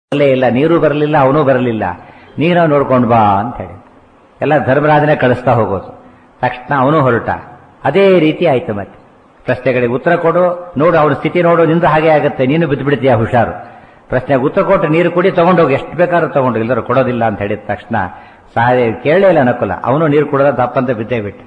ಬರಲೇ ಇಲ್ಲ ನೀರು ಬರಲಿಲ್ಲ ಅವನು ಬರಲಿಲ್ಲ ನೀನು ನೋಡ್ಕೊಂಡು ಬಾ ಅಂತ ಹೇಳಿ ಎಲ್ಲ ಧರ್ಮರಾಜನೇ ಕಳಿಸ್ತಾ ಹೋಗೋದು ತಕ್ಷಣ ಅವನು ಹೊರಟ ಅದೇ ರೀತಿ ಆಯ್ತು ಮತ್ತೆ ಪ್ರಶ್ನೆಗಳಿಗೆ ಉತ್ತರ ಕೊಡು ನೋಡು ಅವನ ಸ್ಥಿತಿ ನೋಡು ನಿಂದ ಹಾಗೆ ಆಗುತ್ತೆ ನೀನು ಬಿದ್ದು ಬಿಡ್ತೀಯ ಹುಷಾರು ಪ್ರಶ್ನೆಗೆ ಉತ್ತರ ಕೊಟ್ಟು ನೀರು ಕುಡಿ ತಗೊಂಡೋಗಿ ಎಷ್ಟು ಬೇಕಾದ್ರೂ ತಗೊಂಡು ಎಲ್ಲರೂ ಕೊಡೋದಿಲ್ಲ ಅಂತ ಹೇಳಿದ ತಕ್ಷಣ ಸಹಾಯ ಕೇಳಲೇ ಇಲ್ಲ ನಕುಲ ಅವನು ನೀರು ಕುಡದ ತಪ್ಪಂತ ಬಿದ್ದೇ ಬಿಟ್ಟು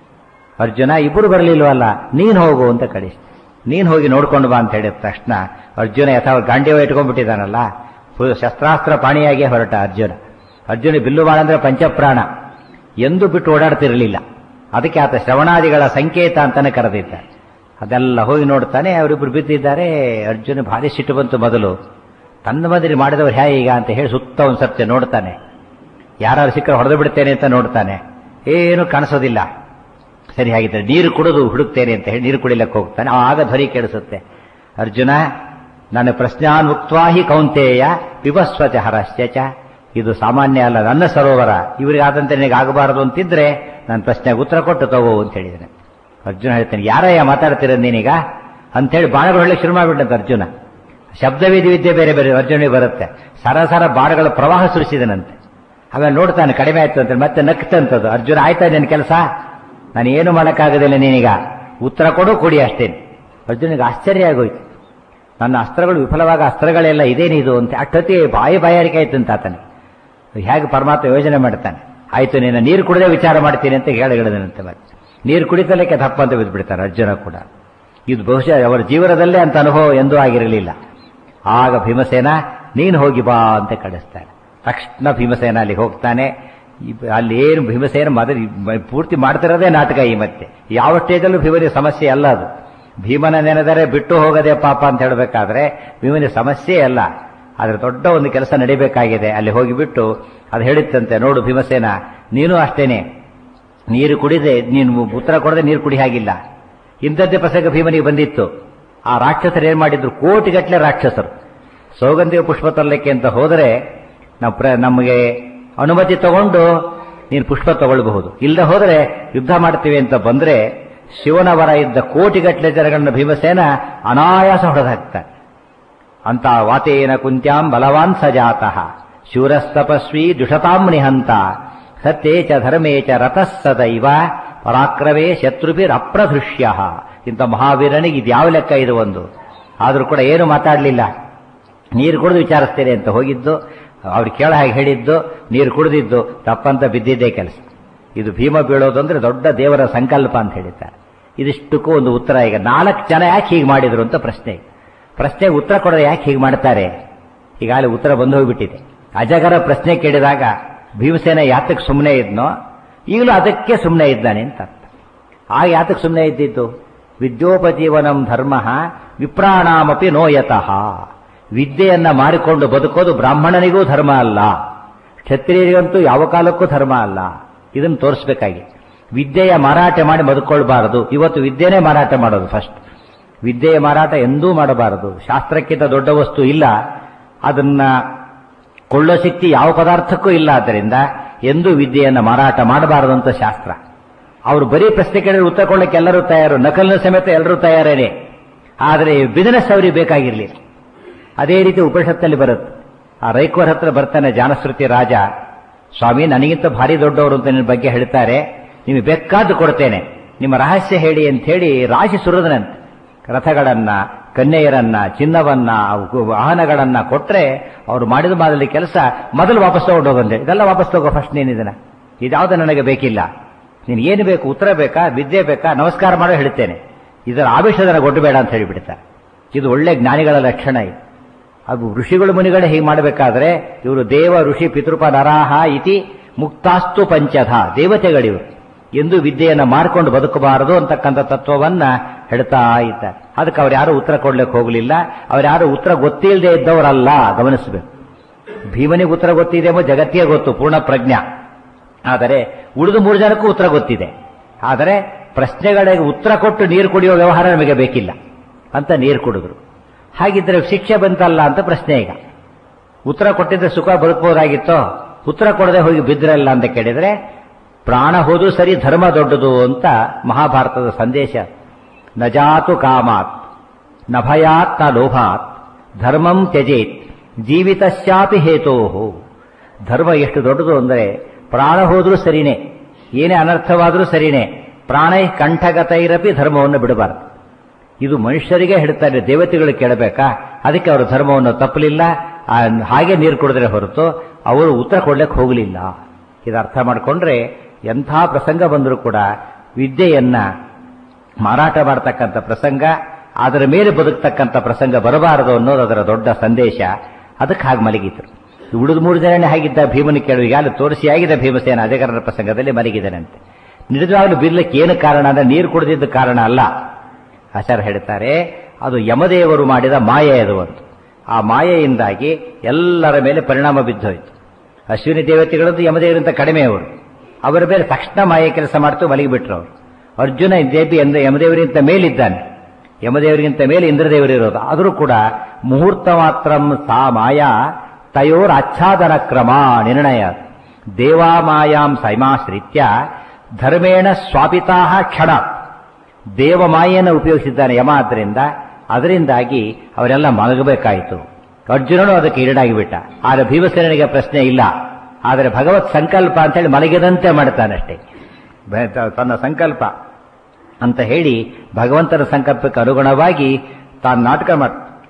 ಅರ್ಜುನ ಇಬ್ಬರು ಬರಲಿಲ್ವಲ್ಲ ನೀನು ಹೋಗು ಅಂತ ಕಳಿಸಿ ನೀನು ಹೋಗಿ ನೋಡ್ಕೊಂಡು ಬಾ ಅಂತ ಹೇಳಿದ ತಕ್ಷಣ ಅರ್ಜುನ ಯಥಾವ ಗಾಂಡಿವ ಇಟ್ಕೊಂಡ್ಬಿಟ್ಟಿದ್ದಾನಲ್ಲ ಫುಲ್ ಶಸ್ತ್ರಾಸ್ತ್ರ ಪಾಣಿಯಾಗಿ ಹೊರಟ ಅರ್ಜುನ ಅರ್ಜುನ ಬಿಲ್ಲು ಬಾಣ ಅಂದ್ರೆ ಪಂಚಪ್ರಾಣ ಎಂದು ಬಿಟ್ಟು ಓಡಾಡ್ತಿರಲಿಲ್ಲ ಅದಕ್ಕೆ ಆತ ಶ್ರವಣಾದಿಗಳ ಸಂಕೇತ ಅಂತಾನೆ ಕರೆದಿದ್ದ ಅದೆಲ್ಲ ಹೋಗಿ ನೋಡ್ತಾನೆ ಅವರಿಬ್ರು ಬಿದ್ದಿದ್ದಾರೆ ಅರ್ಜುನ ಭಾರಿ ಸಿಟ್ಟು ಬಂತು ಮೊದಲು ತನ್ನ ಮದುವೆ ಮಾಡಿದವರು ಹ್ಯಾ ಈಗ ಅಂತ ಹೇಳಿ ಸುತ್ತ ಒಂದು ಸರ್ತಿ ನೋಡ್ತಾನೆ ಯಾರು ಸಿಕ್ಕರೆ ಹೊಡೆದು ಬಿಡ್ತೇನೆ ಅಂತ ನೋಡ್ತಾನೆ ಏನು ಕಾಣಿಸೋದಿಲ್ಲ ಸರಿ ಹಾಗಿದ್ರೆ ನೀರು ಕುಡಿದು ಹುಡುಕ್ತೇನೆ ಅಂತ ಹೇಳಿ ನೀರು ಕುಡಿಲಕ್ಕೆ ಹೋಗ್ತಾನೆ ಆಗ ಧ್ವನಿ ಕೇಳಿಸುತ್ತೆ ಅರ್ಜುನ ನನ್ನ ಪ್ರಶ್ನಾನ್ಮುಕ್ವಾಹಿ ಕೌಂತೇಯ ಪಿಬಸ್ವಚ ಹರಶ್ಚ ಇದು ಸಾಮಾನ್ಯ ಅಲ್ಲ ನನ್ನ ಸರೋವರ ಇವರಿಗಾದಂತೆ ನಿನಗೆ ಆಗಬಾರದು ಅಂತಿದ್ರೆ ನನ್ನ ಪ್ರಶ್ನೆಗೆ ಉತ್ತರ ಕೊಟ್ಟು ತಗೋ ಅಂತ ಹೇಳಿದ್ದೇನೆ ಅರ್ಜುನ ಹೇಳ್ತಾನೆ ಯಾರಯ್ಯ ಮಾತಾಡ್ತಿರೋದು ನೀನೀಗ ಅಂತೇಳಿ ಬಾಣಗಳು ಹೇಳಿ ಶುರು ಮಾಡಿಬಿಟ್ಟಂತ ಅರ್ಜುನ ಶಬ್ದವೇದಿ ವಿದ್ಯೆ ಬೇರೆ ಬೇರೆ ಅರ್ಜುನಿಗೆ ಬರುತ್ತೆ ಸರಸರ ಬಾಣಗಳ ಪ್ರವಾಹ ಸುರಿಸಿದನಂತೆ ಆಮೇಲೆ ನೋಡ್ತಾನೆ ಕಡಿಮೆ ಆಯ್ತು ಅಂತ ಮತ್ತೆ ನಕ್ತಂತದ್ದು ಅರ್ಜುನ ಆಯ್ತಾ ನಿನ್ನ ಕೆಲಸ ನಾನು ಏನು ಮಾಡೋಕ್ಕಾಗೋದಿಲ್ಲ ನೀನೀಗ ಉತ್ತರ ಕೊಡು ಕೊಡಿ ಅಷ್ಟೇನು ಅರ್ಜುನಿಗೆ ಆಶ್ಚರ್ಯ ಆಗೋಯ್ತು ನನ್ನ ಅಸ್ತ್ರಗಳು ವಿಫಲವಾಗ ಅಸ್ತ್ರಗಳೆಲ್ಲ ಇದೇನಿದು ಅಂತ ಅಟ್ಟತಿ ಬಾಯಿ ಬಾಯಾರಿಕೆ ಆಯ್ತು ಅಂತ ಆತನಿಗೆ ಹೇಗೆ ಪರಮಾತ್ಮ ಯೋಜನೆ ಮಾಡ್ತಾನೆ ಆಯ್ತು ನೀನು ನೀರು ಕುಡದೆ ವಿಚಾರ ಮಾಡ್ತೀನಿ ಅಂತ ಹೇಳಿದಂತೆ ಮತ್ತೆ ನೀರು ಕುಡಿತಲಕ್ಕೆ ತಪ್ಪ ಅಂತ ಬಿದ್ದುಬಿಡ್ತಾನೆ ಅರ್ಜುನ ಕೂಡ ಇದು ಬಹುಶಃ ಅವರ ಜೀವನದಲ್ಲೇ ಅಂತ ಅನುಭವ ಎಂದೂ ಆಗಿರಲಿಲ್ಲ ಆಗ ಭೀಮಸೇನ ನೀನು ಹೋಗಿ ಬಾ ಅಂತ ಕಳಿಸ್ತಾನೆ ತಕ್ಷಣ ಭೀಮಸೇನ ಅಲ್ಲಿ ಹೋಗ್ತಾನೆ ಅಲ್ಲಿ ಏನು ಭೀಮಸೇನ ಮೊದಲು ಪೂರ್ತಿ ಮಾಡ್ತಿರೋದೇ ನಾಟಕ ಈ ಮತ್ತೆ ಯಾವ ಸ್ಟೇಜಲ್ಲೂ ಭೀಮನಿಗೆ ಸಮಸ್ಯೆ ಅಲ್ಲ ಅದು ಭೀಮನ ನೆನೆದರೆ ಬಿಟ್ಟು ಹೋಗದೆ ಪಾಪ ಅಂತ ಹೇಳಬೇಕಾದ್ರೆ ಭೀಮನಿಗೆ ಸಮಸ್ಯೆ ಅಲ್ಲ ಆದ್ರೆ ದೊಡ್ಡ ಒಂದು ಕೆಲಸ ನಡಿಬೇಕಾಗಿದೆ ಅಲ್ಲಿ ಹೋಗಿಬಿಟ್ಟು ಅದು ಹೇಳಿತ್ತಂತೆ ನೋಡು ಭೀಮಸೇನ ನೀನು ಅಷ್ಟೇನೆ ನೀರು ಕುಡಿದೆ ನೀನು ಉತ್ತರ ಕೊಡದೆ ನೀರು ಕುಡಿ ಹಾಗಿಲ್ಲ ಇಂಥದ್ದೇ ಪ್ರಸಂಗ ಭೀಮನಿಗೆ ಬಂದಿತ್ತು ಆ ರಾಕ್ಷಸರು ಏನ್ ಮಾಡಿದ್ರು ಕೋಟಿಗಟ್ಟಲೆ ರಾಕ್ಷಸರು ಸೌಗಂಧಿಕ ಪುಷ್ಪ ತರಲಿಕ್ಕೆ ಅಂತ ಹೋದರೆ ನಾವು ಪ್ರ ನಮಗೆ ಅನುಮತಿ ತಗೊಂಡು ನೀನು ಪುಷ್ಪ ತಗೊಳ್ಬಹುದು ಇಲ್ಲದೆ ಹೋದರೆ ಯುದ್ಧ ಮಾಡ್ತೀವಿ ಅಂತ ಬಂದ್ರೆ ಶಿವನ ವರ ಇದ್ದ ಕೋಟಿಗಟ್ಟಲೆ ಜನಗಳನ್ನ ಭೀಮಸೇನ ಅನಾಯಾಸ ಹೊಡೆದಾಕ್ತಾನೆ ಅಂತ ವಾತೇನ ಕುಂತ್ಯಾಂ ಬಲವಾನ್ ಸಜಾತಃ ಶೂರಸ್ತಪಸ್ವಿ ದುಷತಾಂ ನಿಹಂತ ಸತ್ಯೇ ಚ ಧರ್ಮೇ ಚ ರತಃ ಸದೈವ ಪರಾಕ್ರಮೇ ಶತ್ರುಭಿರಪ್ರಧೃಷ್ಯ ಇಂಥ ಮಹಾವೀರನಿಗೆ ಇದು ಯಾವ ಲೆಕ್ಕ ಇದು ಒಂದು ಆದರೂ ಕೂಡ ಏನು ಮಾತಾಡಲಿಲ್ಲ ನೀರು ಕುಡಿದು ವಿಚಾರಿಸ್ತೇನೆ ಅಂತ ಹೋಗಿದ್ದು ಅವ್ರು ಕೇಳ ಹಾಗೆ ಹೇಳಿದ್ದು ನೀರು ಕುಡಿದಿದ್ದು ತಪ್ಪಂತ ಬಿದ್ದಿದ್ದೇ ಕೆಲಸ ಇದು ಭೀಮ ಬೀಳೋದು ಅಂದ್ರೆ ದೊಡ್ಡ ದೇವರ ಸಂಕಲ್ಪ ಅಂತ ಹೇಳಿದ್ದಾರೆ ಇದಿಷ್ಟಕ್ಕೂ ಒಂದು ಉತ್ತರ ಈಗ ನಾಲ್ಕು ಜನ ಯಾಕೆ ಹೀಗೆ ಮಾಡಿದ್ರು ಅಂತ ಪ್ರಶ್ನೆ ಪ್ರಶ್ನೆಗೆ ಉತ್ತರ ಕೊಡೋದು ಯಾಕೆ ಹೀಗೆ ಮಾಡ್ತಾರೆ ಈಗಾಗಲೇ ಉತ್ತರ ಬಂದು ಹೋಗ್ಬಿಟ್ಟಿದೆ ಅಜಗರ ಪ್ರಶ್ನೆ ಕೇಳಿದಾಗ ಭೀಮಸೇನ ಯಾತಕ್ಕೆ ಸುಮ್ಮನೆ ಇದ್ನೋ ಈಗಲೂ ಅದಕ್ಕೆ ಸುಮ್ಮನೆ ಇದ್ದಾನೆ ಅಂತ ಅರ್ಥ ಆಗ ಯಾತಕ್ಕೆ ಸುಮ್ಮನೆ ಇದ್ದಿದ್ದು ವಿದ್ಯೋಪಜೀವನಂ ಧರ್ಮ ವಿಪ್ರಾಣಾಮಪಿ ನೋಯತಃ ವಿದ್ಯೆಯನ್ನ ಮಾರಿಕೊಂಡು ಬದುಕೋದು ಬ್ರಾಹ್ಮಣನಿಗೂ ಧರ್ಮ ಅಲ್ಲ ಕ್ಷತ್ರಿಯರಿಗಂತೂ ಯಾವ ಕಾಲಕ್ಕೂ ಧರ್ಮ ಅಲ್ಲ ಇದನ್ನು ತೋರಿಸಬೇಕಾಗಿ ವಿದ್ಯೆಯ ಮಾರಾಟ ಮಾಡಿ ಬದುಕೊಳ್ಬಾರದು ಇವತ್ತು ವಿದ್ಯೆನೇ ಮಾರಾಟ ಮಾಡೋದು ಫಸ್ಟ್ ವಿದ್ಯೆಯ ಮಾರಾಟ ಎಂದೂ ಮಾಡಬಾರದು ಶಾಸ್ತ್ರಕ್ಕಿಂತ ದೊಡ್ಡ ವಸ್ತು ಇಲ್ಲ ಅದನ್ನ ಕೊಳ್ಳೋ ಶಕ್ತಿ ಯಾವ ಪದಾರ್ಥಕ್ಕೂ ಇಲ್ಲ ಆದ್ದರಿಂದ ಎಂದೂ ವಿದ್ಯೆಯನ್ನು ಮಾರಾಟ ಮಾಡಬಾರದು ಅಂತ ಶಾಸ್ತ್ರ ಅವರು ಬರೀ ಪ್ರಶ್ನೆ ಕೇಳಿದ್ರೆ ಉತ್ತರ ಕೊಡಲಿಕ್ಕೆ ಎಲ್ಲರೂ ತಯಾರು ನಕಲಿನ ಸಮೇತ ಎಲ್ಲರೂ ತಯಾರೇನೆ ಆದರೆ ಬಿಸಿನೆಸ್ ಅವರಿಗೆ ಬೇಕಾಗಿರಲಿಲ್ಲ ಅದೇ ರೀತಿ ಉಪನಿಷತ್ತಲ್ಲಿ ಬರುತ್ತೆ ಆ ರೈಕೋರ್ ಹತ್ರ ಬರ್ತಾನೆ ಜಾನಶ್ರುತಿ ರಾಜ ಸ್ವಾಮಿ ನನಗಿಂತ ಭಾರಿ ದೊಡ್ಡವರು ಅಂತ ನಿನ್ನ ಬಗ್ಗೆ ಹೇಳ್ತಾರೆ ನಿಮಗೆ ಬೇಕಾದ್ದು ಕೊಡ್ತೇನೆ ನಿಮ್ಮ ರಹಸ್ಯ ಹೇಳಿ ಅಂತ ಹೇಳಿ ರಾಶಿ ಸುರದನಂತೆ ರಥಗಳನ್ನ ಕನ್ಯೆಯರನ್ನ ಚಿನ್ನವನ್ನ ವಾಹನಗಳನ್ನ ಕೊಟ್ರೆ ಅವರು ಮಾಡಿದ ಮಾದಲಿ ಕೆಲಸ ಮೊದಲು ವಾಪಸ್ ತಗೊಂಡೋಗಂತೆ ಇದೆಲ್ಲ ವಾಪಸ್ ತಗೋ ಫಸ್ಟ್ ನೀನಿದನ ಇದ್ಯಾವುದು ನನಗೆ ಬೇಕಿಲ್ಲ ನೀನು ಏನು ಬೇಕು ಉತ್ತರ ಬೇಕಾ ವಿದ್ಯೆ ಬೇಕಾ ನಮಸ್ಕಾರ ಮಾಡೋ ಹೇಳ್ತೇನೆ ಇದರ ಆವೇಶದನ ಗೊಡ್ಡು ಬೇಡ ಅಂತ ಹೇಳಿಬಿಡ್ತಾರೆ ಇದು ಒಳ್ಳೆ ಜ್ಞಾನಿಗಳ ಲಕ್ಷಣ ಇದು ಅದು ಋಷಿಗಳು ಮುನಿಗಳೇ ಹೀಗೆ ಮಾಡಬೇಕಾದ್ರೆ ಇವರು ದೇವ ಋಷಿ ಪಿತೃಪ ನರಾಹ ಇತಿ ಮುಕ್ತಾಸ್ತು ಪಂಚಧ ದೇವತೆಗಳಿವರು ಎಂದು ವಿದ್ಯೆಯನ್ನು ಮಾರ್ಕೊಂಡು ಬದುಕಬಾರದು ಅಂತಕ್ಕಂಥ ತತ್ವವನ್ನ ಹೇಳ್ತಾ ಇದ್ದಾರೆ ಅದಕ್ಕೆ ಅವ್ರು ಯಾರು ಉತ್ತರ ಕೊಡ್ಲಿಕ್ಕೆ ಹೋಗಲಿಲ್ಲ ಅವ್ರು ಯಾರು ಉತ್ತರ ಗೊತ್ತಿಲ್ಲದೆ ಇದ್ದವರಲ್ಲ ಗಮನಿಸಬೇಕು ಭೀಮನಿಗೆ ಉತ್ತರ ಗೊತ್ತಿದೆಯೋ ಜಗತ್ತಿಗೆ ಗೊತ್ತು ಪೂರ್ಣ ಪ್ರಜ್ಞಾ ಆದರೆ ಉಳಿದು ಮೂರು ಜನಕ್ಕೂ ಉತ್ತರ ಗೊತ್ತಿದೆ ಆದರೆ ಪ್ರಶ್ನೆಗಳಿಗೆ ಉತ್ತರ ಕೊಟ್ಟು ನೀರು ಕುಡಿಯೋ ವ್ಯವಹಾರ ನಮಗೆ ಬೇಕಿಲ್ಲ ಅಂತ ನೀರು ಕುಡಿದ್ರು ಹಾಗಿದ್ರೆ ಶಿಕ್ಷೆ ಬಂತಲ್ಲ ಅಂತ ಪ್ರಶ್ನೆ ಈಗ ಉತ್ತರ ಕೊಟ್ಟಿದ್ರೆ ಸುಖ ಬದುಕಬಹುದಾಗಿತ್ತೋ ಉತ್ತರ ಕೊಡದೆ ಹೋಗಿ ಬಿದ್ರಲ್ಲ ಅಂತ ಕೇಳಿದ್ರೆ ಪ್ರಾಣ ಹೋದು ಸರಿ ಧರ್ಮ ದೊಡ್ಡದು ಅಂತ ಮಹಾಭಾರತದ ಸಂದೇಶ ನಜಾತು ಕಾಮಾತ್ ನ ಭಯಾತ್ ನ ಲೋಭಾತ್ ಧರ್ಮಂ ತ್ಯಜೇತ್ ಜೀವಿತಶ್ಯಾಪಿ ಹೇತೋಹು ಧರ್ಮ ಎಷ್ಟು ದೊಡ್ಡದು ಅಂದರೆ ಪ್ರಾಣ ಹೋದ್ರೂ ಸರಿನೇ ಏನೇ ಅನರ್ಥವಾದರೂ ಸರಿನೇ ಪ್ರಾಣೈ ಕಂಠಗತೈರಪಿ ಧರ್ಮವನ್ನು ಬಿಡಬಾರದು ಇದು ಮನುಷ್ಯರಿಗೆ ಹೇಳ್ತಾರೆ ದೇವತೆಗಳು ಕೇಳಬೇಕಾ ಅದಕ್ಕೆ ಅವರು ಧರ್ಮವನ್ನು ತಪ್ಪಲಿಲ್ಲ ಆ, ಹಾಗೆ ನೀರು ಕುಡಿದ್ರೆ ಹೊರತು ಅವರು ಉತ್ತರ ಕೊಡ್ಲಿಕ್ಕೆ ಹೋಗಲಿಲ್ಲ ಇದು ಅರ್ಥ ಮಾಡಿಕೊಂಡ್ರೆ ಎಂಥ ಪ್ರಸಂಗ ಬಂದರೂ ಕೂಡ ವಿದ್ಯೆಯನ್ನ ಮಾರಾಟ ಮಾಡತಕ್ಕಂಥ ಪ್ರಸಂಗ ಅದರ ಮೇಲೆ ಬದುಕ್ತಕ್ಕಂಥ ಪ್ರಸಂಗ ಬರಬಾರದು ಅನ್ನೋದು ಅದರ ದೊಡ್ಡ ಸಂದೇಶ ಅದಕ್ಕೆ ಹಾಗೆ ಮಲಗಿದ್ರು ಉಳಿದ ಮೂರು ಜನನೇ ಹಾಗಿದ್ದ ಭೀಮನ ಕೇಳು ಈಗಾಗಲೇ ತೋರಿಸಿ ಆಗಿದೆ ಭೀಮಸೇನ ಅಜಗರನ ಪ್ರಸಂಗದಲ್ಲಿ ಮಲಗಿದನಂತೆ ನಿಜವಾಗ್ಲೂ ಬಿರ್ಲಿಕ್ಕೆ ಏನು ಕಾರಣ ಅಂದ್ರೆ ನೀರು ಕುಡಿದಿದ್ದ ಕಾರಣ ಅಲ್ಲ ಆಚಾರ್ಯ ಹೇಳ್ತಾರೆ ಅದು ಯಮದೇವರು ಮಾಡಿದ ಮಾಯೆ ಅದು ಅಂತ ಆ ಮಾಯೆಯಿಂದಾಗಿ ಎಲ್ಲರ ಮೇಲೆ ಪರಿಣಾಮ ಬಿದ್ದೋಯ್ತು ಅಶ್ವಿನಿ ದೇವತೆಗಳದ್ದು ಯಮದೇವರಿಂದ ಕಡಿಮೆ ಅವರು ಅವರ ಮೇಲೆ ತಕ್ಷಣ ಮಾಯೆ ಕೆಲಸ ಮಾಡ್ತು ಮಲಗಿಬಿಟ್ರು ಅವರು ಅರ್ಜುನ ದೇವಿ ಅಂದ್ರೆ ಯಮದೇವರಿಗಿಂತ ಮೇಲಿದ್ದಾನೆ ಯಮದೇವರಿಗಿಂತ ಮೇಲೆ ಇಂದ್ರದೇವರಿರೋದು ಆದರೂ ಕೂಡ ಮುಹೂರ್ತ ಮಾತ್ರ ಸಾ ಮಾಯಾ ತಯೋರ್ ಆಚ್ಛಾದನ ಕ್ರಮ ನಿರ್ಣಯ ದೇವಾಮಾಯಾಂ ಸೈಮಾಶ್ರಿತ್ಯ ಧರ್ಮೇಣ ಸ್ವಾಪಿತಾ ಕ್ಷಣ ದೇವಮಾಯೆಯನ್ನು ಉಪಯೋಗಿಸಿದ್ದಾನೆ ಯಮ ಆದ್ದರಿಂದ ಅದರಿಂದಾಗಿ ಅವರೆಲ್ಲ ಮಲಗಬೇಕಾಯಿತು ಅರ್ಜುನನು ಅದಕ್ಕೆ ಈಡಾಗಿ ಬಿಟ್ಟ ಆದರೆ ಭೀಮಸೇನಿಗೆ ಪ್ರಶ್ನೆ ಇಲ್ಲ ಆದರೆ ಭಗವತ್ ಸಂಕಲ್ಪ ಅಂತೇಳಿ ಮಲಗಿದಂತೆ ಮಾಡ್ತಾನಷ್ಟೇ ಬ- ತ- ತನ್ನ ಸಂಕಲ್ಪ ಅಂತ ಹೇಳಿ ಭಗವಂತನ ಸಂಕಲ್ಪಕ್ಕೆ ಅನುಗುಣವಾಗಿ ತಾನು ನಾಟಕ ಮಾಡ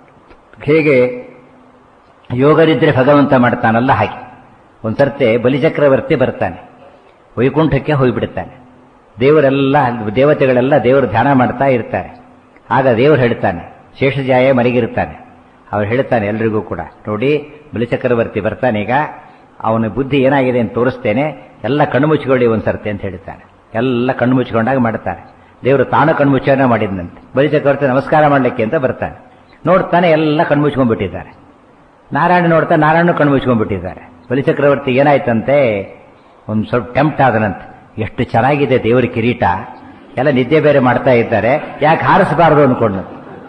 ಹೇಗೆ ಯೋಗರಿದ್ರೆ ಭಗವಂತ ಮಾಡ್ತಾನಲ್ಲ ಹಾಗೆ ಒಂದ್ಸರ್ತೆ ಬಲಿಚಕ್ರವರ್ತಿ ಬರ್ತಾನೆ ವೈಕುಂಠಕ್ಕೆ ಹೋಗಿಬಿಡ್ತಾನೆ ದೇವರೆಲ್ಲ ದೇವತೆಗಳೆಲ್ಲ ದೇವರು ಧ್ಯಾನ ಮಾಡ್ತಾ ಇರ್ತಾರೆ ಆಗ ದೇವರು ಹೇಳ್ತಾನೆ ಶೇಷಜಾಯ ಮಲಗಿರ್ತಾನೆ ಅವ್ರು ಹೇಳ್ತಾನೆ ಎಲ್ರಿಗೂ ಕೂಡ ನೋಡಿ ಬಲಿಚಕ್ರವರ್ತಿ ಬರ್ತಾನೆ ಈಗ ಅವನ ಬುದ್ಧಿ ಏನಾಗಿದೆ ಅಂತ ತೋರಿಸ್ತೇನೆ ಎಲ್ಲ ಕಣ್ಣು ಮುಚ್ಚಿಕೊಳ್ಳಿ ಒಂದ್ಸರ್ತಿ ಅಂತ ಹೇಳ್ತಾನೆ ಎಲ್ಲ ಕಣ್ಣು ಮುಚ್ಚಿಕೊಂಡಾಗ ಮಾಡ್ತಾನೆ ದೇವರು ತಾನು ಕಣ್ಣು ಮುಚ್ಚನ ಮಾಡಿದ್ನಂತೆ ಬಲಿಚಕ್ರವರ್ತಿ ನಮಸ್ಕಾರ ಮಾಡ್ಲಿಕ್ಕೆ ಅಂತ ಬರ್ತಾನೆ ನೋಡ್ತಾನೆ ಎಲ್ಲ ಕಣ್ಣು ಮುಚ್ಕೊಂಡ್ಬಿಟ್ಟಿದ್ದಾರೆ ನಾರಾಯಣ ನೋಡ್ತಾ ನಾರಾಯಣ ಕಣ್ಣು ಮುಚ್ಕೊಂಡ್ಬಿಟ್ಟಿದ್ದಾರೆ ಬಲಿಚಕ್ರವರ್ತಿ ಏನಾಯ್ತಂತೆ ಒಂದು ಸ್ವಲ್ಪ ಟೆಂಪ್ಟ್ ಆದನಂತೆ ಎಷ್ಟು ಚೆನ್ನಾಗಿದೆ ದೇವರ ಕಿರೀಟ ಎಲ್ಲ ನಿದ್ದೆ ಬೇರೆ ಮಾಡ್ತಾ ಇದ್ದಾರೆ ಯಾಕೆ ಹಾರಿಸಬಾರದು ಅನ್ಕೊಂಡು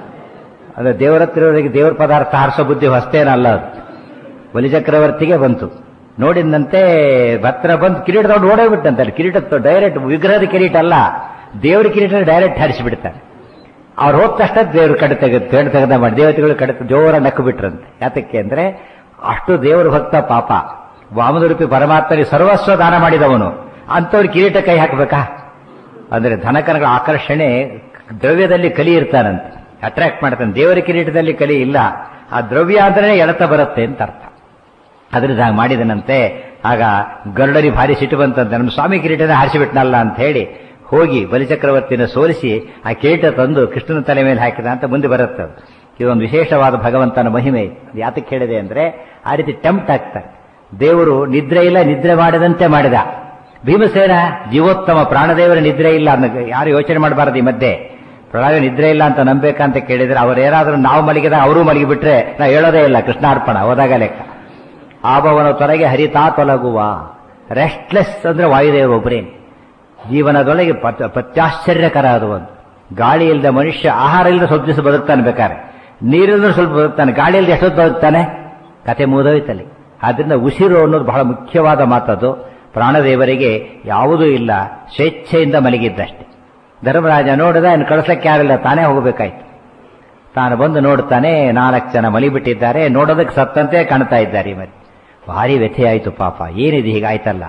ಅದು ದೇವರ ಹತ್ರ ಇರೋರಿಗೆ ದೇವರ ಪದಾರ್ಥ ಹಾರಿಸೋ ಬುದ್ಧಿ ಹೊಸ್ತೇನಲ್ಲ ಅದು ಬಲಿಚಕ್ರವರ್ತಿಗೆ ಬಂತು ನೋಡಿದಂತೆ ಭತ್ರ ಬಂದು ಕಿರೀಟ ತಗೊಂಡು ಓಡೋಗ್ಬಿಟ್ಟಂತೆ ಅಲ್ಲಿ ಕಿರೀಟ ಡೈರೆಕ್ಟ್ ವಿಗ್ರಹದ ಕಿರೀಟ ಅಲ್ಲ ದೇವರ ಕಿರೀಟ ಡೈರೆಕ್ಟ್ ಹಾರಿಸಿಬಿಡ್ತಾರೆ ಅವ್ರು ಹೋದ ತಕ್ಷಣ ದೇವ್ರ ಕಡೆ ತೆಗೆದು ಕಡೆ ತೆಗೆದ ಮಾಡಿ ದೇವತೆಗಳು ಕಡೆ ಜೋರ ನಕ್ಕು ಬಿಟ್ರಂತೆ ಯಾತಕ್ಕೆ ಅಂದ್ರೆ ಅಷ್ಟು ದೇವರ ಭಕ್ತ ಪಾಪ ವಾಮನರೂಪಿ ಪರಮಾತ್ಮನಿಗೆ ಸರ್ವಸ್ವ ದಾನ ಮಾಡಿದವನು ಅಂಥವ್ರು ಕಿರೀಟ ಕೈ ಹಾಕಬೇಕಾ ಅಂದ್ರೆ ಧನಕನಗಳ ಆಕರ್ಷಣೆ ದ್ರವ್ಯದಲ್ಲಿ ಕಲಿ ಇರ್ತಾನಂತೆ ಅಟ್ರಾಕ್ಟ್ ಮಾಡ್ತಾನೆ ದೇವರ ಕಿರೀಟದಲ್ಲಿ ಕಲಿ ಇಲ್ಲ ಆ ದ್ರವ್ಯ ಅಂದ್ರೆ ಎಳತ ಬರುತ್ತೆ ಅಂತ ಅರ್ಥ ಅದರಿಂದ ಹಾಗೆ ಮಾಡಿದನಂತೆ ಆಗ ಗರುಡರಿ ಭಾರಿ ಸಿಟ್ಟು ಬಂತಂತೆ ನಮ್ಮ ಸ್ವಾಮಿ ಕಿರೀಟನ ಹಾರಿಸಿಬಿಟ್ನಲ್ಲ ಅಂತ ಹೇಳಿ ಹೋಗಿ ಬಲಿಚಕ್ರವರ್ತಿನ ಸೋಲಿಸಿ ಆ ಕಿರೀಟ ತಂದು ಕೃಷ್ಣನ ತಲೆ ಮೇಲೆ ಹಾಕಿದ ಅಂತ ಮುಂದೆ ಬರುತ್ತೆ ಅದು. ಇದೊಂದು ವಿಶೇಷವಾದ ಭಗವಂತನ ಮಹಿಮೆ ಅದು ಯಾತಕ್ಕೆ ಹೇಳಿದೆ ಅಂದ್ರೆ ಆ ರೀತಿ ಟೆಂಪ್ಟ್ ಆಗ್ತಾರೆ ದೇವರು ನಿದ್ರೆ ಇಲ್ಲ ನಿದ್ರೆ ಮಾಡಿದಂತೆ ಮಾಡಿದ ಭೀಮಸೇನ ಜೀವೋತ್ತಮ ಪ್ರಾಣದೇವರ ನಿದ್ರೆ ಇಲ್ಲ ಅನ್ನೋ ಯಾರು ಯೋಚನೆ ಮಾಡಬಾರದು ಈ ಮಧ್ಯೆ ಪ್ರಳಯ ನಿದ್ರೆ ಇಲ್ಲ ಅಂತ ನಂಬೇಕಂತ ಕೇಳಿದ್ರೆ ಅವ್ರು ಏನಾದ್ರೂ ನಾವು ಮಲಗಿದಾಗ ಅವರು ಮಲಗಿಬಿಟ್ರೆ ನಾವು ಹೇಳೋದೇ ಇಲ್ಲ ಕೃಷ್ಣಾರ್ಪಣ ಹೋದಾಗ ಲೆಕ್ಕ ಆಭವನ ತೊಲಗೆ ಹರಿತಾ ತೊಲಗುವ ರೆಸ್ಟ್ಲೆಸ್ ಅಂದ್ರೆ ವಾಯುದೇವ ಒಬ್ಬರೇ ಜೀವನದೊಳಗೆ ಪತ್- ಪತ್ಯಾಶ್ಚರ್ಯಕರ ಅದು ಒಂದು ಗಾಳಿ ಇಲ್ಲದ ಮನುಷ್ಯ ಆಹಾರ ಇಲ್ಲದೆ ಸ್ವಲ್ಪ ದಿವಸ ಬದುಕ್ತಾನೆ ಬೇಕಾರೆ ನೀರಿಲ್ಲದೆ ಸ್ವಲ್ಪ ಬದುಕ್ತಾನೆ ಗಾಳಿ ಇಲ್ಲದೆ ಎಷ್ಟೊತ್ತು ಬದುಕ್ತಾನೆ ಕತೆ ಮುಗಿದೋಯ್ತಲ್ಲಿ ಆದ್ರಿಂದ ಉಸಿರು ಅನ್ನೋದು ಬಹಳ ಮುಖ್ಯವಾದ ಮಾತದು ಪ್ರಾಣದೇವರಿಗೆ ಯಾವುದೂ ಇಲ್ಲ ಸ್ವೇಚ್ಛೆಯಿಂದ ಮಲಗಿದ್ದಷ್ಟೇ ಧರ್ಮರಾಜ ನೋಡಿದ ಇನ್ನು ಕಳಿಸಕ್ಕೆ ಯಾರಿಲ್ಲ ತಾನೇ ಹೋಗಬೇಕಾಯ್ತು ತಾನು ಬಂದು ನೋಡ್ತಾನೆ ನಾಲ್ಕು ಜನ ಮಲಿಬಿಟ್ಟಿದ್ದಾರೆ ನೋಡೋದಕ್ಕೆ ಸತ್ತಂತೆ ಕಾಣ್ತಾ ಇದ್ದಾರೆ ಈ ಮತ್ತೆ ಭಾರಿ ವ್ಯಥೆ ಆಯ್ತು ಪಾಪ ಏನಿದೆ ಹೀಗಾಯ್ತಲ್ಲ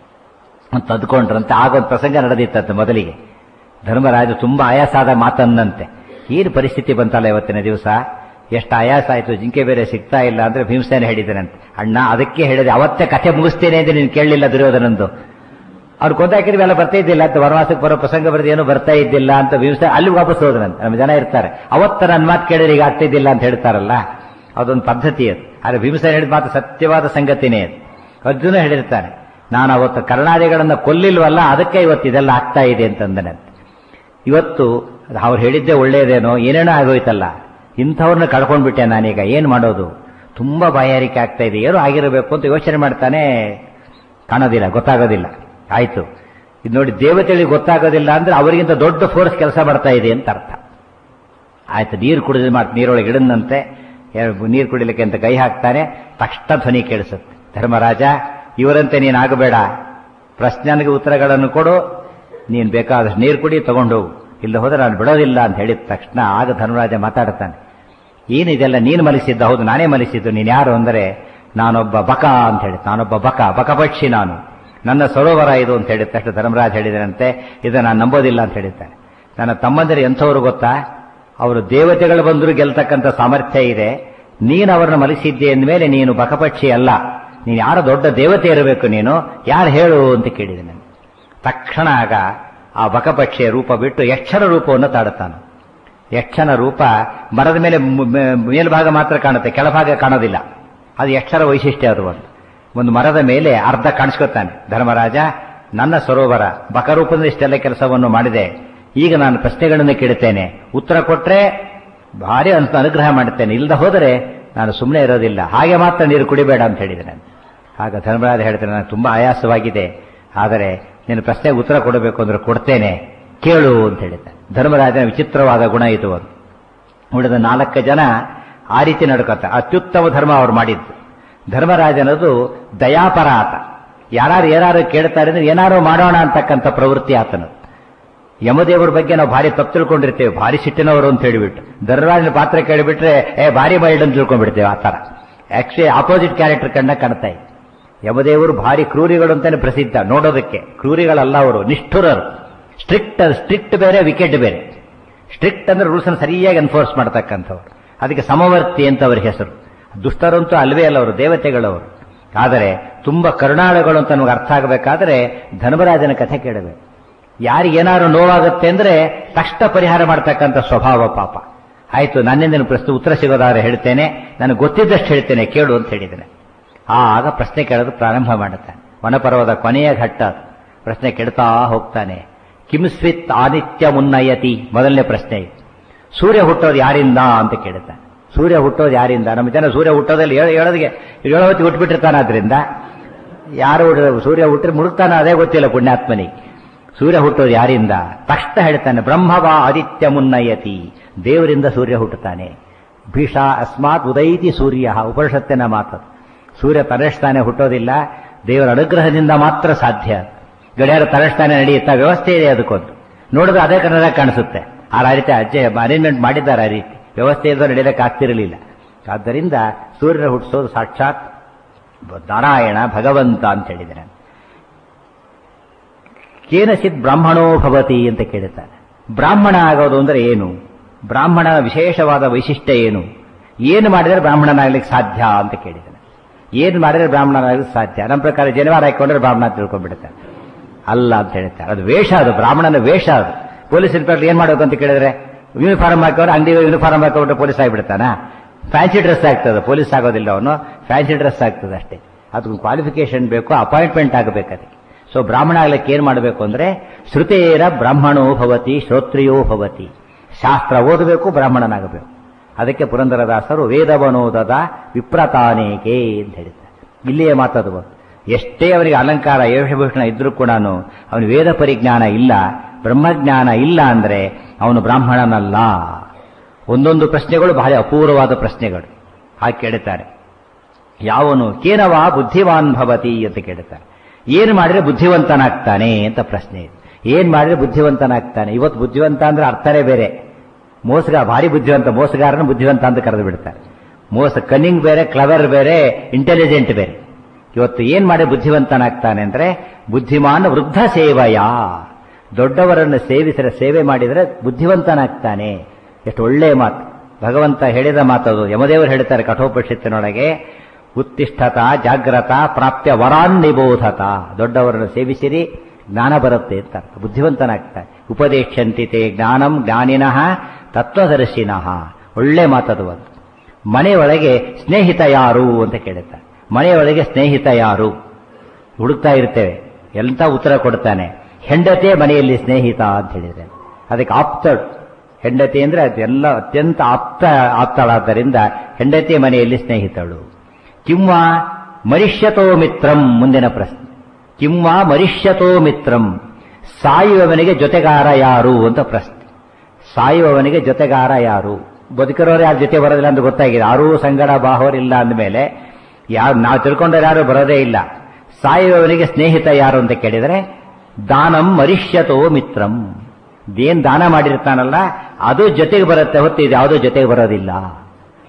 ಅಂತ ಅಂದ್ಕೊಂಡ್ರಂತೆ ಆಗೊಂದು ಪ್ರಸಂಗ ನಡೆದಿತ್ತಂತೆ ಮೊದಲಿಗೆ ಧರ್ಮರಾಜ ತುಂಬಾ ಆಯಾಸ ಆದ ಮಾತನ್ನಂತೆ ಏನು ಪರಿಸ್ಥಿತಿ ಬಂತಲ್ಲ ಇವತ್ತಿನ ದಿವಸ ಎಷ್ಟು ಆಯಾಸ ಆಯ್ತು ಜಿಂಕೆ ಬೇರೆ ಸಿಗ್ತಾ ಇಲ್ಲ ಅಂದ್ರೆ ಭೀಮಸೇನ ಹೇಳಿದನಂತೆ ಅಣ್ಣ ಅದಕ್ಕೆ ಹೇಳಿದೆ ಅವತ್ತೇ ಕಥೆ ಮುಗಿಸ್ತೇನೆ ಅಂತ ನೀನು ಕೇಳಲಿಲ್ಲ ದುರ್ಯೋಧನಂದು ಅವ್ರು ಕೊಂದಾಕಿದ್ರೆ ಎಲ್ಲ ಬರ್ತಾ ಇದ್ದಿಲ್ಲ ಅಂತ ವನವಾಸಕ್ಕೆ ಬರೋ ಪ್ರಸಂಗ ಬರೆದು ಏನು ಬರ್ತಾ ಇದ್ದಿಲ್ಲ ಅಂತ ಭೀಮಸೇನ ಅಲ್ಲಿ ವಾಪಸ್ ಹೋದ್ರಂತೆ ನಮ್ಮ ಜನ ಇರ್ತಾರೆ ಅವತ್ತ ನನ್ನ ಮಾತು ಕೇಳಿದ್ರೆ ಈಗ ಆಗ್ತಿದ್ದಿಲ್ಲ ಅಂತ ಹೇಳ್ತಾರಲ್ಲ ಅದೊಂದು ಪದ್ಧತಿ ಅದು ಆದ್ರೆ ಭೀಮಸೇನ ಹೇಳಿದ ಮಾತು ಸತ್ಯವಾದ ಸಂಗತಿನೇ ಅದು ಅರ್ಜುನ ಹೇಳಿರ್ತಾನೆ ನಾನು ಅವತ್ತು ಕರ್ಣಾದಿಗಳನ್ನ ಕೊಲ್ಲಿಲ್ವಲ್ಲ ಅದಕ್ಕೆ ಇವತ್ತು ಇದೆಲ್ಲ ಆಗ್ತಾ ಇದೆ ಅಂತಂದನಂತೆ ಇವತ್ತು ಅವ್ರು ಹೇಳಿದ್ದೆ ಒಳ್ಳೇದೇನೋ ಏನೇನೋ ಆಗೋಯ್ತಲ್ಲ ಇಂಥವ್ರನ್ನ ಕಳ್ಕೊಂಡ್ಬಿಟ್ಟೆ ನಾನೀಗ ಏನ್ ಮಾಡೋದು ತುಂಬಾ ಬಾಯಾರಿಕೆ ಆಗ್ತಾ ಇದೆ ಏನೋ ಆಗಿರಬೇಕು ಅಂತ ಯೋಚನೆ ಮಾಡ್ತಾನೆ ಕಾಣೋದಿಲ್ಲ ಗೊತ್ತಾಗೋದಿಲ್ಲ ಆಯ್ತು ಇದು ನೋಡಿ ದೇವತೆಗಳಿಗೆ ಗೊತ್ತಾಗೋದಿಲ್ಲ ಅಂದ್ರೆ ಅವರಿಗಿಂತ ದೊಡ್ಡ ಫೋರ್ಸ್ ಕೆಲಸ ಮಾಡ್ತಾ ಇದೆ ಅಂತ ಅರ್ಥ ಆಯ್ತು ನೀರು ಕುಡಿದ ಮಾತು ನೀರೊಳಗೆ ಇಡಂದಂತೆ ನೀರು ಕುಡಿಲಿಕ್ಕೆ ಅಂತ ಕೈ ಹಾಕ್ತಾನೆ ತಕ್ಷಣ ಧ್ವನಿ ಕೇಳಿಸುತ್ತೆ ಧರ್ಮರಾಜ ಇವರಂತೆ ನೀನು ಆಗಬೇಡ ಪ್ರಶ್ನೆಗೆ ಉತ್ತರಗಳನ್ನು ಕೊಡು ನೀನು ಬೇಕಾದಷ್ಟು ನೀರು ಕುಡಿ ತಗೊಂಡು ಹೋಗು ಇಲ್ಲ ಹೋದ್ರೆ ನಾನು ಬಿಡೋದಿಲ್ಲ ಅಂತ ಹೇಳಿದ ತಕ್ಷಣ ಆಗ ಧರ್ಮರಾಜ ಮಾತಾಡ್ತಾನೆ ಏನಿದೆಲ್ಲ ನೀನು ಮಲಗಿಸಿದ್ದ ಹೌದು ನಾನೇ ಮಲಗಿಸಿದ್ದು ನೀನು ಯಾರು ಅಂದರೆ ನಾನೊಬ್ಬ ಬಕ ಅಂತ ಹೇಳಿ ನಾನೊಬ್ಬ ಬಕ ಬಕಪಕ್ಷಿ ನಾನು ನನ್ನ ಸರೋವರ ಇದು ಅಂತ ಹೇಳಿದ ತಕ್ಷಣ ಧರ್ಮರಾಜ್ ಹೇಳಿದರಂತೆ ಇದು ನಾನು ನಂಬೋದಿಲ್ಲ ಅಂತ ಹೇಳಿದ್ದಾನೆ ನನ್ನ ತಮ್ಮಂದಿರು ಎಂಥವ್ರು ಗೊತ್ತಾ ಅವರು ದೇವತೆಗಳು ಬಂದರೂ ಗೆಲ್ತಕ್ಕಂಥ ಸಾಮರ್ಥ್ಯ ಇದೆ ನೀನು ಅವರನ್ನು ಮಲಗಿಸಿದ್ದೆ ಅಂದಮೇಲೆ ನೀನು ಬಕಪಕ್ಷಿ ಅಲ್ಲ ನೀನು ಯಾರ ದೊಡ್ಡ ದೇವತೆ ಇರಬೇಕು ನೀನು ಯಾರು ಹೇಳು ಅಂತ ಕೇಳಿದೆ ನಾನು ತಕ್ಷಣ ಆಗ ಆ ಬಕಪಕ್ಷಿಯ ರೂಪ ಬಿಟ್ಟು ಯಕ್ಷರ ರೂಪವನ್ನು ತಾಡುತ್ತಾನೆ ಯಕ್ಷನ ರೂಪ ಮರದ ಮೇಲೆ ಮು- ಮೇ- ಮೇಲ್ಭಾಗ ಮಾತ್ರ ಕಾಣುತ್ತೆ ಕೆಳಭಾಗ ಕಾಣೋದಿಲ್ಲ ಅದು ಯಕ್ಷರ ವೈಶಿಷ್ಟ್ಯ ಅದು ಒಂದು ಒಂದು ಮರದ ಮೇಲೆ ಅರ್ಧ ಕಾಣಿಸ್ಕೊತಾನೆ ಧರ್ಮರಾಜ ನನ್ನ ಸರೋವರ ಬಕರೂಪದಿಂದ ಇಷ್ಟೆಲ್ಲ ಕೆಲಸವನ್ನು ಮಾಡಿದೆ ಈಗ ನಾನು ಪ್ರಶ್ನೆಗಳನ್ನು ಕೇಳುತ್ತೇನೆ ಉತ್ತರ ಕೊಟ್ರೆ ಭಾರಿ ಅಂತ ಅನುಗ್ರಹ ಮಾಡುತ್ತೇನೆ ಇಲ್ಲದ ಹೋದರೆ ನಾನು ಸುಮ್ಮನೆ ಇರೋದಿಲ್ಲ ಹಾಗೆ ಮಾತ್ರ ನೀರು ಕುಡಿಬೇಡ ಅಂತ ಹೇಳಿದೆ ನಾನು ಆಗ ಧರ್ಮರಾಜ ಹೇಳ್ತಾನೆ ನನಗೆ ತುಂಬಾ ಆಯಾಸವಾಗಿದೆ ಆದರೆ ನೀನು ಪ್ರಶ್ನೆಗೆ ಉತ್ತರ ಕೊಡಬೇಕು ಅಂದ್ರೆ ಕೊಡ್ತೇನೆ ಕೇಳು ಅಂತ ಹೇಳಿದ್ದ ಧರ್ಮರಾಜನ ವಿಚಿತ್ರವಾದ ಗುಣ ಇದು ಅದು ಉಳಿದ ನಾಲ್ಕು ಜನ ಆ ರೀತಿ ನಡ್ಕೊತ ಅತ್ಯುತ್ತಮ ಧರ್ಮ ಅವ್ರು ಮಾಡಿದ್ದು ಧರ್ಮರಾಜನದು ದಯಾಪರ ಆತ ಯಾರು ಏನಾರು ಕೇಳ್ತಾರೆ ಅಂದ್ರೆ ಏನಾರು ಮಾಡೋಣ ಅಂತಕ್ಕಂಥ ಪ್ರವೃತ್ತಿ ಆತನದು ಯಮದೇವರ ಬಗ್ಗೆ ನಾವು ಭಾರಿ ತಪ್ಪು ತಿಳ್ಕೊಂಡಿರ್ತೇವೆ ಭಾರಿ ಸಿಟ್ಟಿನವರು ಅಂತ ಹೇಳಿಬಿಟ್ಟು ಧರ್ಮರಾಜನ ಪಾತ್ರ ಕೇಳಿಬಿಟ್ರೆ ಏ ಭಾರಿ ಮೈಲ್ಡ್ ಅಂತ ತಿಳ್ಕೊಂಡ್ಬಿಡ್ತೇವೆ ಆ ತರ ಆಕ್ಚುಲಿ ಆಪೋಸಿಟ್ ಕ್ಯಾರೆಕ್ಟರ್ ಕಂಡ ಕಾಣ್ತಾ ಇದೆ ಯಮದೇವರು ಭಾರಿ ಕ್ರೂರಿಗಳು ಅಂತಾನೆ ಪ್ರಸಿದ್ಧ ನೋಡೋದಕ್ಕೆ ಕ್ರೂರಿಗಳಲ್ಲ ಅವರು ನಿಷ್ಠುರರು ಸ್ಟ್ರಿಕ್ಟ್ ಸ್ಟ್ರಿಕ್ಟ್ ಬೇರೆ ವಿಕೆಟ್ ಬೇರೆ ಸ್ಟ್ರಿಕ್ಟ್ ಅಂದ್ರೆ ರೂಲ್ಸ್ ಅನ್ನು ಸರಿಯಾಗಿ ಎನ್ಫೋರ್ಸ್ ಮಾಡ್ತಕ್ಕಂಥವ್ರು ಅದಕ್ಕೆ ಸಮವರ್ತಿ ಅಂತ ಅವರ ಹೆಸರು ದುಷ್ಟರಂತೂ ಅಲ್ವೇ ಅಲ್ಲ ಅವರು ದೇವತೆಗಳವರು ಆದರೆ ತುಂಬಾ ಕರುಣಾಳುಗಳು ಅಂತ ನಮಗೆ ಅರ್ಥ ಆಗಬೇಕಾದ್ರೆ ಧರ್ಮರಾಜನ ಕಥೆ ಕೇಳಬೇಕು ಯಾರಿಗೇನಾದ್ರು ನೋವಾಗುತ್ತೆ ಅಂದ್ರೆ ತಕ್ಷಣ ಪರಿಹಾರ ಮಾಡ್ತಕ್ಕಂಥ ಸ್ವಭಾವ ಪಾಪ ಆಯ್ತು ನನ್ನಿಂದ ಪ್ರಶ್ನೆ ಉತ್ತರ ಸಿಗೋದಾದ್ರೆ ಹೇಳ್ತೇನೆ ನನಗೆ ಗೊತ್ತಿದ್ದಷ್ಟು ಹೇಳ್ತೇನೆ ಕೇಳು ಅಂತ ಹೇಳಿದ್ದೇನೆ ಆಗ ಪ್ರಶ್ನೆ ಕೇಳೋದು ಪ್ರಾರಂಭ ಮಾಡುತ್ತಾನೆ ವನಪರ್ವದ ಕೊನೆಯ ಘಟ್ಟ ಅದು. ಪ್ರಶ್ನೆ ಕೇಳ್ತಾ ಹೋಗ್ತಾನೆ ಕಿಮ್ಸ್ವಿತ್ ಆದಿತ್ಯ ಮುನ್ನಯತಿ ಮೊದಲನೇ ಪ್ರಶ್ನೆ ಇದು. ಸೂರ್ಯ ಹುಟ್ಟೋದು ಯಾರಿಂದ ಅಂತ ಕೇಳುತ್ತಾನೆ ಸೂರ್ಯ ಹುಟ್ಟೋದು ಯಾರಿಂದ ನಮ್ಮ ಜನ ಸೂರ್ಯ ಹುಟ್ಟೋದಲ್ಲಿ ಹೇಳ- ಹೇಳೋದಿಗೆ ಹೇಳೋತಿ ಹುಟ್ಟುಬಿಟ್ಟಿರ್ತಾನೆ ಆದ್ರಿಂದ ಯಾರು ಹುಟ್ಟಿದ ಸೂರ್ಯ ಹುಟ್ಟರೆ ಮುಳುಗ್ತಾನ ಅದೇ ಗೊತ್ತಿಲ್ಲ ಪುಣ್ಯಾತ್ಮನಿಗೆ ಸೂರ್ಯ ಹುಟ್ಟೋದು ಯಾರಿಂದ ತಕ್ಷಣ ಹೇಳ್ತಾನೆ ಬ್ರಹ್ಮವ ಆದಿತ್ಯ ಮುನ್ನಯತಿ ದೇವರಿಂದ ಸೂರ್ಯ ಹುಟ್ಟುತ್ತಾನೆ ಭೀಷ ಅಸ್ಮಾತ್ ಉದೈತಿ ಸೂರ್ಯ ಉಪನಿಷತ್ತಿನ ಮಾತದು ಸೂರ್ಯ ತನ್ನಷ್ಟಾನೆ ಹುಟ್ಟೋದಿಲ್ಲ ದೇವರ ಅನುಗ್ರಹದಿಂದ ಮಾತ್ರ ಸಾಧ್ಯ ಗಡಿಯಾರ ತನ್ನಷ್ಟಾನೆ ನಡೆಯುತ್ತಾ ವ್ಯವಸ್ಥೆ ಇದೆ ಅದಕ್ಕೊಂದು ನೋಡಿದ್ರೆ ಅದೇ ಕನ್ನಡ ಕಾಣಿಸುತ್ತೆ ಆ ರೀತಿ ಅಜ್ಜೆ ಅರೇಂಜ್ಮೆಂಟ್ ಮಾಡಿದ್ದಾರೆ ಆ ರೀತಿ ವ್ಯವಸ್ಥೆ ಇದ್ದೋ ನಡೆಯಲಿಕ್ಕೆ ಆಗ್ತಿರಲಿಲ್ಲ ಆದ್ದರಿಂದ ಸೂರ್ಯನ ಹುಟ್ಟಿಸೋದು ಸಾಕ್ಷಾತ್ ನಾರಾಯಣ ಭಗವಂತ ಅಂತ ಹೇಳಿದ್ದಾರೆ ಕೇನಚಿತ್ ಬ್ರಾಹ್ಮಣೋ ಭವತಿ ಅಂತ ಕೇಳುತ್ತಾರೆ ಬ್ರಾಹ್ಮಣ ಆಗೋದು ಅಂದ್ರೆ ಏನು ಬ್ರಾಹ್ಮಣನ ವಿಶೇಷವಾದ ವೈಶಿಷ್ಟ್ಯ ಏನು ಏನು ಮಾಡಿದರೆ ಬ್ರಾಹ್ಮಣನಾಗ್ಲಿಕ್ಕೆ ಸಾಧ್ಯ ಅಂತ ಕೇಳಿದ್ದಾನೆ ಏನು ಮಾಡಿದ್ರೆ ಬ್ರಾಹ್ಮಣನಾಗ್ಲಿಕ್ಕೆ ಸಾಧ್ಯ ನಮ್ಮ ಪ್ರಕಾರ ಜನಿವಾರ ಹಾಕೊಂಡ್ರೆ ಬ್ರಾಹ್ಮಣ ಅಂತ ತಿಳ್ಕೊಂಡ್ಬಿಡುತ್ತಾರೆ ಅಲ್ಲ ಅಂತ ಹೇಳ್ತಾರೆ ಅದು ವೇಷ ಅದು ಬ್ರಾಹ್ಮಣನ ವೇಷ ಅದು ಪೊಲೀಸ್ ಇನ್ಸ್ಪೆಕ್ಟರ್ ಏನ್ ಮಾಡಬೇಕು ಅಂತ ಕೇಳಿದ್ರೆ ಯೂನಿಫಾರ್ಮ್ ಹಾಕೋರು ಅಂಗಡಿ ಯೂನಿಫಾರ್ಮ್ ಹಾಕೊಂಡ್ರೆ ಪೊಲೀಸ್ ಆಗಿಬಿಡ್ತಾನ ಫ್ಯಾನ್ಸಿ ಡ್ರೆಸ್ ಆಗ್ತದೆ ಪೊಲೀಸ್ ಆಗೋದಿಲ್ಲ ಅವನು ಫ್ಯಾನ್ಸಿ ಡ್ರೆಸ್ ಆಗ್ತದೆ ಅಷ್ಟೇ ಅದಕ್ಕೆ ಕ್ವಾಲಿಫಿಕೇಶನ್ ಬೇಕು ಅಪಾಯಿಂಟ್ಮೆಂಟ್ ಆಗಬೇಕು ಅದಕ್ಕೆ ಸೊ ಬ್ರಾಹ್ಮಣ ಆಗ್ಲಿಕ್ಕೆ ಏನ್ ಮಾಡಬೇಕು ಅಂದ್ರೆ ಶ್ರುತೇರ ಬ್ರಾಹ್ಮಣೋ ಭವತಿ ಶ್ರೋತ್ರಿಯೋ ಭವತಿ ಶಾಸ್ತ್ರ ಓದಬೇಕು ಬ್ರಾಹ್ಮಣನಾಗಬೇಕು ಅದಕ್ಕೆ ಪುರಂದರದಾಸರು ವೇದವನೋದದ ವಿಪ್ರತಾನೇಕೆ ಅಂತ ಹೇಳಿದ್ದಾರೆ ಇಲ್ಲಿಯೇ ಮಾತದು ಎಷ್ಟೇ ಅವನಿಗೆ ಅಲಂಕಾರ ಯಶಭೂಷಣ ಇದ್ರೂ ಕೂಡ ಅವನು ವೇದ ಪರಿಜ್ಞಾನ ಇಲ್ಲ ಬ್ರಹ್ಮಜ್ಞಾನ ಇಲ್ಲ ಅಂದ್ರೆ ಅವನು ಬ್ರಾಹ್ಮಣನಲ್ಲ ಒಂದೊಂದು ಪ್ರಶ್ನೆಗಳು ಬಹಳ ಅಪೂರ್ವವಾದ ಪ್ರಶ್ನೆಗಳು ಹಾಗೆ ಕೇಳುತ್ತಾರೆ ಯಾವನು ಕೇನವ ಬುದ್ಧಿವಾನ್ ಭವತಿ ಅಂತ ಕೇಳುತ್ತಾರೆ ಏನು ಮಾಡಿದ್ರೆ ಬುದ್ಧಿವಂತನಾಗ್ತಾನೆ ಅಂತ ಪ್ರಶ್ನೆ ಇದೆ ಏನ್ ಮಾಡಿದ್ರೆ ಬುದ್ಧಿವಂತನಾಗ್ತಾನೆ ಇವತ್ತು ಬುದ್ಧಿವಂತ ಅಂದ್ರೆ ಅರ್ಥನೇ ಬೇರೆ ಮೋಸಗಾರ ಭಾರಿ ಬುದ್ಧಿವಂತ ಮೋಸಗಾರನ ಬುದ್ಧಿವಂತ ಅಂತ ಕರೆದು ಬಿಡ್ತಾರೆ ಮೋಸ ಕನ್ನಿಂಗ್ ಬೇರೆ ಕ್ಲವರ್ ಬೇರೆ ಇಂಟೆಲಿಜೆಂಟ್ ಬೇರೆ ಇವತ್ತು ಏನ್ ಮಾಡಿ ಬುದ್ಧಿವಂತನಾಗ್ತಾನೆ ಅಂದ್ರೆ ಬುದ್ಧಿಮಾನ್ ವೃದ್ಧ ಸೇವಯ ದೊಡ್ಡವರನ್ನು ಸೇವಿಸಿದ ಸೇವೆ ಮಾಡಿದರೆ ಬುದ್ಧಿವಂತನಾಗ್ತಾನೆ ಎಷ್ಟು ಒಳ್ಳೆಯ ಮಾತು ಭಗವಂತ ಹೇಳಿದ ಮಾತದು ಯಮದೇವರು ಹೇಳ್ತಾರೆ ಕಠೋಪನಿಷತ್ತಿನೊಳಗೆ ಉತ್ತಿಷ್ಠತ ಜಾಗ್ರತ ಪ್ರಾಪ್ಯ ವರಾನ್ ನಿಬೋಧತ ದೊಡ್ಡವರನ್ನು ಸೇವಿಸಿರಿ ಜ್ಞಾನ ಬರುತ್ತೆ ಅಂತ ಅರ್ಥ. ಬುದ್ಧಿವಂತನಾಗ್ತಾನೆ ಉಪದೇಶಂತಿತೆ ಜ್ಞಾನಂ ಜ್ಞಾನಿನಃ ತತ್ವದರ್ಶಿನಃ ಒಳ್ಳೆ ಮಾತದು ಅದು ಮನೆಯೊಳಗೆ ಸ್ನೇಹಿತ ಯಾರು ಅಂತ ಕೇಳುತ್ತಾರೆ ಮನೆಯೊಳಗೆ ಸ್ನೇಹಿತ ಯಾರು ಹುಡುಕ್ತಾ ಇರ್ತೇವೆ ಎಂತ ಉತ್ತರ ಕೊಡ್ತಾನೆ ಹೆಂಡತಿಯೇ ಮನೆಯಲ್ಲಿ ಸ್ನೇಹಿತ ಅಂತ ಹೇಳಿದ್ರೆ ಅದಕ್ಕೆ ಆಪ್ತಳು ಹೆಂಡತಿ ಅಂದ್ರೆ ಅದೆಲ್ಲ ಅತ್ಯಂತ ಆಪ್ತ ಆಪ್ತಳಾದ್ದರಿಂದ ಹೆಂಡತಿಯ ಮನೆಯಲ್ಲಿ ಸ್ನೇಹಿತಳು ಕಿಂವ ಮರಿಷ್ಯತೋ ಮಿತ್ರಂ ಮುಂದಿನ ಪ್ರಶ್ನೆ ಕಿಂವ ಮರಿಷ್ಯತೋ ಮಿತ್ರಂ ಸಾಯುವವನಿಗೆ ಜೊತೆಗಾರ ಯಾರು ಅಂತ ಪ್ರಶ್ನೆ ಸಾಯುವವನಿಗೆ ಜೊತೆಗಾರ ಯಾರು ಬದುಕಿರೋರು ಯಾರು ಜೊತೆ ಬರೋದಿಲ್ಲ ಅಂತ ಗೊತ್ತಾಗಿದೆ ಯಾರೂ ಸಂಗಡ ಬಾಹೋರಿಲ್ಲ ಅಂದಮೇಲೆ ಯಾರು ನಾವು ತಿಳ್ಕೊಂಡ್ರೆ ಯಾರು ಬರೋದೇ ಇಲ್ಲ ಸಾಯುವವನಿಗೆ ಸ್ನೇಹಿತ ಯಾರು ಅಂತ ಕೇಳಿದರೆ ದಾನಂ ಮರಿಷ್ಯತೋ ಮಿತ್ರಂ ಏನ್ ದಾನ ಮಾಡಿರ್ತಾನಲ್ಲ ಅದು ಜೊತೆಗೆ ಬರುತ್ತೆ ಹೊತ್ತು ಇದು ಯಾವುದೂ ಜೊತೆಗೆ ಬರೋದಿಲ್ಲ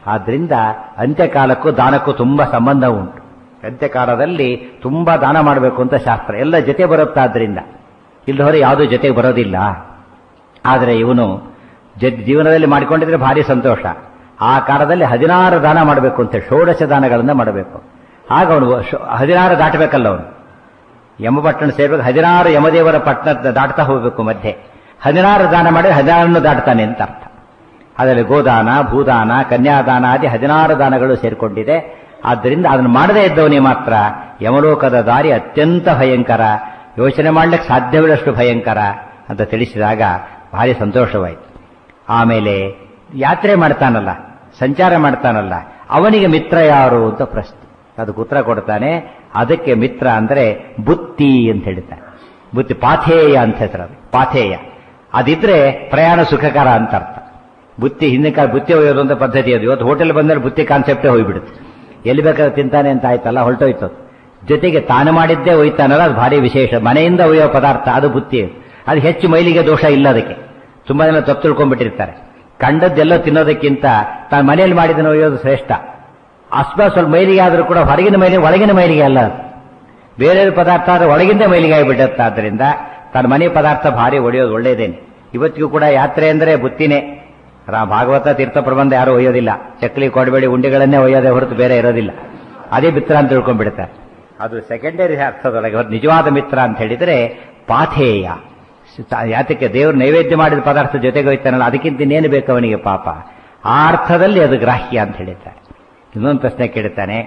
ಆದ್ರಿಂದ ಅಂತ್ಯಕಾಲಕ್ಕೂ ದಾನಕ್ಕೂ ತುಂಬಾ ಸಂಬಂಧ ಉಂಟು ಅಂತ್ಯಕಾಲದಲ್ಲಿ ತುಂಬಾ ದಾನ ಮಾಡಬೇಕು ಅಂತ ಶಾಸ್ತ್ರ ಎಲ್ಲ ಜೊತೆ ಬರುತ್ತಾದ್ರಿಂದ ಇಲ್ಲದವರೆ ಯಾವುದೂ ಜೊತೆಗೆ ಬರೋದಿಲ್ಲ ಆದರೆ ಇವನು ಜ- ಜೀವನದಲ್ಲಿ ಮಾಡಿಕೊಂಡಿದ್ರೆ ಭಾರಿ ಸಂತೋಷ ಆ ಕಾಲದಲ್ಲಿ ಹದಿನಾರು ದಾನ ಮಾಡಬೇಕು ಅಂತ ಷೋಡಶ ದಾನಗಳನ್ನ ಮಾಡಬೇಕು ಆಗ ಅವನು ಶೊ- ಹದಿನಾರು ದಾಟಬೇಕಲ್ಲ ಅವನು ಯಮಪಟ್ಟಣ ಸೇರ್ಬೇಕು ಹದಿನಾರು ಯಮದೇವರ ಪಟ್ಟಣ ದಾಟ್ತಾ ಹೋಗಬೇಕು ಮಧ್ಯೆ ಹದಿನಾರು ದಾನ ಮಾಡಿ ಹದಿನಾರನ್ನು ದಾಟ್ತಾನೆ ಅಂತ ಅರ್ಥ ಅದರಲ್ಲಿ ಗೋದಾನ ಭೂದಾನ ಕನ್ಯಾದಾನ ಆದಿ ಹದಿನಾರು ದಾನಗಳು ಸೇರಿಕೊಂಡಿದೆ ಆದ್ದರಿಂದ ಅದನ್ನು ಮಾಡದೇ ಇದ್ದವನೇ ಮಾತ್ರ ಯಮಲೋಕದ ದಾರಿ ಅತ್ಯಂತ ಭಯಂಕರ ಯೋಚನೆ ಮಾಡ್ಲಿಕ್ಕೆ ಸಾಧ್ಯವಿಲ್ಲಷ್ಟು ಭಯಂಕರ ಅಂತ ತಿಳಿಸಿದಾಗ ಭಾರಿ ಸಂತೋಷವಾಯಿತು ಆಮೇಲೆ ಯಾತ್ರೆ ಮಾಡ್ತಾನಲ್ಲ ಸಂಚಾರ ಮಾಡ್ತಾನಲ್ಲ ಅವನಿಗೆ ಮಿತ್ರ ಯಾರು ಅಂತ ಪ್ರಶ್ನೆ ಅದಕ್ಕೆ ಉತ್ತರ ಕೊಡ್ತಾನೆ ಅದಕ್ಕೆ ಮಿತ್ರ ಅಂದ್ರೆ ಬುತ್ತಿ ಅಂತ ಹೇಳ್ತಾನೆ ಬುತ್ತಿ ಪಾಥೇಯ ಅಂತ ಹೆಸರು ಅದು ಪಾಥೇಯ ಅದಿದ್ರೆ ಪ್ರಯಾಣ ಸುಖಕರ ಅಂತ ಅರ್ಥ ಬುತ್ತಿ ಹಿಂದಿನ ಕಾಲ ಬುತ್ತಿ ಒಯ್ಯೋದು ಅಂತ ಪದ್ಧತಿ ಅದು ಇವತ್ತು ಹೋಟೆಲ್ ಬಂದರೆ ಬುತ್ತಿ ಕಾನ್ಸೆಪ್ಟೇ ಹೋಗ್ಬಿಡುತ್ತೆ ಎಲ್ಲಿ ಬೇಕಾದ್ರೆ ತಿಂತಾನೆ ಅಂತ ಆಯ್ತಲ್ಲ ಹೊರಟೋಯ್ತು ಅದು. ಜೊತೆಗೆ ತಾನು ಮಾಡಿದ್ದೇ ಒಯ್ತಾನಲ್ಲ ಅದು ಭಾರಿ ವಿಶೇಷ ಮನೆಯಿಂದ ಒಯ್ಯೋ ಪದಾರ್ಥ ಅದು ಬುತ್ತಿ ಅದು ಹೆಚ್ಚು ಮೈಲಿಗೆ ದೋಷ ಇಲ್ಲ ಅದಕ್ಕೆ ತುಂಬಾ ಜನ ತಪ್ಪು ತಿಳ್ಕೊಂಡ್ಬಿಟ್ಟಿರ್ತಾರೆ ಕಂಡದ್ದೆಲ್ಲ ತಿನ್ನೋದಕ್ಕಿಂತ ತಾನು ಮನೆಯಲ್ಲಿ ಮಾಡಿದ್ದನ್ನು ಒಯ್ಯೋದು ಶ್ರೇಷ್ಠ ಅಸ್ಮ ಸ್ವಲ್ಪ ಮೈಲಿಗೆ ಆದರೂ ಕೂಡ ಹೊರಗಿನ ಮೈಲಿಗೆ ಒಳಗಿನ ಮೈಲಿಗೆ ಅಲ್ಲ ಅದು. ಬೇರೆ ಪದಾರ್ಥ ಆದ್ರೆ ಒಳಗಿಂದ ಮೈಲಿಗೆ ಆಗಿಬಿಡುತ್ತೆ ಆದ್ದರಿಂದ ತನ್ನ ಮನೆ ಪದಾರ್ಥ ಭಾರಿ ಒಡೆಯೋದು ಒಳ್ಳೇದೇನೆ ಇವತ್ತಿಗೂ ಕೂಡ ಯಾತ್ರೆ ಅಂದರೆ ಬುತ್ತಿನೇ ರಾ ಭಾಗವತ ತೀರ್ಥ ಪ್ರಬಂಧ ಯಾರು ಒಯ್ಯೋದಿಲ್ಲ ಚಕ್ಲಿ ಕೊಡಬೇಡಿ ಉಂಡಿಗಳನ್ನೇ ಒಯ್ಯೋದೇ ಹೊರತು ಬೇರೆ ಇರೋದಿಲ್ಲ ಅದೇ ಮಿತ್ರ ಅಂತ ತಿಳ್ಕೊಂಡ್ಬಿಡ್ತಾರೆ ಅದು ಸೆಕೆಂಡರಿ ಅರ್ಥದೊಳಗೆ ಹೊರತು ನಿಜವಾದ ಮಿತ್ರ ಅಂತ ಹೇಳಿದರೆ ಪಾಥೇಯ ಸ- ಯಾತಕ್ಕೆ ದೇವರು ನೈವೇದ್ಯ ಮಾಡಿದ ಪದಾರ್ಥ ಜೊತೆಗೆ ಹೋಯ್ತಾನಲ್ಲ ಅದಕ್ಕಿಂತ ಇನ್ನೇನು ಬೇಕು ಅವನಿಗೆ ಪಾಪ ಆ ಅರ್ಥದಲ್ಲಿ ಅದು ಗ್ರಾಹ್ಯ ಅಂತ ಹೇಳಿದ್ದಾರೆ ಇನ್ನೊಂದು ಪ್ರಶ್ನೆ ಕೇಳ್ತಾನೆ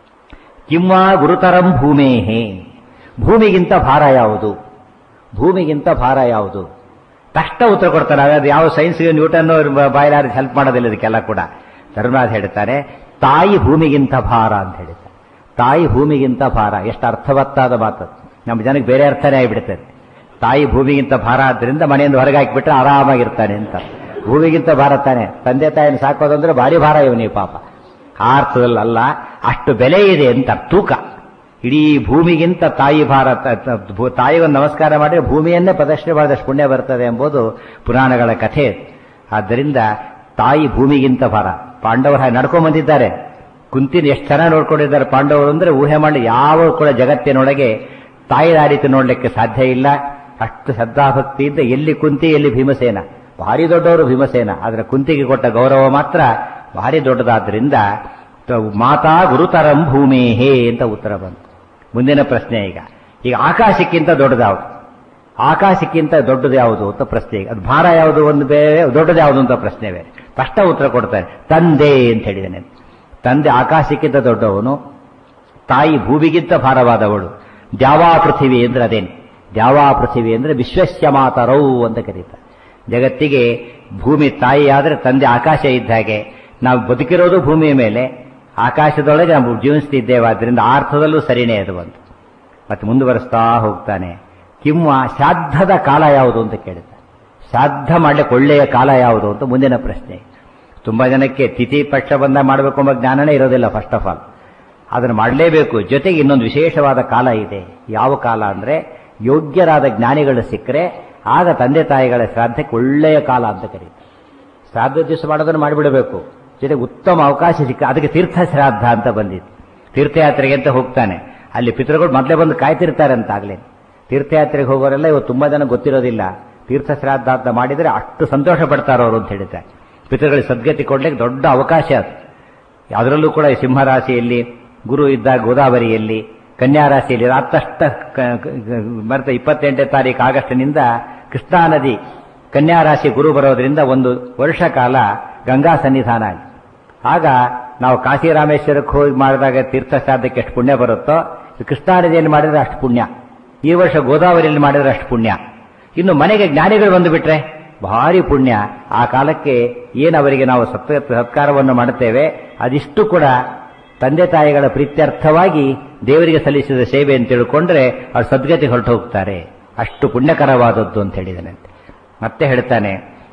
ಕಿಂವಾ ಗುರುತರಂ ಭೂಮೇಹೇ ಭೂಮಿಗಿಂತ ಭಾರ ಯಾವುದು ಭೂಮಿಗಿಂತ ಭಾರ ಯಾವುದು ತಕ್ಷಣ ಉತ್ತರ ಕೊಡ್ತಾರೆ ಅದು ಯಾವ ಸೈನ್ಸ್ಗೆ ನ್ಯೂಟನ್ ಬಾಯ್ಲಾರಿ ಹೆಲ್ಪ್ ಮಾಡೋದಿಲ್ಲ ಇದಕ್ಕೆಲ್ಲ ಕೂಡ ಧರ್ಮರಾಜ್ ಹೇಳ್ತಾರೆ ತಾಯಿ ಭೂಮಿಗಿಂತ ಭಾರ ಅಂತ ಹೇಳ್ತಾರೆ ತಾಯಿ ಭೂಮಿಗಿಂತ ಭಾರ ಎಷ್ಟು ಅರ್ಥವತ್ತಾದ ಮಾತು ನಮ್ಮ ಜನಕ್ಕೆ ಬೇರೆ ಅರ್ಥನೇ ಆಗಿಬಿಡ್ತದೆ ತಾಯಿ ಭೂಮಿಗಿಂತ ಭಾರ ಆದ್ರಿಂದ ಮನೆಯಿಂದ ಹೊರಗೆ ಹಾಕಿಬಿಟ್ರೆ ಆರಾಮಾಗಿರ್ತಾನೆ ಅಂತ ಭೂಮಿಗಿಂತ ಭಾರ ತಾನೆ ತಂದೆ ತಾಯಿನ ಸಾಕೋದಂದ್ರೆ ಭಾರಿ ಭಾರ ಇವನಿಗೆ ಪಾಪ ಆ ಅರ್ಥದಲ್ಲಿ ಅಲ್ಲ ಅಷ್ಟು ಬೆಲೆ ಇದೆ ಅಂತ ತೂಕ ಇಡೀ ಭೂಮಿಗಿಂತ ತಾಯಿ ಭಾರ ತ- ತ- ಭೂ- ತಾಯಿಗೊಂದು ನಮಸ್ಕಾರ ಮಾಡಿದ್ರೆ ಭೂಮಿಯನ್ನೇ ಪ್ರದರ್ಶನೆ ಮಾಡಿದಷ್ಟು ಪುಣ್ಯ ಬರ್ತದೆ ಎಂಬುದು ಪುರಾಣಗಳ ಕಥೆ ಆದ್ದರಿಂದ ತಾಯಿ ಭೂಮಿಗಿಂತ ಭಾರ ಪಾಂಡವರು ಹಾಗೆ ನಡ್ಕೊಂಡ್ ಬಂದಿದ್ದಾರೆ ಕುಂತಿನ ಎಷ್ಟು ಚೆನ್ನಾಗಿ ನೋಡ್ಕೊಂಡಿದ್ದಾರೆ ಪಾಂಡವರು ಅಂದ್ರೆ ಊಹೆ ಮಾಡಿ ಯಾವ ಕೂಡ ಜಗತ್ತಿನೊಳಗೆ ತಾಯಿ ಆ ರೀತಿ ನೋಡ್ಲಿಕ್ಕೆ ಸಾಧ್ಯ ಇಲ್ಲ ಅಷ್ಟು ಶ್ರದ್ಧಾಭಕ್ತಿಯಿಂದ ಎಲ್ಲಿ ಕುಂತಿ ಎಲ್ಲಿ ಭೀಮಸೇನ ಭಾರಿ ದೊಡ್ಡವರು ಭೀಮಸೇನ ಆದ್ರೆ ಕುಂತಿಗೆ ಕೊಟ್ಟ ಗೌರವ ಮಾತ್ರ ಭಾರಿ ದೊಡ್ಡದಾದ್ರಿಂದ ತ- ಮಾತಾ ಗುರುತರಂ ಭೂಮೇಹೇ ಅಂತ ಉತ್ತರ ಬಂತು ಮುಂದಿನ ಪ್ರಶ್ನೆ ಈಗ ಈಗ ಆಕಾಶಕ್ಕಿಂತ ದೊಡ್ಡದಾವುದು ಆಕಾಶಕ್ಕಿಂತ ದೊಡ್ಡದು ಯಾವುದು ಅಂತ ಪ್ರಶ್ನೆ ಈಗ ಅದು ಭಾರ ಯಾವುದು ಒಂದು ಬೇರೆ ದೊಡ್ಡದು ಯಾವುದು ಅಂತ ಪ್ರಶ್ನೆ ಬೇರೆ ಸ್ಪಷ್ಟ ಉತ್ತರ ಕೊಡ್ತಾರೆ ತಂದೆ ಅಂತ ಹೇಳಿದ್ದೇನೆ ತಂದೆ ಆಕಾಶಕ್ಕಿಂತ ದೊಡ್ಡವನು ತಾಯಿ ಭೂಮಿಗಿಂತ ಭಾರವಾದವಳು ದ್ಯಾವಾ ಪೃಥಿವಿ ಅಂದ್ರೆ ಅದೇನು ದ್ಯಾವಾ ಪೃಥಿವಿ ಅಂದ್ರೆ ವಿಶ್ವಸ್ಯ ಮಾತರೌ ಅಂತ ಕರೀತಾರೆ ಜಗತ್ತಿಗೆ ಭೂಮಿ ತಾಯಿ ಆದರೆ ತಂದೆ ಆಕಾಶ ಇದ್ದ ಹಾಗೆ ನಾವು ಬದುಕಿರೋದು ಭೂಮಿಯ ಮೇಲೆ ಆಕಾಶದೊಳಗೆ ನಾವು ಜೀವಿಸ್ತಿದ್ದೇವೆ ಆದ್ರಿಂದ ಆ ಅರ್ಥದಲ್ಲೂ ಸರಿನೇ ಅದು ಬಂತು ಮತ್ತೆ ಮುಂದುವರಿಸ್ತಾ ಹೋಗ್ತಾನೆ ಕಿಮ್ಮ ಶ್ರಾದ್ದದ ಕಾಲ ಯಾವುದು ಅಂತ ಕೇಳುತ್ತೆ ಶ್ರಾದ್ದ ಮಾಡ್ಲಿಕ್ಕೆ ಒಳ್ಳೆಯ ಕಾಲ ಯಾವುದು ಅಂತ ಮುಂದಿನ ಪ್ರಶ್ನೆ ತುಂಬಾ ಜನಕ್ಕೆ ತಿಥಿ ಪಕ್ಷ ಬಂದ ಮಾಡಬೇಕು ಎಂಬ ಜ್ಞಾನನೇ ಇರೋದಿಲ್ಲ ಫಸ್ಟ್ ಆಫ್ ಆಲ್ ಅದನ್ನು ಮಾಡಲೇಬೇಕು ಜೊತೆಗೆ ಇನ್ನೊಂದು ವಿಶೇಷವಾದ ಕಾಲ ಇದೆ ಯಾವ ಕಾಲ ಅಂದ್ರೆ ಯೋಗ್ಯರಾದ ಜ್ಞಾನಿಗಳು ಸಿಕ್ಕರೆ ಆಗ ತಂದೆ ತಾಯಿಗಳ ಶ್ರಾದ್ದಕ್ಕೆ ಒಳ್ಳೆಯ ಕಾಲ ಅಂತ ಕರೀತಾರೆ ಶ್ರಾದ್ದ ದಿವಸ ಮಾಡೋದನ್ನು ಮಾಡಿಬಿಡಬೇಕು ಜೊತೆಗೆ ಉತ್ತಮ ಅವಕಾಶ ಸಿಕ್ಕ ಅದಕ್ಕೆ ತೀರ್ಥ ಶ್ರಾದ್ದ ಅಂತ ಬಂದಿತ್ತು ತೀರ್ಥಯಾತ್ರೆಗೆ ಅಂತ ಹೋಗ್ತಾನೆ ಅಲ್ಲಿ ಪಿತೃಗಳು ಮೊದಲೇ ಬಂದು ಕಾಯ್ತಿರ್ತಾರೆ ಅಂತ ಆಗ್ಲೇ ತೀರ್ಥಯಾತ್ರೆಗೆ ಹೋಗೋರೆಲ್ಲ ಇವತ್ತು ತುಂಬಾ ಜನ ಗೊತ್ತಿರೋದಿಲ್ಲ ತೀರ್ಥ ಶ್ರಾದ್ದ ಅಂತ ಮಾಡಿದರೆ ಅಷ್ಟು ಸಂತೋಷ ಪಡ್ತಾರೋ ಅವರು ಅಂತ ಹೇಳಿದ್ದಾರೆ ಪಿತೃಗಳಿಗೆ ಸದ್ಗತಿ ಕೊಡ್ಲಿಕ್ಕೆ ದೊಡ್ಡ ಅವಕಾಶ ಅದು ಅದರಲ್ಲೂ ಕೂಡ ಈ ಸಿಂಹರಾಶಿಯಲ್ಲಿ ಗುರು ಇದ್ದ ಗೋದಾವರಿಯಲ್ಲಿ ಕನ್ಯಾ ರಾಶಿಯಲ್ಲಿ ರಾತಷ್ಟ ಮರೆತ ಇಪ್ಪತ್ತೆಂಟನೇ ತಾರೀಕು ಆಗಸ್ಟ್ನಿಂದ ಕೃಷ್ಣಾ ನದಿ ಕನ್ಯಾ ರಾಶಿ ಗುರು ಬರೋದ್ರಿಂದ ಒಂದು ವರ್ಷ ಕಾಲ ಗಂಗಾ ಸನ್ನಿಧಾನ ಆಗಿ ಆಗ ನಾವು ಕಾಶಿ ರಾಮೇಶ್ವರಕ್ಕೆ ಹೋಗಿ ಮಾಡಿದಾಗ ತೀರ್ಥ ಶ್ರಾದ್ದಕ್ಕೆ ಎಷ್ಟು ಪುಣ್ಯ ಬರುತ್ತೋ ಈ ಕೃಷ್ಣಾ ನದಿಯಲ್ಲಿ ಮಾಡಿದ್ರೆ ಅಷ್ಟು ಪುಣ್ಯ ಈ ವರ್ಷ ಗೋದಾವರಿಯಲ್ಲಿ ಮಾಡಿದ್ರೆ ಅಷ್ಟು ಪುಣ್ಯ ಇನ್ನು ಮನೆಗೆ ಜ್ಞಾನಿಗಳು ಬಂದು ಬಿಟ್ರೆ ಭಾರಿ ಪುಣ್ಯ ಆ ಕಾಲಕ್ಕೆ ಏನು ಅವರಿಗೆ ನಾವು ಸತ್ ಸತ್ಕಾರವನ್ನು ಮಾಡುತ್ತೇವೆ ಅದಿಷ್ಟು ಕೂಡ ತಂದೆ ತಾಯಿಗಳ ಪ್ರೀತ್ಯರ್ಥವಾಗಿ ದೇವರಿಗೆ ಸಲ್ಲಿಸಿದ ಸೇವೆ ಅಂತ ತಿಳ್ಕೊಂಡ್ರೆ ಅವ್ರು ಸದ್ಗತಿ ಹೊರಟು ಹೋಗ್ತಾರೆ ಅಷ್ಟು ಪುಣ್ಯಕರವಾದದ್ದು ಅಂತ ಹೇಳಿದನಂತೆ ಮತ್ತೆ ಹೇಳ್ತಾನೆ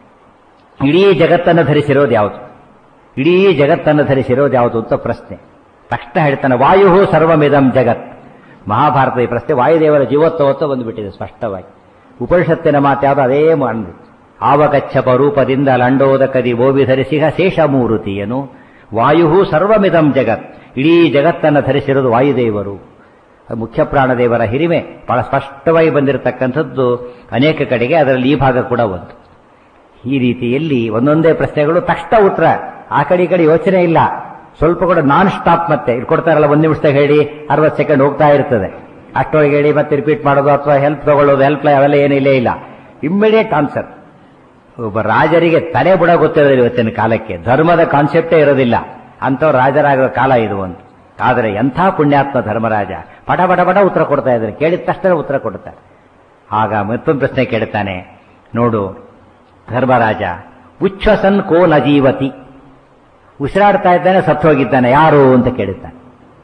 ಇಡೀ ಜಗತ್ತನ್ನು ಧರಿಸಿರೋದು ಯಾವುದು ಇಡೀ ಜಗತ್ತನ್ನು ಧರಿಸಿರೋದು ಯಾವುದು ಅಂತ ಪ್ರಶ್ನೆ ತಕ್ಷಣ ಹೇಳ್ತಾನೆ ವಾಯು ಸರ್ವಮಿದಂ ಜಗತ್ ಮಹಾಭಾರತ ಈ ಪ್ರಶ್ನೆ ವಾಯುದೇವರ ಜೀವೋತ್ಸವತ್ವ ಬಂದುಬಿಟ್ಟಿದೆ ಸ್ಪಷ್ಟವಾಗಿ ಉಪನಿಷತ್ತಿನ ಮಾತ್ಯಾವುದು ಅದೇ ಮಾಡಿ ಆವಕಚ್ಚಪ ರೂಪದಿಂದ ಲಂಡೋದಕದಿ ಓವಿ ಧರಿಸಿಹ ಶೇಷಮೂರುತಿಯನು ವಾಯು ಸರ್ವಮಿದಂ ಜಗತ್ ಇಡೀ ಜಗತ್ತನ್ನು ಧರಿಸಿರೋದು ವಾಯುದೇವರು ಮುಖ್ಯ ಪ್ರಾಣದೇವರ ಹಿರಿಮೆ ಬಹಳ ಸ್ಪಷ್ಟವಾಗಿ ಬಂದಿರತಕ್ಕಂಥದ್ದು ಅನೇಕ ಕಡೆಗೆ ಅದರಲ್ಲಿ ಈ ಭಾಗ ಕೂಡ ಒಂದು ಈ ರೀತಿಯಲ್ಲಿ ಒಂದೊಂದೇ ಪ್ರಶ್ನೆಗಳು ತಕ್ಷಣ ಉತ್ತರ ಆ ಕಡೆ ಈ ಕಡೆ ಯೋಚನೆ ಇಲ್ಲ ಸ್ವಲ್ಪ ಕೂಡ ನಾನ್ ಸ್ಟಾಪ್ ಮತ್ತೆ ಇಲ್ಲಿ ಕೊಡ್ತಾರಲ್ಲ ಒಂದು ನಿಮಿಷದಾಗ ಹೇಳಿ ಅರವತ್ತು ಸೆಕೆಂಡ್ ಹೋಗ್ತಾ ಇರ್ತದೆ ಅಷ್ಟೊಳಗೆ ಹೇಳಿ ಮತ್ತೆ ರಿಪೀಟ್ ಮಾಡೋದು ಅಥವಾ ಹೆಲ್ಪ್ ತಗೊಳ್ಳೋದು ಹೆಲ್ಪ್ ಅವೆಲ್ಲ ಏನಿಲ್ಲೇ ಇಲ್ಲ ಇಮ್ಮಿಡಿಯೇಟ್ ಆನ್ಸರ್ ಒಬ್ಬ ರಾಜರಿಗೆ ತಲೆ ಬುಡ ಗೊತ್ತಿರೋದಿಲ್ಲ ಇವತ್ತಿನ ಕಾಲಕ್ಕೆ ಧರ್ಮದ ಕಾನ್ಸೆಪ್ಟೇ ಇರೋದಿಲ್ಲ ಅಂಥವ್ರು ರಾಜರಾಗೋ ಕಾಲ ಇದು ಒಂದು ಆದರೆ ಎಂಥ ಪುಣ್ಯಾತ್ಮ ಧರ್ಮರಾಜ ಪಟ ಪಟ ಪಟ ಉತ್ತರ ಕೊಡ್ತಾ ಇದ್ದಾರೆ ಕೇಳಿದ ತಕ್ಷಣ ಉತ್ತರ ಕೊಡ್ತಾರೆ ಆಗ ಮತ್ತೊಂದು ಪ್ರಶ್ನೆ ಕೇಳ್ತಾನೆ ನೋಡು ಧರ್ಮರಾಜ ಉಚ್ಛ್ವಸನ್ ಕೋ ನಜೀವತಿ ಉಸಿರಾಡ್ತಾ ಇದ್ದಾನೆ ಸತ್ತು ಹೋಗಿದ್ದಾನೆ ಯಾರು ಅಂತ ಕೇಳುತ್ತಾನೆ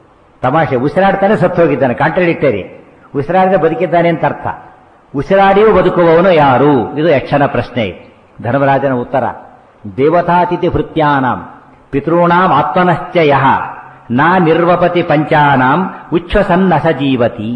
ತಮಾಷೆ ಉಸಿರಾಡ್ತಾನೆ ಸತ್ತು ಹೋಗಿದ್ದಾನೆ ಕಾಂಟ್ರಡಿಕ್ಟರಿ ಉಸಿರಾಡದೆ ಬದುಕಿದ್ದಾನೆ ಅಂತ ಅರ್ಥ ಉಸಿರಾಡಿಯೂ ಬದುಕುವವನು ಯಾರು ಇದು ಯಕ್ಷನ ಪ್ರಶ್ನೆ ಧರ್ಮರಾಜನ ಉತ್ತರ ದೇವತಾತಿಥಿ ಭೃತ್ಯಾನಾಂ ಪಿತॄಣಾಂ ಆತ್ಮನಶ್ಚ ಯಹ ನಾ ನಿರ್ವಪತಿ ಪಂಚಾನಾಂ ಉಚ್ಛ್ವಸನ್ನ ಸಜೀವತಿ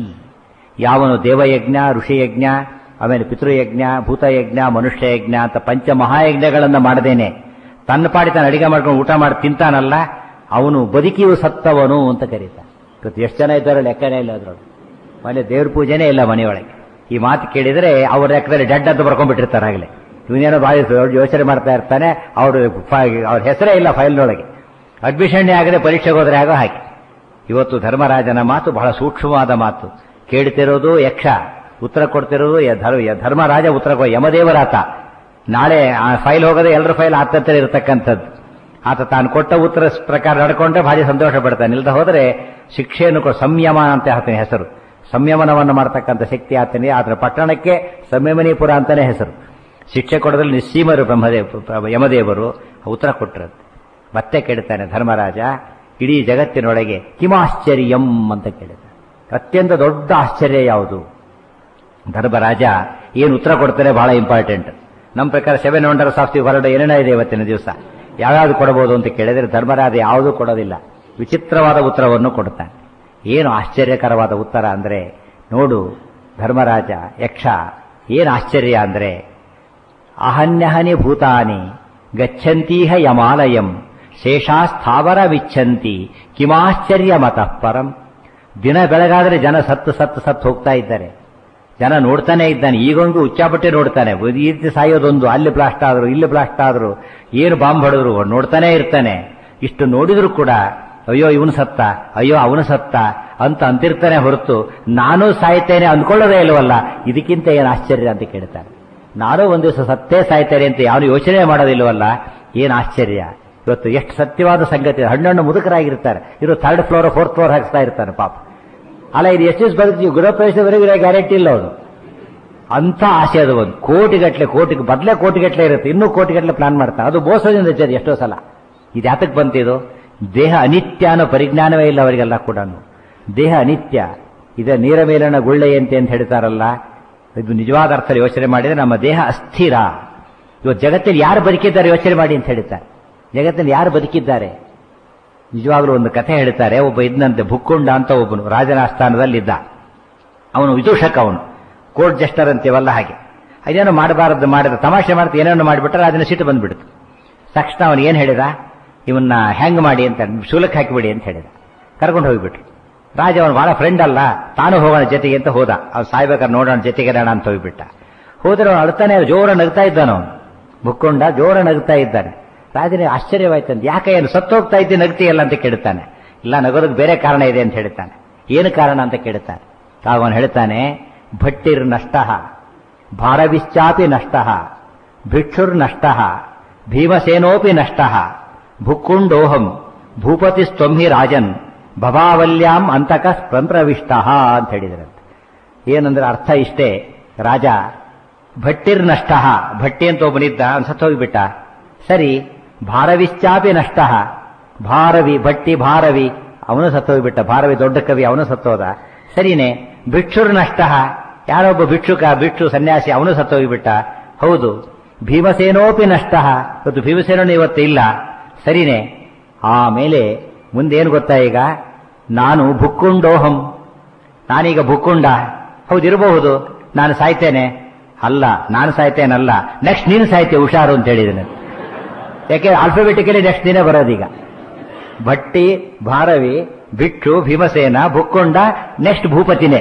ಯಾವನು ದೇವಯಜ್ಞ ಋಷಿಯಜ್ಞ ಆಮೇಲೆ ಪಿತೃಯಜ್ಞ ಭೂತಯಜ್ಞ ಮನುಷ್ಯಯಜ್ಞ ಅಂತ ಪಂಚ ಮಹಾಯಜ್ಞಗಳನ್ನು ಮಾಡದೇನೆ ತನ್ನ ಪಾಡಿ ತಾನು ಅಡಿಗೆ ಮಾಡ್ಕೊಂಡು ಊಟ ಮಾಡಿ ತಿಂತಾನಲ್ಲ ಅವನು ಬದುಕಿಯು ಸತ್ತವನು ಅಂತ ಕರೀತಾನೆ ಇವತ್ತು ಎಷ್ಟು ಜನ ಇದ್ದಾರೆ ಲೆಕ್ಕನೇ ಇಲ್ಲ ಅದ್ರೊಳಗೆ ಮನೆ ದೇವ್ರ ಪೂಜೆನೇ ಇಲ್ಲ ಮನೆಯೊಳಗೆ ಈ ಮಾತು ಕೇಳಿದರೆ ಅವ್ರ ಲೆಕ್ಕದಲ್ಲಿ ಡೆಡ್ ಅಂತ ಬರ್ಕೊಂಡ್ಬಿಟ್ಟಿರ್ತಾರೆ ಆಗಲೇ ಇವನೇನೋ ಬಾಯಿ ಯೋಚನೆ ಮಾಡ್ತಾ ಇರ್ತಾನೆ ಅವರು ಅವ್ರ ಹೆಸರೇ ಇಲ್ಲ ಫೈಲ್ನೊಳಗೆ ಅಡ್ಮಿಷನ್ ಆಗದೆ ಪರೀಕ್ಷೆಗೆ ಹೋದ್ರೆ ಆಗೋ ಹಾಗೆ ಇವತ್ತು ಧರ್ಮರಾಜನ ಮಾತು ಬಹಳ ಸೂಕ್ಷ್ಮವಾದ ಮಾತು ಕೇಳ್ತಿರೋದು ಯಕ್ಷ ಉತ್ತರ ಕೊಡ್ತಿರೋದು ಯ- ಧರ್- ಯ- ಧರ್ಮರಾಜ ಉತ್ತರ ಕೊ ಯಮದೇವರಾತ ನಾಳೆ ಆ ಫೈಲ್ ಹೋಗದೆ ಎಲ್ಲರ ಫೈಲ್ ಆತ ಹತ್ರ ಇರತಕ್ಕಂಥದ್ದು ಆತ ತಾನು ಕೊಟ್ಟ ಉತ್ತರ ಪ್ರಕಾರ ನಡ್ಕೊಂಡ್ರೆ ಭಾರಿ ಸಂತೋಷ ಪಡ್ತಾನೆ ಇಲ್ಲದ ಹೋದರೆ ಶಿಕ್ಷೆಯನ್ನು ಕೊ- ಸಂಯಮ ಅಂತ ಆತನ ಹೆಸರು ಸಂಯಮನವನ್ನು ಮಾಡತಕ್ಕಂಥ ಶಕ್ತಿ ಆತನಿಗೆ ಆತನ ಪಟ್ಟಣಕ್ಕೆ ಸಂಯಮನೀಪುರ ಅಂತಾನೆ ಹೆಸರು ಶಿಕ್ಷೆ ಕೊಡೋದ್ರಲ್ಲಿ ನಿಸ್ಸೀಮರು ಬ್ರಹ್ಮದೇವ ಯಮದೇವರು ಉತ್ತರ ಕೊಟ್ಟಿರುತ್ತೆ ಮತ್ತೆ ಕೇಳ್ತಾನೆ ಧರ್ಮರಾಜ ಇಡೀ ಜಗತ್ತಿನೊಳಗೆ ಕಿಮಾಶ್ಚರ್ಯಂ ಅಂತ ಕೇಳಿದ ಅತ್ಯಂತ ದೊಡ್ಡ ಆಶ್ಚರ್ಯ ಯಾವುದು ಧರ್ಮರಾಜ ಏನು ಉತ್ತರ ಕೊಡ್ತಾರೆ ಬಹಳ ಇಂಪಾರ್ಟೆಂಟ್ ನಮ್ಮ ಪ್ರಕಾರ seven wonders of the world ಏನೇನೋ ಇದೆ ಇವತ್ತಿನ ದಿವಸ ಯಾವ್ಯಾವ್ದು ಕೊಡಬಹುದು ಅಂತ ಕೇಳಿದ್ರೆ ಧರ್ಮರಾಜ ಯಾವುದೂ ಕೊಡೋದಿಲ್ಲ ವಿಚಿತ್ರವಾದ ಉತ್ತರವನ್ನು ಕೊಡ್ತಾನೆ ಏನು ಆಶ್ಚರ್ಯಕರವಾದ ಉತ್ತರ ಅಂದ್ರೆ ನೋಡು ಧರ್ಮರಾಜ ಯಕ್ಷ ಏನು ಆಶ್ಚರ್ಯ ಅಂದ್ರೆ ಅಹನ್ಯಹನಿ ಭೂತಾನಿ ಗಚ್ಚಂತೀಹ ಯಮಾಲಯಂ ಶೇಷಾ ಸ್ಥಾವರವಿಚ್ಛಂತಿ ಕಿಮಾಶ್ಚರ್ಯ ಮತಃ ಪರಂ ದಿನ ಬೆಳಗಾದ್ರೆ ಜನ ಸತ್ತು ಸತ್ತು ಸತ್ತು ಹೋಗ್ತಾ ಇದ್ದಾರೆ ಜನ ನೋಡ್ತಾನೆ ಇದ್ದಾನೆ ಈಗೊಂದು ಉಚ್ಚಾಪಟ್ಟೆ ನೋಡ್ತಾನೆ ಈ ರೀತಿ ಸಾಯೋದೊಂದು ಅಲ್ಲಿ ಬ್ಲಾಸ್ಟ್ ಆದ್ರು ಇಲ್ಲಿ ಬ್ಲಾಸ್ಟ್ ಆದ್ರು ಏನು ಬಾಂಬ್ ಹೊಡೆದ್ರು ನೋಡ್ತಾನೆ ಇರ್ತಾನೆ ಇಷ್ಟು ನೋಡಿದ್ರು ಕೂಡ ಅಯ್ಯೋ ಇವನು ಸತ್ತ ಅಯ್ಯೋ ಅವನು ಸತ್ತ ಅಂತ ಅಂತಿರ್ತಾನೆ ಹೊರತು ನಾನು ಸಾಯ್ತೇನೆ ಅಂದ್ಕೊಳ್ಳೋದೇ ಇಲ್ವಲ್ಲ ಇದಕ್ಕಿಂತ ಏನು ಆಶ್ಚರ್ಯ ಅಂತ ಕೇಳ್ತಾನೆ ನಾನು ಒಂದು ದಿವಸ ಸತ್ತೇ ಸಾಯ್ತೇನೆ ಅಂತ ಯಾರು ಯೋಚನೆ ಮಾಡೋದಿಲ್ವಲ್ಲ ಏನು ಆಶ್ಚರ್ಯ ಇವತ್ತು ಎಷ್ಟು ಸತ್ಯವಾದ ಸಂಗತಿ ಹಣ್ಣು ಮುದುಕರಾಗಿರ್ತಾರೆ ಇವರು ಥರ್ಡ್ ಫ್ಲೋರ್ ಫೋರ್ತ್ ಫ್ಲೋರ್ ಹಾಕ್ಸ್ತಾ ಇರ್ತಾನೆ ಪಾಪ ಅಲ್ಲ ಇದು ಎಷ್ಟು ದಿವಸ ಬದುಕಿ ಗೃಹ ಪ್ರವೇಶದವರೆಗೂ ಗ್ಯಾರಂಟಿ ಇಲ್ಲ ಅವನು ಅಂತ ಆಸೆ ಅದು ಒಂದು ಕೋಟಿಗಟ್ಲೆ ಕೋಟಿಗೆ ಬದಲೇ ಕೋಟಿಗಟ್ಲೆ ಇರುತ್ತೆ ಇನ್ನೂ ಕೋಟಿಗಟ್ಲೆ ಪ್ಲಾನ್ ಮಾಡ್ತಾನೆ ಅದು ಮೋಸದಿಂದ ಹೆಚ್ಚದು ಎಷ್ಟೋ ಸಲ ಇದು ಯಾತಕ್ಕೆ ಬಂತಿದು ದೇಹ ಅನಿತ್ಯ ಅನ್ನೋ ಪರಿಜ್ಞಾನವೇ ಇಲ್ಲ ಅವರಿಗೆಲ್ಲ ಕೂಡ ದೇಹ ಅನಿತ್ಯ ಇದ ನೀರ ಮೇಲಣ ಗುಳ್ಳೆಯಂತೆ ಅಂತ ಹೇಳ್ತಾರಲ್ಲ ಇದು ನಿಜವಾದ ಅರ್ಥ ಯೋಚನೆ ಮಾಡಿದ್ರೆ ನಮ್ಮ ದೇಹ ಅಸ್ಥಿರ ಇವತ್ತು ಜಗತ್ತಲ್ಲಿ ಯಾರು ಬದುಕಿದ್ದಾರೆ ಯೋಚನೆ ಮಾಡಿ ಅಂತ ಹೇಳ್ತಾರೆ ಜಗತ್ತಲ್ಲಿ ಯಾರು ಬದುಕಿದ್ದಾರೆ ನಿಜವಾಗ್ಲೂ ಒಂದು ಕಥೆ ಹೇಳ್ತಾರೆ ಒಬ್ಬ ಇದ್ದಂತೆ ಭುಕ್ಕುಂಡ ಅಂತ ಒಬ್ಬನು ರಾಜನ ಆಸ್ಥಾನದಲ್ಲಿದ್ದ ಅವನು ವಿದೂಷಕ ಅವನು ಕೋರ್ಟ್ ಜಸ್ಟರ್ ಅಂತೀವಲ್ಲ ಹಾಗೆ ಅದೇನೋ ಮಾಡಬಾರದು ಮಾಡಿದ ತಮಾಷೆ ಮಾಡ್ತಾ ಏನೇನೋ ಮಾಡಿಬಿಟ್ರೆ ಅದನ್ನ ಸಿಟ್ಟು ಬಂದ್ಬಿಡ್ತು ತಕ್ಷಣ ಅವನು ಏನು ಹೇಳಿದ ಇವನ್ನ ಹ್ಯಾಂಗ್ ಮಾಡಿ ಅಂತ ಶೂಲಕ್ಕೆ ಹಾಕಿಬಿಡಿ ಅಂತ ಹೇಳಿದ ಕರ್ಕೊಂಡು ಹೋಗ್ಬಿಟ್ರು ರಾಜ ಅವನು ಬಹಳ ಫ್ರೆಂಡ್ ಅಲ್ಲ ತಾನು ಹೋಗೋಣ ಜೊತೆಗೆ ಅಂತ ಹೋದ ಅವ್ನು ಸಾಯ್ಬೇಕಾದ್ರೆ ನೋಡೋಣ ಜೊತೆಗೆ ಇರೋಣ ಅಂತ ಹೋಗ್ಬಿಟ್ಟ ಹೋದ್ರೆ ಅವನು ಅಳ್ತಾನೆ ಜೋರ ನಗ್ತಾ ಇದ್ದಾನ ಅವನು ಬುಕ್ಕೊಂಡ ಜೋರ ನಗ್ತಾ ಇದ್ದಾನೆ ರಾಜನಿಗೆ ಆಶ್ಚರ್ಯವಾಯ್ತಂತ ಯಾಕೆ ಏನು ಸತ್ತು ಹೋಗ್ತಾ ಇದ್ದೆ ನಗ್ತೀಯಲ್ಲ ಅಂತ ಕೇಳ್ತಾನೆ ಇಲ್ಲ ನಗೋದಕ್ಕೆ ಬೇರೆ ಕಾರಣ ಇದೆ ಅಂತ ಹೇಳ್ತಾನೆ ಏನು ಕಾರಣ ಅಂತ ಕೇಳ್ತಾನೆ ಆಗ ಅವನು ಹೇಳ್ತಾನೆ ಭಟ್ಟಿರ್ ನಷ್ಟ ಭಾರವಿಶ್ಚಾಪಿ ನಷ್ಟ ಭಿಕ್ಷುರ್ ನಷ್ಟ ಭೀಮಸೇನೋಪಿ ನಷ್ಟ ಭುಕ್ಕುಂಡೋಹಂ ಭೂಪತಿಸ್ತ್ವಂಹಿ ರಾಜನ್ ಭವಾವಲ್ಯಾಂ ಅಂತಕ ಪ್ರವಿಷ್ಟ ಅಂತ ಹೇಳಿದ್ರಂತೆ ಏನಂದ್ರೆ ಅರ್ಥ ಇಷ್ಟೇ ರಾಜ ಭಟ್ಟಿರ್ ನಷ್ಟ ಭಟ್ಟಿ ಅಂತ ಒಬ್ಬನಿದ್ದ ಅವ್ನು ಸತ್ತು ಹೋಗಿಬಿಟ್ಟ ಸರಿ ಭಾರವಿಶ್ಚಾಪಿ ನಷ್ಟ ಭಾರವಿ ಭಟ್ಟಿ ಭಾರವಿ ಅವನು ಸತ್ತೋಗ್ಬಿಟ್ಟ ಭಾರವಿ ದೊಡ್ಡ ಕವಿ ಅವನು ಸತ್ತೋದ ಸರಿನೇ ಭಿಕ್ಷುರ್ ನಷ್ಟ ಯಾರೊಬ್ಬ ಭಿಕ್ಷುಕ ಭಿಕ್ಷು ಸನ್ಯಾಸಿ ಅವನು ಸತ್ತೋಗಿಬಿಟ್ಟ ಹೌದು ಭೀಮಸೇನೋಪಿ ನಷ್ಟ ಇವತ್ತು ಭೀಮಸೇನನು ಇವತ್ತು ಇಲ್ಲ ಸರಿನೇ ಆಮೇಲೆ ಮುಂದೇನು ಗೊತ್ತಾ ಈಗ ನಾನು ಭುಕ್ಕುಂಡೋಹಂ ನಾನೀಗ ಭುಕ್ಕುಂಡ ಹೌದಿರಬಹುದು ನಾನು ಸಾಯ್ತೇನೆ ಅಲ್ಲ ನಾನು ಸಾಯ್ತೇನಲ್ಲ ನೆಕ್ಸ್ಟ್ ನೀನು ಸಾಯ್ತೆ ಹುಷಾರು ಅಂತ ಹೇಳಿದ್ದೇನೆ ಯಾಕೆ ಆಲ್ಫಾಬೆಟಿಕಲಿ ನೆಕ್ಸ್ಟ್ ದಿನ ಬರೋದೀಗ ಭಟ್ಟಿ ಭಾರವಿ ಭಿಕ್ಷು ಭೀಮಸೇನ ಬುಕ್ಕೊಂಡ ನೆಕ್ಸ್ಟ್ ಭೂಪತಿನೇ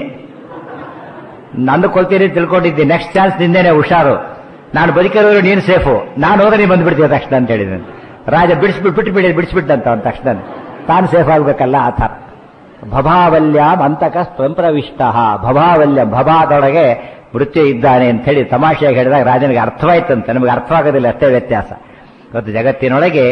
ನಂದು ಕೊಲ್ತೀರಿ ತಿಳ್ಕೊಂಡಿದ್ದೆ ನೆಕ್ಸ್ಟ್ ಚಾನ್ಸ್ ನಿಂದೇನೆ ಹುಷಾರು ನಾನು ಬದುಕಿರೋರು ನೀನು ಸೇಫು ನಾನು ಹೋದ್ರೆ ನೀನು ಬಂದ್ಬಿಡ್ತೀಯ ತಕ್ಷಣ ಅಂತ ಹೇಳಿದ ರಾಜ ಬಿಡಿಸ್ಬಿಟ್ಟು ಬಿಟ್ಟು ಬಿಡಿ ಬಿಡಿಸ್ಬಿಟ್ಟಂತ ಅವನು ತಕ್ಷಣ ತಾನು ಸೇಫ್ ಆಗ್ಬೇಕಲ್ಲ ಆ ಥರ ಭಭಾವಲ್ಯಾಂ ಅಂತಕ ಸ್ವಯಂಪ್ರವಿಷ್ಟ ಭಭಾವಲ್ಯ ಭಭಾದೊಳಗೆ ಮೃತ್ಯು ಇದ್ದಾನೆ ಅಂತ ಹೇಳಿ ತಮಾಷೆಯಾಗಿ ಹೇಳಿದಾಗ ರಾಜನಿಗೆ ಅರ್ಥವಾಯ್ತಂತೆ ನಮಗೆ ಅರ್ಥವಾಗೋದಿಲ್ಲ ಅಷ್ಟೇ ವ್ಯತ್ಯಾಸ ಇವತ್ತು ಜಗತ್ತಿನೊಳಗೆ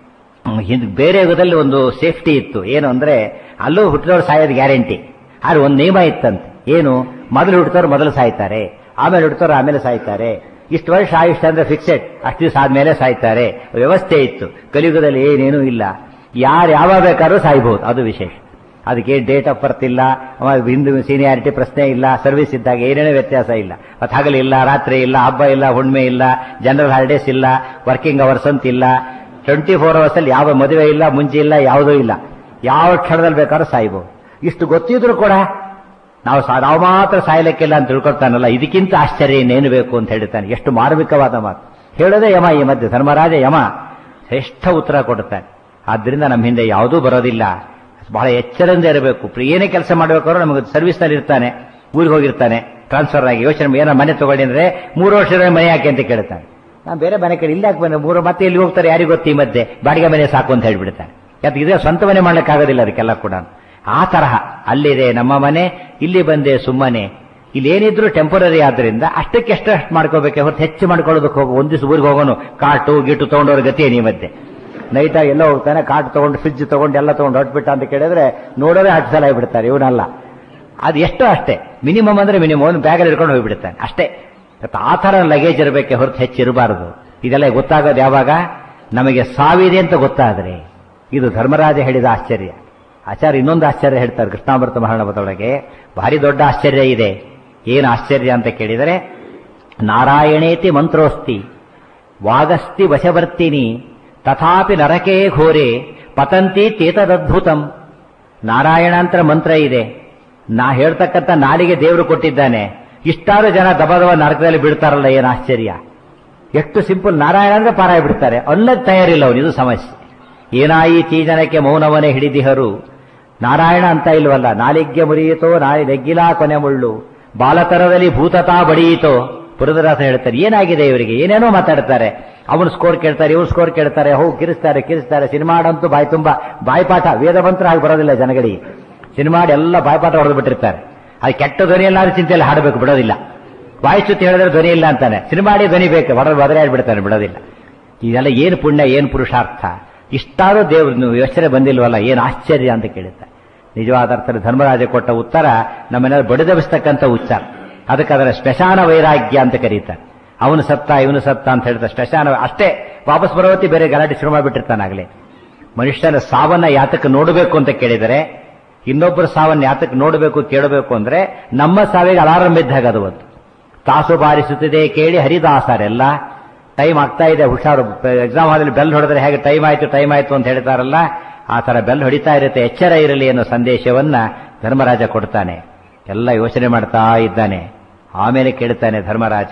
ಹಿಂದ್ ಬೇರೆ ಯುಗದಲ್ಲಿ ಒಂದು ಸೇಫ್ಟಿ ಇತ್ತು ಏನು ಅಂದ್ರೆ ಅಲ್ಲೂ ಹುಟ್ಟಿದವರು ಸಾಯೋದು ಗ್ಯಾರಂಟಿ ಆದ್ರೆ ಒಂದು ನಿಯಮ ಇತ್ತಂತೆ ಏನು ಮೊದಲು ಹುಟ್ಟಿದವರು ಮೊದಲು ಸಾಯ್ತಾರೆ ಆಮೇಲೆ ಹುಟ್ಟಿದವರು ಆಮೇಲೆ ಸಾಯ್ತಾರೆ ಇಷ್ಟು ವರ್ಷ ಆಯುಷ್ಯ ಅಂದ್ರೆ ಫಿಕ್ಸೆಡ್ ಅಷ್ಟು ದಿವಸ ಆದ್ಮೇಲೆ ಸಾಯ್ತಾರೆ ವ್ಯವಸ್ಥೆ ಇತ್ತು ಕಲಿಯುಗದಲ್ಲಿ ಏನೇನೂ ಇಲ್ಲ ಯಾರು ಯಾವಾಗ ಬೇಕಾದ್ರೂ ಸಾಯ್ಬಹುದು ಅದು ವಿಶೇಷ ಅದಕ್ಕೆ ಡೇಟ್ ಆಫ್ ಬರ್ತ್ ಇಲ್ಲ ಅವ ಹಿಂದೂ ಸೀನಿಯಾರಿಟಿ ಪ್ರಶ್ನೆ ಇಲ್ಲ ಸರ್ವಿಸ್ ಇದ್ದಾಗ ಏನೇನೋ ವ್ಯತ್ಯಾಸ ಇಲ್ಲ ಮತ್ತು ಹಗಲಿಲ್ಲ ರಾತ್ರಿ ಇಲ್ಲ ಹಬ್ಬ ಇಲ್ಲ ಹುಣ್ಮೆ ಇಲ್ಲ ಜನರಲ್ ಹಾಲಿಡೇಸ್ ಇಲ್ಲ ವರ್ಕಿಂಗ್ ಅವರ್ಸ್ ಅಂತ ಇಲ್ಲ ಟ್ವೆಂಟಿ ಫೋರ್ ಅವರ್ಸ್ ಅಲ್ಲಿ ಯಾವ ಮದುವೆ ಇಲ್ಲ ಮುಂಚೆ ಇಲ್ಲ ಯಾವುದೂ ಇಲ್ಲ ಯಾವ ಕ್ಷಣದಲ್ಲಿ ಬೇಕಾದ್ರೂ ಸಾಯ್ಬೋದು ಇಷ್ಟು ಗೊತ್ತಿದ್ರು ಕೂಡ ನಾವು ಸಾ- ನಾವು ಮಾತ್ರ ಸಾಯ್ಲಿಕ್ಕಿಲ್ಲ ಅಂತ ತಿಳ್ಕೊಳ್ತಾನಲ್ಲ ಇದಕ್ಕಿಂತ ಆಶ್ಚರ್ಯ ಇನ್ನೇನು ಬೇಕು ಅಂತ ಹೇಳ್ತಾನೆ ಎಷ್ಟು ಮಾರ್ಮಿಕವಾದ ಮಾತು ಹೇಳೋದೇ ಯಮ ಈ ಮಧ್ಯೆ ಧರ್ಮರಾಜ ಯಮ ಶ್ರೇಷ್ಠ ಉತ್ತರ ಕೊಡುತ್ತಾನೆ ಆದ್ರಿಂದ ನಮ್ಮ ಹಿಂದೆ ಯಾವುದೂ ಬರೋದಿಲ್ಲ ಬಹಳ ಎಚ್ಚರದಿಂದ ಇರಬೇಕು ಏನೇ ಕೆಲಸ ಮಾಡಬೇಕಾದ್ರೂ ನಮಗೆ ಸರ್ವಿಸ್ ನಲ್ಲಿ ಇರ್ತಾನೆ ಊರಿಗೆ ಹೋಗಿರ್ತಾನೆ ಟ್ರಾನ್ಸ್ಫರ್ ಆಗಿ ಯೋಚನೆ ಏನೋ ಮನೆ ತಗೊಳ್ಳಿ ಅಂದ್ರೆ ಮೂರು ವರ್ಷದ ಮನೆ ಯಾಕೆ ಅಂತ ಕೇಳ್ತಾನೆ ನಾನು ಬೇರೆ ಮನೆ ಕಡೆ ಇಲ್ಲ ಯಾಕೆ ಬಂದೆ ಮೂರು ಮತ್ತೆ ಎಲ್ಲಿ ಹೋಗ್ತಾರೆ ಯಾರಿಗೂ ಗೊತ್ತಿ ಈ ಮಧ್ಯೆ ಬಾಡಿಗೆ ಮನೆ ಸಾಕು ಅಂತ ಹೇಳ್ಬಿಡ್ತಾನೆ ಯಾಕೆ ಇದೇ ಸ್ವಂತ ಮನೆ ಮಾಡ್ಲಿಕ್ಕಾಗೋದಿಲ್ಲ ಅದಕ್ಕೆಲ್ಲ ಕೂಡ ಆ ತರಹ ಅಲ್ಲಿದೆ ನಮ್ಮ ಮನೆ ಇಲ್ಲಿ ಬಂದೆ ಸುಮ್ಮನೆ ಇಲ್ಲಿ ಏನಿದ್ರು ಟೆಂಪರರಿ ಆದ್ರಿಂದ ಅಷ್ಟಕ್ಕೆ ಎಷ್ಟು ಅಷ್ಟು ಮಾಡ್ಕೋಬೇಕೆ ಹೊರತು ಹೆಚ್ಚು ಮಾಡ್ಕೊಳ್ಳೋದಕ್ಕೆ ಹೋಗು ಒಂದ್ ದಿವಸ ಊರಿಗೆ ಹೋಗೋನು ಕಾಟು ಗಿಟ್ಟು ತಗೊಂಡವ್ರ ಗತಿ ಈ ಮಧ್ಯೆ ನೈಟಾಗಿ ಎಲ್ಲ ಹೋಗ್ತಾನೆ ಕಾಟ್ ತಗೊಂಡು ಫ್ರಿಜ್ ತಗೊಂಡು ಎಲ್ಲ ತಗೊಂಡು ಹೊಟ್ಬಿಟ್ಟ ಅಂತ ಕೇಳಿದ್ರೆ ನೋಡೋದೇ ಹತ್ತು ಸಲ ಬಿಡ್ತಾರೆ ಇವನಲ್ಲ ಅದು ಎಷ್ಟೋ ಅಷ್ಟೇ ಮಿನಿಮಮ್ ಅಂದ್ರೆ ಮಿನಿಮಮ್ ಒಂದು ಬ್ಯಾಗಲ್ಲಿ ಇಟ್ಕೊಂಡು ಹೋಗ್ಬಿಡ್ತಾನೆ ಅಷ್ಟೇ ಇವತ್ತು ಆ ಥರ ಲಗೇಜ್ ಇರಬೇಕೆ ಹೊರತು ಹೆಚ್ಚಿರಬಾರದು ಇದೆಲ್ಲ ಗೊತ್ತಾಗೋದು ಯಾವಾಗ ನಮಗೆ ಸಾವಿದೆ ಅಂತ ಗೊತ್ತಾದ್ರೆ ಇದು ಧರ್ಮರಾಜ ಹೇಳಿದ ಆಶ್ಚರ್ಯ ಆಚಾರ್ಯ ಇನ್ನೊಂದು ಆಶ್ಚರ್ಯ ಹೇಳ್ತಾರೆ ಕೃಷ್ಣಾಮೃತ ಮಹಾರಣವದೊಳಗೆ ಭಾರಿ ದೊಡ್ಡ ಆಶ್ಚರ್ಯ ಇದೆ ಏನು ಆಶ್ಚರ್ಯ ಅಂತ ಕೇಳಿದರೆ ನಾರಾಯಣೇತಿ ಮಂತ್ರೋಸ್ತಿ ವಾಗಸ್ತಿ ವಶವರ್ತಿನಿ ತಥಾಪಿ ನರಕೇ ಘೋರೆ ಪತಂತಿ ತೇತದದ್ಭುತಂ ನಾರಾಯಣ ಅಂತ ಮಂತ್ರ ಇದೆ ನಾ ಹೇಳ್ತಕ್ಕಂಥ ನಾಲಿಗೆ ದೇವರು ಕೊಟ್ಟಿದ್ದಾನೆ ಇಷ್ಟಾರು ಜನ ದಬದವ ನರಕದಲ್ಲಿ ಬಿಡ್ತಾರಲ್ಲ ಏನು ಆಶ್ಚರ್ಯ ಎಷ್ಟು ಸಿಂಪಲ್ ನಾರಾಯಣ ಅಂದ್ರೆ ಪಾರಾಯ ಬಿಡ್ತಾರೆ ಅನ್ನದ್ ತಯಾರಿಲ್ಲ ಅವನು ಇದು ಸಮಸ್ಯೆ ಏನಾಯಿ ಚೀಜನಕ್ಕೆ ಮೌನವನೇ ಹಿಡಿದಿಹರು ನಾರಾಯಣ ಅಂತ ಇಲ್ವಲ್ಲ ನಾಲಿಗೆ ಮುರಿಯಿತೋ ನಾಯಿ ನೆಗ್ಗಿಲಾ ಕೊನೆ ಮುಳ್ಳು ಬಾಲತರದಲ್ಲಿ ಭೂತತಾ ಬಡಿಯಿತೋ ಪುರದರಾಸ ಹೇಳ್ತಾರೆ ಏನಾಗಿದೆ ಇವರಿಗೆ ಏನೇನೋ ಮಾತಾಡ್ತಾರೆ ಅವನು ಸ್ಕೋರ್ ಕೇಳ್ತಾರೆ ಇವ್ರು ಸ್ಕೋರ್ ಕೇಳ್ತಾರೆ ಹೋಗಿ ಕಿರಿಸ್ತಾರೆ ಕಿರಿಸ್ತಾರೆ ಸಿನಿಮಾಡಂತೂ ಬಾಯಿ ತುಂಬ ಬಾಯ್ಪಾಠ ವೇದ ಮಂತ್ರ ಆಗಿ ಬರೋದಿಲ್ಲ ಜನಗಳಿಗೆ ಸಿನಿಮಾಡ್ ಎಲ್ಲ ಬಾಯ್ಪಾಠ ಹೊಡೆದು ಬಿಟ್ಟಿರ್ತಾರೆ ಅದು ಕೆಟ್ಟ ಧ್ವನಿ ಎಲ್ಲಾದ್ರೂ ಚಿಂತೆಯಲ್ಲಿ ಹಾಡಬೇಕು ಬಿಡೋದಿಲ್ಲ ಬಾಯಿ ಸುತ್ತಿ ಹೇಳಿದ್ರೆ ಧ್ವನಿ ಇಲ್ಲ ಅಂತಾನೆ ಸಿನಿಮಾಡಿ ಧ್ವನಿ ಬೇಕು ಹೊಡೆದು ಬದಲಾಡಿ ಬಿಡ್ತಾನೆ ಬಿಡೋದಿಲ್ಲ ಇದೆಲ್ಲ ಏನು ಪುಣ್ಯ ಏನು ಪುರುಷಾರ್ಥ ಇಷ್ಟಾದ್ರೂ ದೇವ್ರ ಯೋಚನೆ ಬಂದಿಲ್ವಲ್ಲ ಏನು ಆಶ್ಚರ್ಯ ಅಂತ ಕೇಳುತ್ತೆ ನಿಜವಾದ ಅರ್ಥದಲ್ಲಿ ಧರ್ಮರಾಜ ಕೊಟ್ಟ ಉತ್ತರ ನಮ್ಮನ್ನೆಲ್ಲ ಬಡಿದಬಿಸ್ತಕ್ಕಂಥ ಉಚ್ಚಾರ ಅದಕ್ಕೆ ಅದರ ಸ್ಮಶಾನ ವೈರಾಗ್ಯ ಅಂತ ಕರೀತಾರೆ ಅವನು ಸತ್ತ ಇವನು ಸತ್ತ ಅಂತ ಹೇಳ್ತಾರೆ ಸ್ಮಶಾನ ಅಷ್ಟೇ ವಾಪಸ್ ಬರೋತಿ ಬೇರೆ ಗಲಾಟೆ ಶುರು ಮಾಡಿಬಿಟ್ಟಿರ್ತಾನಾಗಲೇ ಮನುಷ್ಯನ ಸಾವನ್ನ ಯಾತಕ್ಕೆ ನೋಡಬೇಕು ಅಂತ ಕೇಳಿದರೆ ಇನ್ನೊಬ್ಬರ ಸಾವನ್ನ ಯಾತಕ್ಕೆ ನೋಡಬೇಕು ಕೇಳಬೇಕು ಅಂದ್ರೆ ನಮ್ಮ ಸಾವಿಗೆ ಅಲಾರಂ ಬಿದ್ದಾಗ ಅದು ಒಂದು ತಾಸು ಬಾರಿಸುತ್ತಿದೆ ಕೇಳಿ ಹರಿದಾಸರೆಲ್ಲ ಟೈಮ್ ಆಗ್ತಾ ಇದೆ ಹುಷಾರು ಎಕ್ಸಾಮ್ ಹಾಲಲ್ಲಿ ಬೆಲ್ ಹೊಡೆದ್ರೆ ಹೇಗೆ ಟೈಮ್ ಆಯ್ತು ಟೈಮ್ ಆಯ್ತು ಅಂತ ಹೇಳ್ತಾರಲ್ಲ ಆ ತರ ಬೆಲ್ ಹೊಡಿತಾ ಇರುತ್ತೆ ಎಚ್ಚರ ಇರಲಿ ಅನ್ನೋ ಸಂದೇಶವನ್ನ ಧರ್ಮರಾಜ ಕೊಡ್ತಾನೆ ಎಲ್ಲ ಯೋಚನೆ ಮಾಡ್ತಾ ಇದ್ದಾನೆ ಆಮೇಲೆ ಕೇಳ್ತಾನೆ ಧರ್ಮರಾಜ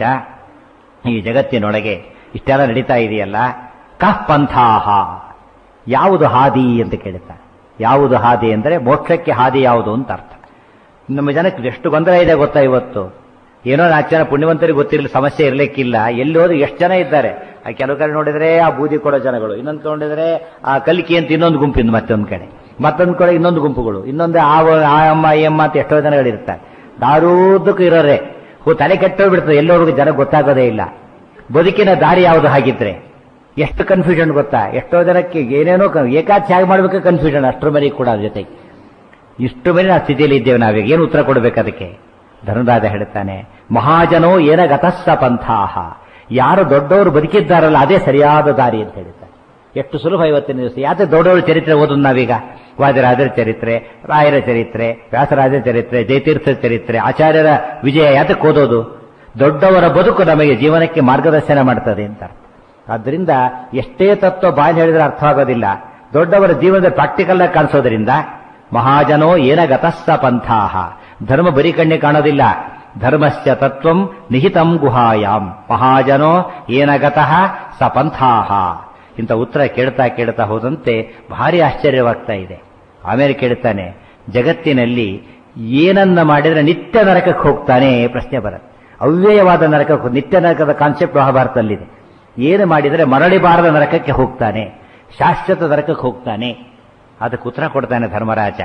ಈ ಜಗತ್ತಿನೊಳಗೆ ಇಷ್ಟೆಲ್ಲ ನಡೀತಾ ಇದೆಯಲ್ಲ ಕಃ ಪಂಥಾಹ ಯಾವುದು ಹಾದಿ ಅಂತ ಕೇಳ್ತಾನೆ ಯಾವುದು ಹಾದಿ ಅಂದರೆ ಮೋಕ್ಷಕ್ಕೆ ಹಾದಿ ಯಾವುದು ಅಂತ ಅರ್ಥ ನಮ್ಮ ಜನಕ್ಕೆ ಎಷ್ಟು ಗೊಂದಲ ಇದೆ ಗೊತ್ತಾ ಇವತ್ತು ಏನೋ ನಾಲ್ಕು ಜನ ಪುಣ್ಯವಂತರಿಗೆ ಗೊತ್ತಿರಲಿ ಸಮಸ್ಯೆ ಇರಲಿಕ್ಕಿಲ್ಲ ಎಲ್ಲಿ ಹೋದ್ರು ಎಷ್ಟು ಜನ ಇದ್ದಾರೆ ಆ ಕೆಲವು ಕಡೆ ನೋಡಿದ್ರೆ ಆ ಬೂದಿ ಕೊಡೋ ಜನಗಳು ಇನ್ನೊಂದು ಕಡೆ ನೋಡಿದ್ರೆ ಆ ಕಲಿಕೆ ಅಂತ ಇನ್ನೊಂದು ಗುಂಪಿಂದ ಮತ್ತೊಂದು ಕಡೆ ಮತ್ತೊಂದು ಕಡೆ ಇನ್ನೊಂದು ಗುಂಪುಗಳು ಇನ್ನೊಂದು ಆ ಆ ಅಮ್ಮ ಈ ಅಮ್ಮ ಅಂತ ಎಷ್ಟೋ ಜನಗಳಿರ್ತಾರೆ ದಾರೂದಕ್ಕೂ ಇರೋರೆ ಹೋ ತಲೆ ಕೆಟ್ಟೋಗ್ಬಿಡ್ತದೆ ಎಲ್ಲರಿಗೂ ಜನ ಗೊತ್ತಾಗೋದೇ ಇಲ್ಲ ಬದುಕಿನ ದಾರಿ ಯಾವುದು ಹಾಗಿದ್ರೆ ಎಷ್ಟು ಕನ್ಫ್ಯೂಷನ್ ಗೊತ್ತಾ ಎಷ್ಟೋ ಜನಕ್ಕೆ ಏನೇನೋ ಕ- ಏಕಾಚಿ ಹೇಗೆ ಮಾಡ್ಬೇಕು ಕನ್ಫ್ಯೂಷನ್ ಅಷ್ಟರ ಮರಿ ಕೂಡ ಅದ್ರ ಜೊತೆಗೆ ಇಷ್ಟು ಮರಿ ಆ ಸ್ಥಿತಿಯಲ್ಲಿ ಇದ್ದೇವೆ ನಾವೀಗ ಏನು ಉತ್ತರ ಕೊಡಬೇಕು ಅದಕ್ಕೆ ಧರ್ಮರಾಜ ಹೇಳ್ತಾನೆ ಮಹಾಜನೋ ಏನ ಗತಸ್ಸ ಪಂಥಾಹ ಯಾರು ದೊಡ್ಡವರು ಬದುಕಿದ್ದಾರಲ್ಲ ಅದೇ ಸರಿಯಾದ ದಾರಿ ಅಂತ ಹೇಳ್ತಾರೆ ಎಷ್ಟು ಸುಲಭ ಇವತ್ತಿನ ದಿವಸ ಯಾಕೆ ದೊಡ್ಡವರ ಚರಿತ್ರೆ ಓದೋದು ನಾವೀಗ ವಾದಿರಾಜರ ಚರಿತ್ರೆ ರಾಯರ ಚರಿತ್ರೆ ವ್ಯಾಸರಾಜರ ಚರಿತ್ರೆ ಜಯತೀರ್ಥ ಚರಿತ್ರೆ ಆಚಾರ್ಯರ ವಿಜಯ ಯಾತಕ್ಕೆ ಓದೋದು ದೊಡ್ಡವರ ಬದುಕು ನಮಗೆ ಜೀವನಕ್ಕೆ ಮಾರ್ಗದರ್ಶನ ಮಾಡ್ತದೆ ಅಂತ ಆದ್ದರಿಂದ ಎಷ್ಟೇ ತತ್ವ ಬಾಯಲ್ಲಿ ಹೇಳಿದ್ರೆ ಅರ್ಥ ಆಗೋದಿಲ್ಲ ದೊಡ್ಡವರ ಜೀವನದ ಪ್ರಾಕ್ಟಿಕಲ್ ಆಗಿ ಕಾಣಿಸೋದ್ರಿಂದ ಮಹಾಜನೋ ಏನ ಗತಸ್ಸ ಪಂಥಾಹ ಧರ್ಮ ಬರೀ ಕಣ್ಣೆ ಕಾಣೋದಿಲ್ಲ ಧರ್ಮಸ್ಯ ತತ್ವಂ ನಿಹಿತಂ ಗುಹಾಯಾಮ್ ಮಹಾಜನೋ ಏನ ಗತಃ ಸ ಪಂಥಾಹ ಇಂಥ ಉತ್ತರ ಕೇಳ್ತಾ ಕೇಳ್ತಾ ಹೋದಂತೆ ಭಾರಿ ಆಶ್ಚರ್ಯವಾಗ್ತಾ ಇದೆ ಆಮೇಲೆ ಕೇಳ್ತಾನೆ ಜಗತ್ತಿನಲ್ಲಿ ಏನನ್ನ ಮಾಡಿದ್ರೆ ನಿತ್ಯ ನರಕಕ್ಕೆ ಹೋಗ್ತಾನೆ ಪ್ರಶ್ನೆ ಬರುತ್ತೆ ಅವ್ಯಯವಾದ ನರಕಕ್ಕೆ ಹೋಗ್- ನಿತ್ಯ ನರಕದ ಕಾನ್ಸೆಪ್ಟ್ ಮಹಾಭಾರತದಲ್ಲಿದೆ ಏನು ಮಾಡಿದರೆ ಮರಳಿಬಾರದ ನರಕಕ್ಕೆ ಹೋಗ್ತಾನೆ ಶಾಶ್ವತ ನರಕಕ್ಕೆ ಹೋಗ್ತಾನೆ ಅದಕ್ಕೆ ಉತ್ತರ ಕೊಡ್ತಾನೆ ಧರ್ಮರಾಜ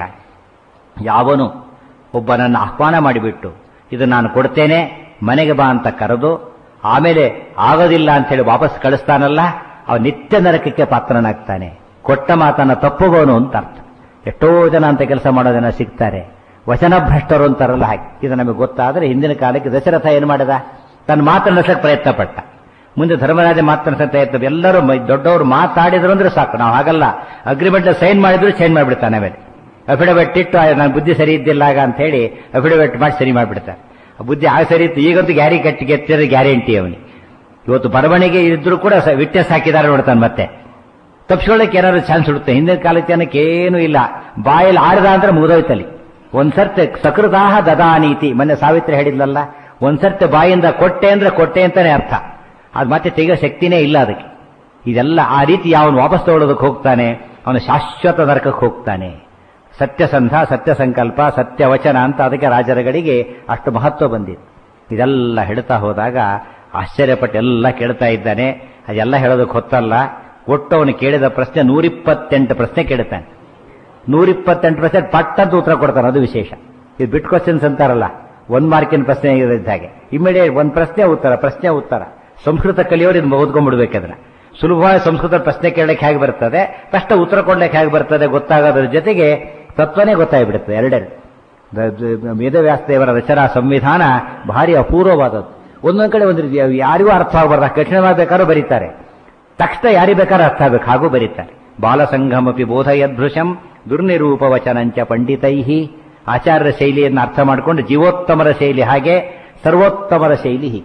ಯಾವನು ಒಬ್ಬನನ್ನು ಆಹ್ವಾನ ಮಾಡಿಬಿಟ್ಟು ಇದು ನಾನು ಕೊಡ್ತೇನೆ ಮನೆಗೆ ಬಾ ಅಂತ ಕರೆದು ಆಮೇಲೆ ಆಗೋದಿಲ್ಲ ಅಂತ ಹೇಳಿ ವಾಪಸ್ ಕಳಿಸ್ತಾನಲ್ಲ ಅವ ನಿತ್ಯ ನರಕಕ್ಕೆ ಪಾತ್ರನಾಗ್ತಾನೆ ಕೊಟ್ಟ ಮಾತನ್ನ ತಪ್ಪುಗೋನು ಅಂತ ಅರ್ಥ ಎಷ್ಟೋ ಜನ ಅಂತ ಕೆಲಸ ಮಾಡೋ ಜನ ಸಿಗ್ತಾರೆ ವಚನಭ್ರಷ್ಟರು ಅಂತಾರಲ್ಲ ಹಾಗೆ ಇದು ನಮಗೆ ಗೊತ್ತಾದ್ರೆ ಹಿಂದಿನ ಕಾಲಕ್ಕೆ ದಶರಥ ಏನು ಮಾಡಿದ ತನ್ನ ಮಾತನ್ನು ನಡೆಸಕ್ಕೆ ಪ್ರಯತ್ನ ಪಟ್ಟ ಮುಂದೆ ಧರ್ಮರಾಜ ಮಾತನಾಡ್ತಾ ಪ್ರಯತ್ನ ಎಲ್ಲರೂ ಮ- ದೊಡ್ಡವರು ಮಾತಾಡಿದ್ರು ಅಂದ್ರೆ ಸಾಕು ನಾವು ಹಾಗಲ್ಲ ಅಗ್ರಿಮೆಂಟ್ ಸೈನ್ ಮಾಡಿದ್ರು ಚೇಂಜ್ ಮಾಡಿಬಿಡ್ತಾನೆ ಆಮೇಲೆ ಅಫಿಡವಿಟ್ ಇಟ್ಟು ಆ, ನನ್ನ ಬುದ್ಧಿ ಸರಿ ಇದ್ದಿಲ್ಲ ಆಗ ಅಂತ ಹೇಳಿ ಅಫಿಡವಿಟ್ ಮಾಡಿ ಸರಿ ಮಾಡಿಬಿಡ್ತಾರೆ ಆ ಬುದ್ಧಿ ಆಗ ಸರಿ ಇತ್ತು ಈಗಂತೂ ಗ್ಯಾರಿ ಕಟ್ಟಿ ಗೆತ್ತಿರೋ ಗ್ಯಾರಂಟಿ ಅವನಿಗೆ ಇವತ್ತು ಬರವಣಿಗೆ ಇದ್ರೂ ಕೂಡ ವಿಟ್ನೆಸ್ ಹಾಕಿದ್ದಾರೆ ನೋಡ್ತಾನೆ ಮತ್ತೆ ತಪ್ಪಿಸ್ಕೊಳ್ಳಕ್ಕೆ ಏನಾದ್ರು ಚಾನ್ಸ್ ಹುಡುತ್ತೆ ಹಿಂದಿನ ಕಾಲದ ಜನಕ್ಕೆ ಏನೂ ಇಲ್ಲ ಬಾಯಲ್ಲಿ ಆಡ್ದ ಅಂದ್ರೆ ಮುಗಿದೋಯ್ತಲ್ಲಿ ಒಂದ್ಸರ್ತೆ ಸಕೃದಾಹ ದದಾನೀತಿ ಮೊನ್ನೆ ಸಾವಿತ್ರಿ ಹೇಳಿದ್ಲಲ್ಲ ಒಂದ್ಸರ್ತೆ ಬಾಯಿಂದ ಕೊಟ್ಟೆ ಅಂದ್ರೆ ಕೊಟ್ಟೆ ಅಂತಾನೆ ಅರ್ಥ ಅದು ಮತ್ತೆ ತೆಗೆಯೋ ಶಕ್ತಿನೇ ಇಲ್ಲ ಅದಕ್ಕೆ ಇದೆಲ್ಲ ಆ ರೀತಿ ಅವನು ವಾಪಸ್ ತಗೊಳ್ಳೋದಕ್ಕೆ ಹೋಗ್ತಾನೆ ಅವನು ಶಾಶ್ವತ ನರಕಕ್ಕೆ ಹೋಗ್ತಾನೆ ಸತ್ಯಸಂಧ ಸತ್ಯ ಸಂಕಲ್ಪ ಸತ್ಯ ವಚನ ಅಂತ ಅದಕ್ಕೆ ರಾಜರಗಳಿಗೆ ಅಷ್ಟು ಮಹತ್ವ ಬಂದಿತ್ತು ಇದೆಲ್ಲ ಹೇಳ್ತಾ ಹೋದಾಗ ಆಶ್ಚರ್ಯಪಟ್ಟು ಎಲ್ಲ ಕೇಳ್ತಾ ಇದ್ದಾನೆ ಅದೆಲ್ಲ ಹೇಳೋದಕ್ಕೆ ಹೊತ್ತಲ್ಲ ಒಟ್ಟು ಅವನು ಕೇಳಿದ ಪ್ರಶ್ನೆ ನೂರಿಪ್ಪತ್ತೆಂಟು ಪ್ರಶ್ನೆ ಕೇಳ್ತಾನೆ ನೂರಿಪ್ಪತ್ತೆಂಟು ಪ್ರಶ್ನೆ ಪಟ್ಟಂತ ಉತ್ತರ ಕೊಡ್ತಾನೆ ಅದು ವಿಶೇಷ ಇದು ಬಿಟ್ ಕ್ವಶನ್ಸ್ ಅಂತಾರಲ್ಲ ಒಂದ್ ಮಾರ್ಕಿನ ಪ್ರಶ್ನೆ ಇದ್ದ ಹಾಗೆ ಇಮಿಡಿಯೇಟ್ ಒಂದ್ ಪ್ರಶ್ನೆ ಉತ್ತರ ಪ್ರಶ್ನೆ ಉತ್ತರ ಸಂಸ್ಕೃತ ಕಲಿಯೋರು ಇದನ್ನ ಓದ್ಕೊಂಡ್ಬಿಡ್ಬೇಕದ್ರ ಸುಲಭವಾಗಿ ಸಂಸ್ಕೃತ ಪ್ರಶ್ನೆ ಕೇಳಕ್ಕೆ ಹೇಗೆ ಬರ್ತದೆ ಕಷ್ಟ ಉತ್ತರ ಕೊಡ್ಲಿಕ್ಕೆ ಹೇಗೆ ಬರ್ತದೆ ಗೊತ್ತಾಗೋದ್ರ ಜೊತೆಗೆ ತತ್ವನೇ ಗೊತ್ತಾಗ್ಬಿಡುತ್ತೆ ಎರಡೆರಡು ದ- ದ- ವೇದವ್ಯಾಸ ದೇವರ ರಚನಾ ಸಂವಿಧಾನ ಭಾರಿ ಅಪೂರ್ವವಾದದ್ದು ಒಂದೊಂದ್ ಕಡೆ ಒಂದು ರೀತಿ ಯಾರಿಗೂ ಅರ್ಥ ಆಗಬಾರ್ದು ಕಠಿಣವಾಗಿ ಬೇಕಾದ್ರೂ ಬರೀತಾರೆ ತಕ್ಷಣ ಯಾರಿಗೆ ಬೇಕಾದ್ರೂ ಅರ್ಥ ಆಗಬೇಕು ಹಾಗೂ ಬರೀತಾರೆ ಬಾಲಸಂಘಮಪಿ ಬೋಧಯದೃಶಂ ದುರ್ನಿರೂಪ ವಚನಂಚ ಪಂಡಿತೈಹಿ ಆಚಾರ್ಯರ ಶೈಲಿಯನ್ನು ಅರ್ಥ ಮಾಡಿಕೊಂಡು ಜೀವೋತ್ತಮರ ಶೈಲಿ ಹಾಗೆ ಸರ್ವೋತ್ತಮರ ಶೈಲಿ ಹೀಗೆ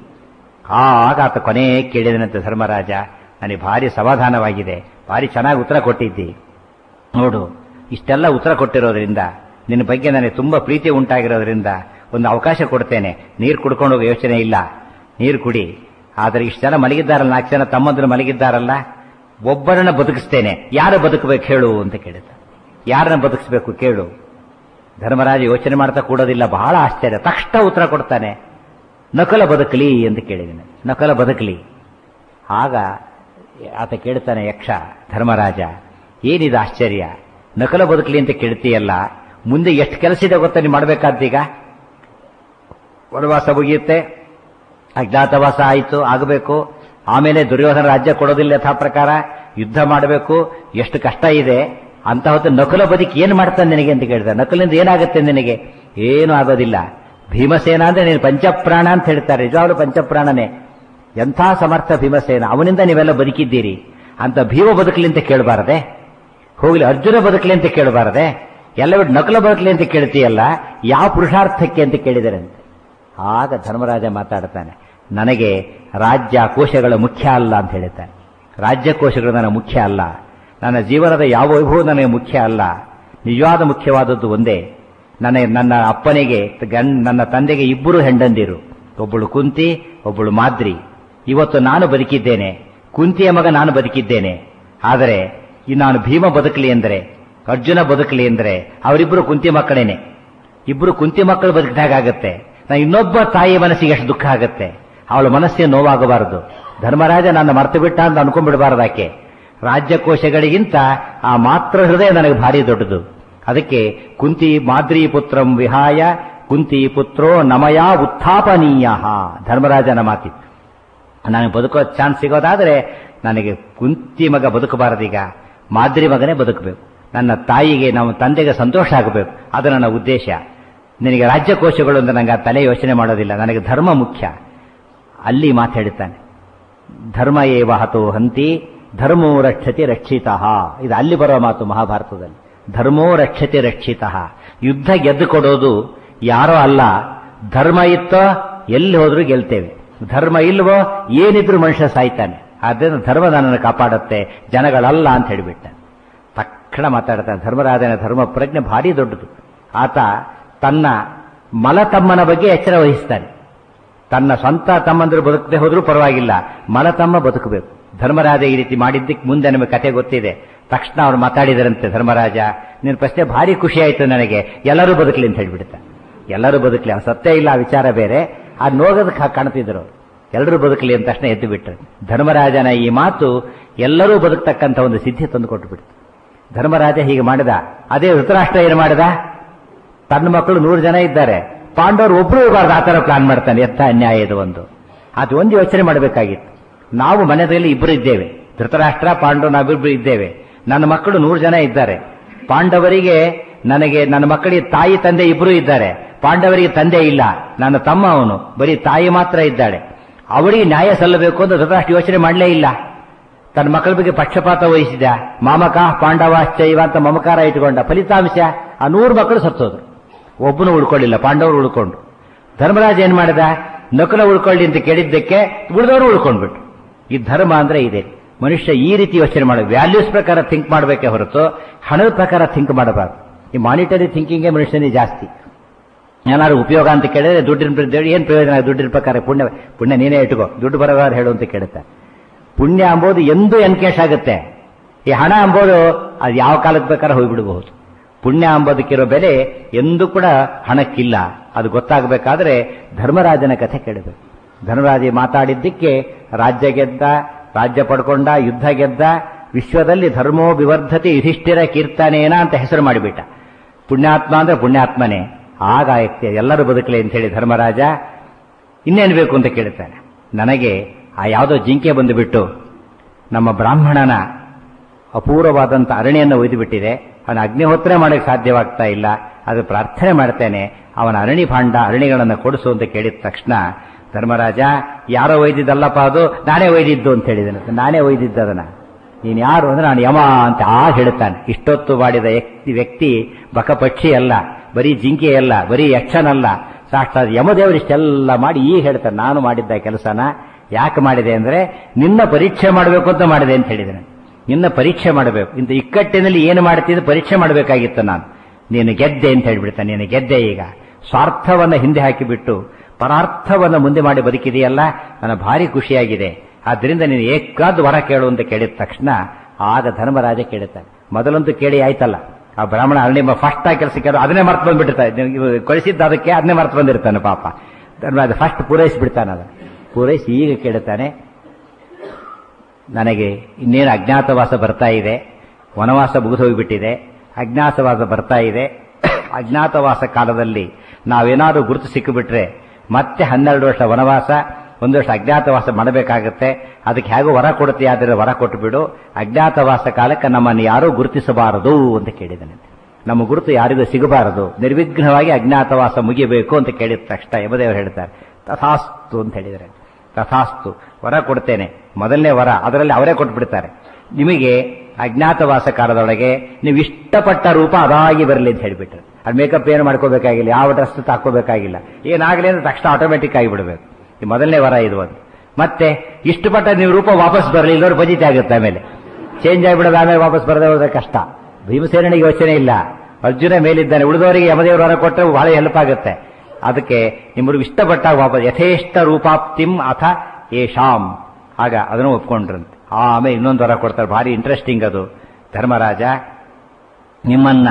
ಆಗ ಆತ ಕೊನೆ ಕೇಳಿದನಂತೆ ಧರ್ಮರಾಜ ನನಗೆ ಭಾರಿ ಸಮಾಧಾನವಾಗಿದೆ ಭಾರಿ ಚೆನ್ನಾಗಿ ಉತ್ತರ ಕೊಟ್ಟಿದ್ದಿ ನೋಡು ಇಷ್ಟೆಲ್ಲ ಉತ್ತರ ಕೊಟ್ಟಿರೋದ್ರಿಂದ ನಿನ್ನ ಬಗ್ಗೆ ನನಗೆ ತುಂಬಾ ಪ್ರೀತಿ ಉಂಟಾಗಿರೋದ್ರಿಂದ ಒಂದು ಅವಕಾಶ ಕೊಡ್ತೇನೆ ನೀರು ಕುಡ್ಕೊಂಡು ಹೋಗೋ ಯೋಚನೆ ಇಲ್ಲ ನೀರು ಕುಡಿ ಆದರೆ ಇಷ್ಟು ಜನ ಮಲಗಿದ್ದಾರಲ್ಲ ನಾಲ್ಕು ಜನ ತಮ್ಮಂದ್ರು ಮಲಗಿದ್ದಾರಲ್ಲ ಒಬ್ಬರನ್ನ ಬದುಕಿಸ್ತೇನೆ ಯಾರು ಬದುಕಬೇಕು ಹೇಳು ಅಂತ ಕೇಳಿದ ಯಾರನ್ನ ಬದುಕಿಸ್ಬೇಕು ಕೇಳು ಧರ್ಮರಾಜ ಯೋಚನೆ ಮಾಡ್ತಾ ಕೂಡೋದಿಲ್ಲ ಬಹಳ ಆಶ್ಚರ್ಯ ತಕ್ಷಣ ಉತ್ತರ ಕೊಡ್ತಾನೆ ನಕಲ ಬದುಕಲಿ ಅಂತ ಕೇಳಿದ್ದೇನೆ ನಕಲ ಬದುಕಲಿ ಆಗ ಆತ ಕೇಳ್ತಾನೆ ಯಕ್ಷ ಧರ್ಮರಾಜ ಏನಿದು ಆಶ್ಚರ್ಯ ನಕಲ ಬದುಕಲಿ ಅಂತ ಕೇಳ್ತೀಯಲ್ಲ ಮುಂದೆ ಎಷ್ಟು ಕೆಲಸ ಇದೆ ಗೊತ್ತಾ ನೀವು ಮಾಡಬೇಕಾದ್ದೀಗ ವನವಾಸ ಮುಗಿಯುತ್ತೆ ಅಜ್ಞಾತವಾಸ ಆಯಿತು ಆಗಬೇಕು ಆಮೇಲೆ ದುರ್ಯೋಧನ ರಾಜ್ಯ ಕೊಡೋದಿಲ್ಲ ಯಥಾ ಪ್ರಕಾರ ಯುದ್ಧ ಮಾಡಬೇಕು ಎಷ್ಟು ಕಷ್ಟ ಇದೆ ಅಂತ ಹೊತ್ತು ನಕಲ ಬದುಕಿ ಏನು ಮಾಡ್ತಾನೆ ನಿನಗೆ ಅಂತ ಕೇಳಿದ ನಕಲಿಂದ ಏನಾಗುತ್ತೆ ನಿನಗೆ ಏನು ಆಗೋದಿಲ್ಲ ಭೀಮಸೇನ ಅಂದ್ರೆ ನೀನು ಪಂಚಪ್ರಾಣ ಅಂತ ಹೇಳ್ತಾರೆ ನಿಜವಾಗ್ಲೂ ಪಂಚಪ್ರಾಣನೇ ಎಂಥ ಸಮರ್ಥ ಭೀಮಸೇನ ಅವನಿಂದ ನೀವೆಲ್ಲ ಬದುಕಿದ್ದೀರಿ ಅಂತ ಭೀಮ ಬದುಕಲಿ ಅಂತ ಕೇಳಬಾರದೆ ಹೋಗ್ಲಿ ಅರ್ಜುನ ಬದುಕಲಿ ಅಂತ ಕೇಳಬಾರದೆ ಎಲ್ಲ ಬಿಟ್ಟು ನಕಲ ಬದುಕಲಿ ಅಂತ ಕೇಳ್ತೀಯಲ್ಲ ಯಾವ ಪುರುಷಾರ್ಥಕ್ಕೆ ಅಂತ ಕೇಳಿದರಂತೆ ಆಗ ಧರ್ಮರಾಜ ಮಾತಾಡ್ತಾನೆ ನನಗೆ ರಾಜ್ಯ ಕೋಶಗಳ ಮುಖ್ಯ ಅಲ್ಲ ಅಂತ ಹೇಳ್ತಾನೆ ರಾಜ್ಯ ಕೋಶಗಳು ನನ್ನ ಮುಖ್ಯ ಅಲ್ಲ ನನ್ನ ಜೀವನದ ಯಾವ ವೈಭವ ನನಗೆ ಮುಖ್ಯ ಅಲ್ಲ ನಿಜವಾದ ಮುಖ್ಯವಾದದ್ದು ಒಂದೇ ನನಗೆ ನನ್ನ ಅಪ್ಪನಿಗೆ ಗಂಡ್ ನನ್ನ ತಂದೆಗೆ ಇಬ್ಬರು ಹೆಂಡಂದಿರು ಒಬ್ಬಳು ಕುಂತಿ ಒಬ್ಬಳು ಮಾದ್ರಿ ಇವತ್ತು ನಾನು ಬದುಕಿದ್ದೇನೆ ಕುಂತಿಯ ಮಗ ನಾನು ಬದುಕಿದ್ದೇನೆ ಆದರೆ ಈ ನಾನು ಭೀಮ ಬದುಕಲಿ ಎಂದರೆ ಅರ್ಜುನ ಬದುಕಲಿ ಎಂದರೆ ಅವರಿಬ್ಬರು ಕುಂತಿ ಮಕ್ಕಳೇನೆ ಇಬ್ರು ಕುಂತಿ ಮಕ್ಕಳು ಬದುಕಿದಾಗತ್ತೆ ನಾ ಇನ್ನೊಬ್ಬ ತಾಯಿಯ ಮನಸ್ಸಿಗೆ ಎಷ್ಟು ದುಃಖ ಆಗುತ್ತೆ ಅವಳ ಮನಸ್ಸಿಗೆ ನೋವಾಗಬಾರದು ಧರ್ಮರಾಜ ನನ್ನ ಮರ್ತು ಬಿಟ್ಟ ಅಂತ ಅನ್ಕೊಂಡ್ಬಿಡಬಾರದು ಆಕೆ ರಾಜ್ಯಕೋಶಗಳಿಗಿಂತ ಆ ಮಾತ್ರ ಹೃದಯ ನನಗೆ ಭಾರಿ ದೊಡ್ಡದು ಅದಕ್ಕೆ ಕುಂತಿ ಮಾದ್ರಿ ಪುತ್ರಂ ವಿಹಾಯ ಕುಂತಿ ಪುತ್ರೋ ನಮಯ ಉತ್ಥಾಪನೀಯ ಧರ್ಮರಾಜನ ಮಾತಿತ್ತು ನನಗೆ ಬದುಕೋ ಚಾನ್ಸ್ ಸಿಗೋದಾದ್ರೆ ನನಗೆ ಕುಂತಿ ಮಗ ಬದುಕಬಾರದೀಗ ಮಾದ್ರಿ ಮಗನೇ ಬದುಕಬೇಕು ನನ್ನ ತಾಯಿಗೆ ನಮ್ಮ ತಂದೆಗೆ ಸಂತೋಷ ಆಗಬೇಕು ಅದು ನನ್ನ ಉದ್ದೇಶ ನಿನಗೆ ರಾಜ್ಯಕೋಶಗಳು ಅಂತ ನನಗೆ ಆ ತಲೆ ಯೋಚನೆ ಮಾಡೋದಿಲ್ಲ ನನಗೆ ಧರ್ಮ ಮುಖ್ಯ ಅಲ್ಲಿ ಮಾತಾಡುತ್ತಾನೆ ಧರ್ಮ ಏವ ಹತೋ ಹಂತಿ ಧರ್ಮೋ ರಕ್ಷತಿ ರಕ್ಷಿತ ಇದು ಅಲ್ಲಿ ಬರುವ ಮಾತು ಮಹಾಭಾರತದಲ್ಲಿ ಧರ್ಮೋ ರಕ್ಷತಿ ರಕ್ಷಿತ ಯುದ್ಧ ಗೆದ್ದು ಕೊಡೋದು ಯಾರೋ ಅಲ್ಲ ಧರ್ಮ ಇತ್ತೋ ಎಲ್ಲಿ ಹೋದ್ರೂ ಗೆಲ್ತೇವೆ ಧರ್ಮ ಇಲ್ವೋ ಏನಿದ್ರು ಮನುಷ್ಯ ಸಾಯ್ತಾನೆ ಆದ್ದರಿಂದ ಧರ್ಮ ನನ್ನನ್ನು ಕಾಪಾಡುತ್ತೆ ಜನಗಳಲ್ಲ ಅಂತ ಹೇಳಿಬಿಟ್ಟ ತಕ್ಷಣ ಮಾತಾಡ್ತಾನೆ ಧರ್ಮರಾಜನ ಧರ್ಮ ಪ್ರಜ್ಞೆ ಭಾರಿ ದೊಡ್ಡದು ಆತ ತನ್ನ ಮಲತಮ್ಮನ ಬಗ್ಗೆ ಎಚ್ಚರ ವಹಿಸ್ತಾನೆ ತನ್ನ ಸ್ವಂತ ತಮ್ಮಂದರು ಬದುಕದೆ ಹೋದ್ರೂ ಪರವಾಗಿಲ್ಲ ಮಲತಮ್ಮ ಬದುಕಬೇಕು ಧರ್ಮರಾಜ ಈ ರೀತಿ ಮಾಡಿದ್ದಕ್ಕೆ ಮುಂದೆ ನಮಗೆ ಕತೆ ಗೊತ್ತಿದೆ ತಕ್ಷಣ ಅವ್ರು ಮಾತಾಡಿದರಂತೆ ಧರ್ಮರಾಜ ನಿನ್ನ ಪ್ರಶ್ನೆ ಭಾರಿ ಖುಷಿ ಆಯ್ತು ನನಗೆ ಎಲ್ಲರೂ ಬದುಕಲಿ ಅಂತ ಹೇಳ್ಬಿಡ್ತ ಎಲ್ಲರೂ ಬದುಕಲಿ ಅವ್ನು ಸತ್ಯ ಇಲ್ಲ ಆ ವಿಚಾರ ಬೇರೆ ಆ ನೋಗೋದಕ್ಕೆ ಕಾಣ್ತಿದ್ರು ಎಲ್ಲರೂ ಬದುಕಲಿ ಅಂತ ತಕ್ಷಣ ಎದ್ದು ಬಿಟ್ರು ಧರ್ಮರಾಜನ ಈ ಮಾತು ಎಲ್ಲರೂ ಬದುಕ್ತಕ್ಕಂಥ ಒಂದು ಸಿದ್ಧಿ ತಂದು ಕೊಟ್ಟು ಬಿಡ್ತು ಧರ್ಮರಾಜ ಹೀಗೆ ಮಾಡಿದ ಅದೇ ಧೃತರಾಷ್ಟ್ರ ಏನು ಮಾಡಿದ ತನ್ನ ಮಕ್ಕಳು ನೂರು ಜನ ಇದ್ದಾರೆ ಪಾಂಡವರು ಒಬ್ರು ಇರಬಾರ್ದು ಆ ಥರ ಪ್ಲಾನ್ ಮಾಡ್ತಾನೆ ಎತ್ತ ಅನ್ಯಾಯ ಇದು ಒಂದು ಅದು ಒಂದು ಯೋಚನೆ ಮಾಡಬೇಕಾಗಿತ್ತು ನಾವು ಮನೆಯಲ್ಲಿ ಇಬ್ಬರು ಇದ್ದೇವೆ ಧೃತರಾಷ್ಟ್ರ ಪಾಂಡವ ನಾವಿಬ್ಬರು ಇದ್ದೇವೆ ನನ್ನ ಮಕ್ಕಳು ನೂರು ಜನ ಇದ್ದಾರೆ ಪಾಂಡವರಿಗೆ ನನಗೆ ನನ್ನ ಮಕ್ಕಳಿಗೆ ತಾಯಿ ತಂದೆ ಇಬ್ಬರು ಇದ್ದಾರೆ ಪಾಂಡವರಿಗೆ ತಂದೆ ಇಲ್ಲ ನನ್ನ ತಮ್ಮ ಅವನು ಬರೀ ತಾಯಿ ಮಾತ್ರ ಇದ್ದಾಳೆ ಅವಳಿಗೆ ನ್ಯಾಯ ಸಲ್ಲಬೇಕು ಅಂತ ಧೃತರಾಷ್ಟ್ರ ಯೋಚನೆ ಮಾಡಲೇ ಇಲ್ಲ ತನ್ನ ಮಕ್ಕಳ ಬಗ್ಗೆ ಪಕ್ಷಪಾತ ವಹಿಸಿದ ಮಾಮಕ ಪಾಂಡವಾಶ್ಚೈವ ಅಂತ ಮಮಕಾರ ಇಟ್ಟುಕೊಂಡ ಫಲಿತಾಂಶ ಆ ನೂರು ಮಕ್ಕಳು ಸತ್ತೋದ್ರು ಒಬ್ಬನು ಉಳ್ಕೊಳ್ಳಿಲ್ಲ ಪಾಂಡವರು ಉಳ್ಕೊಂಡು ಧರ್ಮರಾಜ ಏನ್ ಮಾಡಿದ ನಕಲ ಉಳ್ಕೊಳ್ಳಿ ಅಂತ ಕೇಳಿದ್ದಕ್ಕೆ ಉಳಿದವರು ಉಳ್ಕೊಂಡ್ಬಿಟ್ರು ಈ ಧರ್ಮ ಅಂದ್ರೆ ಇದೆ ಮನುಷ್ಯ ಈ ರೀತಿ ಯೋಚನೆ ಮಾಡಬೇಕು ವ್ಯಾಲ್ಯೂಸ್ ಪ್ರಕಾರ ಥಿಂಕ್ ಮಾಡಬೇಕೇ ಹೊರತು ಹಣದ ಪ್ರಕಾರ ಥಿಂಕ್ ಮಾಡಬಾರ್ದು ಈ ಮಾನಿಟರಿ ಥಿಂಕಿಂಗೇ ಮನುಷ್ಯನಿಗೆ ಜಾಸ್ತಿ ಏನಾದ್ರು ಉಪಯೋಗ ಅಂತ ಕೇಳಿದ್ರೆ ದುಡ್ಡಿನ ಏನ್ ಪ್ರಯೋಜನ ದುಡ್ಡಿನ ಪ್ರಕಾರ ಪುಣ್ಯ ಪುಣ್ಯ ನೀನೇ ಇಟ್ಕೋ ದುಡ್ಡು ಬರೋದಾರು ಹೇಳು ಅಂತ ಕೇಳುತ್ತೆ ಪುಣ್ಯ ಅಂಬೋದು ಎಂದೂ ಎನ್ಕೇಶ್ ಆಗುತ್ತೆ ಈ ಹಣ ಅಂಬೋದು ಅದು ಯಾವ ಕಾಲಕ್ಕೆ ಬೇಕಾದ್ರೆ ಹೋಗ್ಬಿಡಬಹುದು ಪುಣ್ಯ ಅಂಬೋದಕ್ಕಿರೋ ಬೆಲೆ ಎಂದೂ ಕೂಡ ಹಣಕ್ಕಿಲ್ಲ ಅದು ಗೊತ್ತಾಗಬೇಕಾದ್ರೆ ಧರ್ಮರಾಜನ ಕಥೆ ಕೇಳಬೇಕು ಧರ್ಮರಾಜ ಮಾತಾಡಿದ್ದಕ್ಕೆ ರಾಜ್ಯ ಗೆದ್ದ ರಾಜ್ಯ ಪಡ್ಕೊಂಡ ಯುದ್ಧ ಗೆದ್ದ ವಿಶ್ವದಲ್ಲಿ ಧರ್ಮೋ ವಿವರ್ಧತೆ ಯುಧಿಷ್ಠಿರ ಕೀರ್ತನೇನ ಅಂತ ಹೆಸರು ಮಾಡಿಬಿಟ್ಟ ಪುಣ್ಯಾತ್ಮ ಅಂದ್ರೆ ಪುಣ್ಯಾತ್ಮನೇ ಆಗ ಆಯ್ತು ಎಲ್ಲರೂ ಬದುಕಲಿ ಅಂತ ಹೇಳಿ ಧರ್ಮರಾಜ ಇನ್ನೇನು ಬೇಕು ಅಂತ ಕೇಳುತ್ತಾನೆ ನನಗೆ ಆ ಯಾವುದೋ ಜಿಂಕೆ ಬಂದುಬಿಟ್ಟು ನಮ್ಮ ಬ್ರಾಹ್ಮಣನ ಅಪೂರ್ವವಾದಂಥ ಅರಣಿಯನ್ನು ಒಯ್ದು ಬಿಟ್ಟಿದೆ ಅವನ ಅಗ್ನಿಹೋತ್ರ ಮಾಡಕ್ಕೆ ಸಾಧ್ಯವಾಗ್ತಾ ಇಲ್ಲ ಅದು ಪ್ರಾರ್ಥನೆ ಮಾಡ್ತೇನೆ ಅವನ ಅರಣಿ ಭಾಂಡ ಅರಣಿಗಳನ್ನು ಕೊಡಿಸು ಅಂತ ಕೇಳಿದ ತಕ್ಷಣ ಧರ್ಮರಾಜ ಯಾರೋ ಒಯ್ದಿದ್ದಲ್ಲಪ್ಪ ಅದು ನಾನೇ ಒಯ್ದಿದ್ದು ಅಂತ ಹೇಳಿದನು ನಾನೇ ಒಯ್ದಿದ್ದು ಅದನ್ನ ನೀನು ಯಾರು ಅಂದ್ರೆ ನಾನು ಯಮ ಅಂತ ಆ ಹೇಳುತ್ತಾನೆ ಇಷ್ಟೊತ್ತು ಮಾಡಿದ ವ್ಯಕ್ತಿ ವ್ಯಕ್ತಿ ಬಕಪಕ್ಷಿ ಅಲ್ಲ ಬರೀ ಜಿಂಕೆ ಅಲ್ಲ ಬರೀ ಯಕ್ಷನಲ್ಲ ಸಾಕ್ಷಾತ್ ಯಮದೇವರು ಇಷ್ಟೆಲ್ಲ ಮಾಡಿ ಈಗ ಹೇಳ್ತಾನೆ ನಾನು ಮಾಡಿದ್ದ ಕೆಲಸನ ಯಾಕೆ ಮಾಡಿದೆ ಅಂದ್ರೆ ನಿನ್ನ ಪರೀಕ್ಷೆ ಮಾಡಬೇಕು ಅಂತ ಮಾಡಿದೆ ಅಂತ ಹೇಳಿದ್ದೇನೆ ನಿನ್ನ ಪರೀಕ್ಷೆ ಮಾಡಬೇಕು ಇಂಥ ಇಕ್ಕಟ್ಟಿನಲ್ಲಿ ಏನು ಮಾಡ್ತಿದ್ದು ಪರೀಕ್ಷೆ ಮಾಡಬೇಕಾಗಿತ್ತು ನಾನು ನೀನು ಗೆದ್ದೆ ಅಂತ ಹೇಳ್ಬಿಡ್ತಾನೆ ನೀನು ಗೆದ್ದೆ ಈಗ ಸ್ವಾರ್ಥವನ್ನ ಹಿಂದೆ ಹಾಕಿಬಿಟ್ಟು ಪರಾರ್ಥವನ್ನ ಮುಂದೆ ಮಾಡಿ ಬದುಕಿದೆಯಲ್ಲ ನನ್ನ ಭಾರಿ ಖುಷಿಯಾಗಿದೆ ಆದ್ರಿಂದ ನೀನು ಏಕಾದ್ ವರ ಕೇಳು ಅಂತ ಕೇಳಿದ ತಕ್ಷಣ ಆಗ ಧರ್ಮರಾಜ ಕೇಳುತ್ತಾನೆ ಮೊದಲಂತೂ ಕೇಳಿ ಆಯ್ತಲ್ಲ ಆ ಬ್ರಾಹ್ಮಣ ಅರಣ್ಯ ಫಸ್ಟ್ ಆಗಿ ಕೆಲಸ ಕೇಳು ಅದನ್ನೇ ಮರ್ತು ಬಂದ್ಬಿಟ್ಟಿರ್ತಾನೆ ಕಳಿಸಿದ್ದ ಅದಕ್ಕೆ ಅದನ್ನೇ ಮರ್ತು ಬಂದಿರ್ತಾನೆ ಪಾಪ ಧರ್ಮರಾಜ ಫಸ್ಟ್ ಪೂರೈಸಿ ಬಿಡ್ತಾನೆ ಅದನ್ನು ಪೂರೈಸಿ ಈಗ ಕೇಳುತ್ತಾನೆ ನನಗೆ ಇನ್ನೇನು ಅಜ್ಞಾತವಾಸ ಬರ್ತಾ ಇದೆ ವನವಾಸ ಮುಗಿದು ಹೋಗಿಬಿಟ್ಟಿದೆ ಅಜ್ಞಾತವಾಸ ಬರ್ತಾ ಇದೆ ಅಜ್ಞಾತವಾಸ ಕಾಲದಲ್ಲಿ ನಾವೇನಾದ್ರೂ ಗುರುತು ಸಿಕ್ಕಿಬಿಟ್ರೆ ಮತ್ತೆ ಹನ್ನೆರಡು ವರ್ಷ ವನವಾಸ ಒಂದು ವರ್ಷ ಅಜ್ಞಾತವಾಸ ಮಾಡಬೇಕಾಗತ್ತೆ ಅದಕ್ಕೆ ಹೇಗೋ ವರ ಕೊಡುತ್ತೆ ಆದರೆ ವರ ಕೊಟ್ಟು ಬಿಡು ಅಜ್ಞಾತವಾಸ ಕಾಲಕ್ಕೆ ನಮ್ಮನ್ನು ಯಾರೂ ಗುರುತಿಸಬಾರದು ಅಂತ ಕೇಳಿದ್ದಾನೆ ನಮ್ಮ ಗುರುತು ಯಾರಿಗೂ ಸಿಗಬಾರದು ನಿರ್ವಿಘ್ನವಾಗಿ ಅಜ್ಞಾತವಾಸ ಮುಗಿಬೇಕು ಅಂತ ಕೇಳಿದ ತಕ್ಷಣ ಯಮದೇವರು ಹೇಳ್ತಾರೆ ತಥಾಸ್ತು ಅಂತ ಹೇಳಿದರೆ ತಥಾಸ್ತು ವರ ಕೊಡ್ತೇನೆ ಮೊದಲನೇ ವರ ಅದರಲ್ಲಿ ಅವರೇ ಕೊಟ್ಬಿಡ್ತಾರೆ ನಿಮಗೆ ಅಜ್ಞಾತವಾಸ ಕಾಲದೊಳಗೆ ನೀವು ಇಷ್ಟಪಟ್ಟ ರೂಪ ಅದಾಗಿ ಬರಲಿ ಅಂತ ಹೇಳಿಬಿಟ್ರೆ ಅದು ಮೇಕಪ್ ಏನು ಮಾಡ್ಕೋಬೇಕಾಗಿಲ್ಲ ಯಾವ ಡ್ರೆಸ್ ಹಾಕೋಬೇಕಾಗಿಲ್ಲ ಏನಾಗಲಿ ಅಂದ್ರೆ ತಕ್ಷಣ ಆಟೋಮೆಟಿಕ್ ಆಗಿಬಿಡ್ಬೇಕು ಈ ಮೊದಲನೇ ವರ ಇದು ಒಂದು ಮತ್ತೆ ಇಷ್ಟಪಟ್ಟ ನೀವು ರೂಪ ವಾಪಸ್ ಬರಲಿ ಇಲ್ಲವ್ರು ಬಜಿತೆ ಆಗುತ್ತೆ ಆಮೇಲೆ ಚೇಂಜ್ ಆಗಿಬಿಡೋದು ಆಮೇಲೆ ವಾಪಸ್ ಬರದೇ ಹೋದ್ರೆ ಕಷ್ಟ ಭೀಮಸೇನಿಗೆ ಯೋಚನೆ ಇಲ್ಲ ಅರ್ಜುನ ಮೇಲಿದ್ದಾನೆ ಉಳಿದವರಿಗೆ ಯಮದೇವರು ವರ ಕೊಟ್ಟರೆ ಬಹಳ ಹೆಲ್ಪ್ ಆಗುತ್ತೆ ಅದಕ್ಕೆ ನಿಮ್ಮರು ಇಷ್ಟಪಟ್ಟಾಗ ವಾಪಸ್ ಯಥೇಷ್ಟ ರೂಪಾಪ್ತಿಂ ಅಥ ಏಷಾಂ ಆಗ ಅದನ್ನು ಒಪ್ಕೊಂಡ್ರಂತೆ ಆಮೇಲೆ ಇನ್ನೊಂದು ವರ ಕೊಡ್ತಾರೆ ಭಾರಿ ಇಂಟ್ರೆಸ್ಟಿಂಗ್ ಅದು ಧರ್ಮರಾಜ ನಿಮ್ಮನ್ನ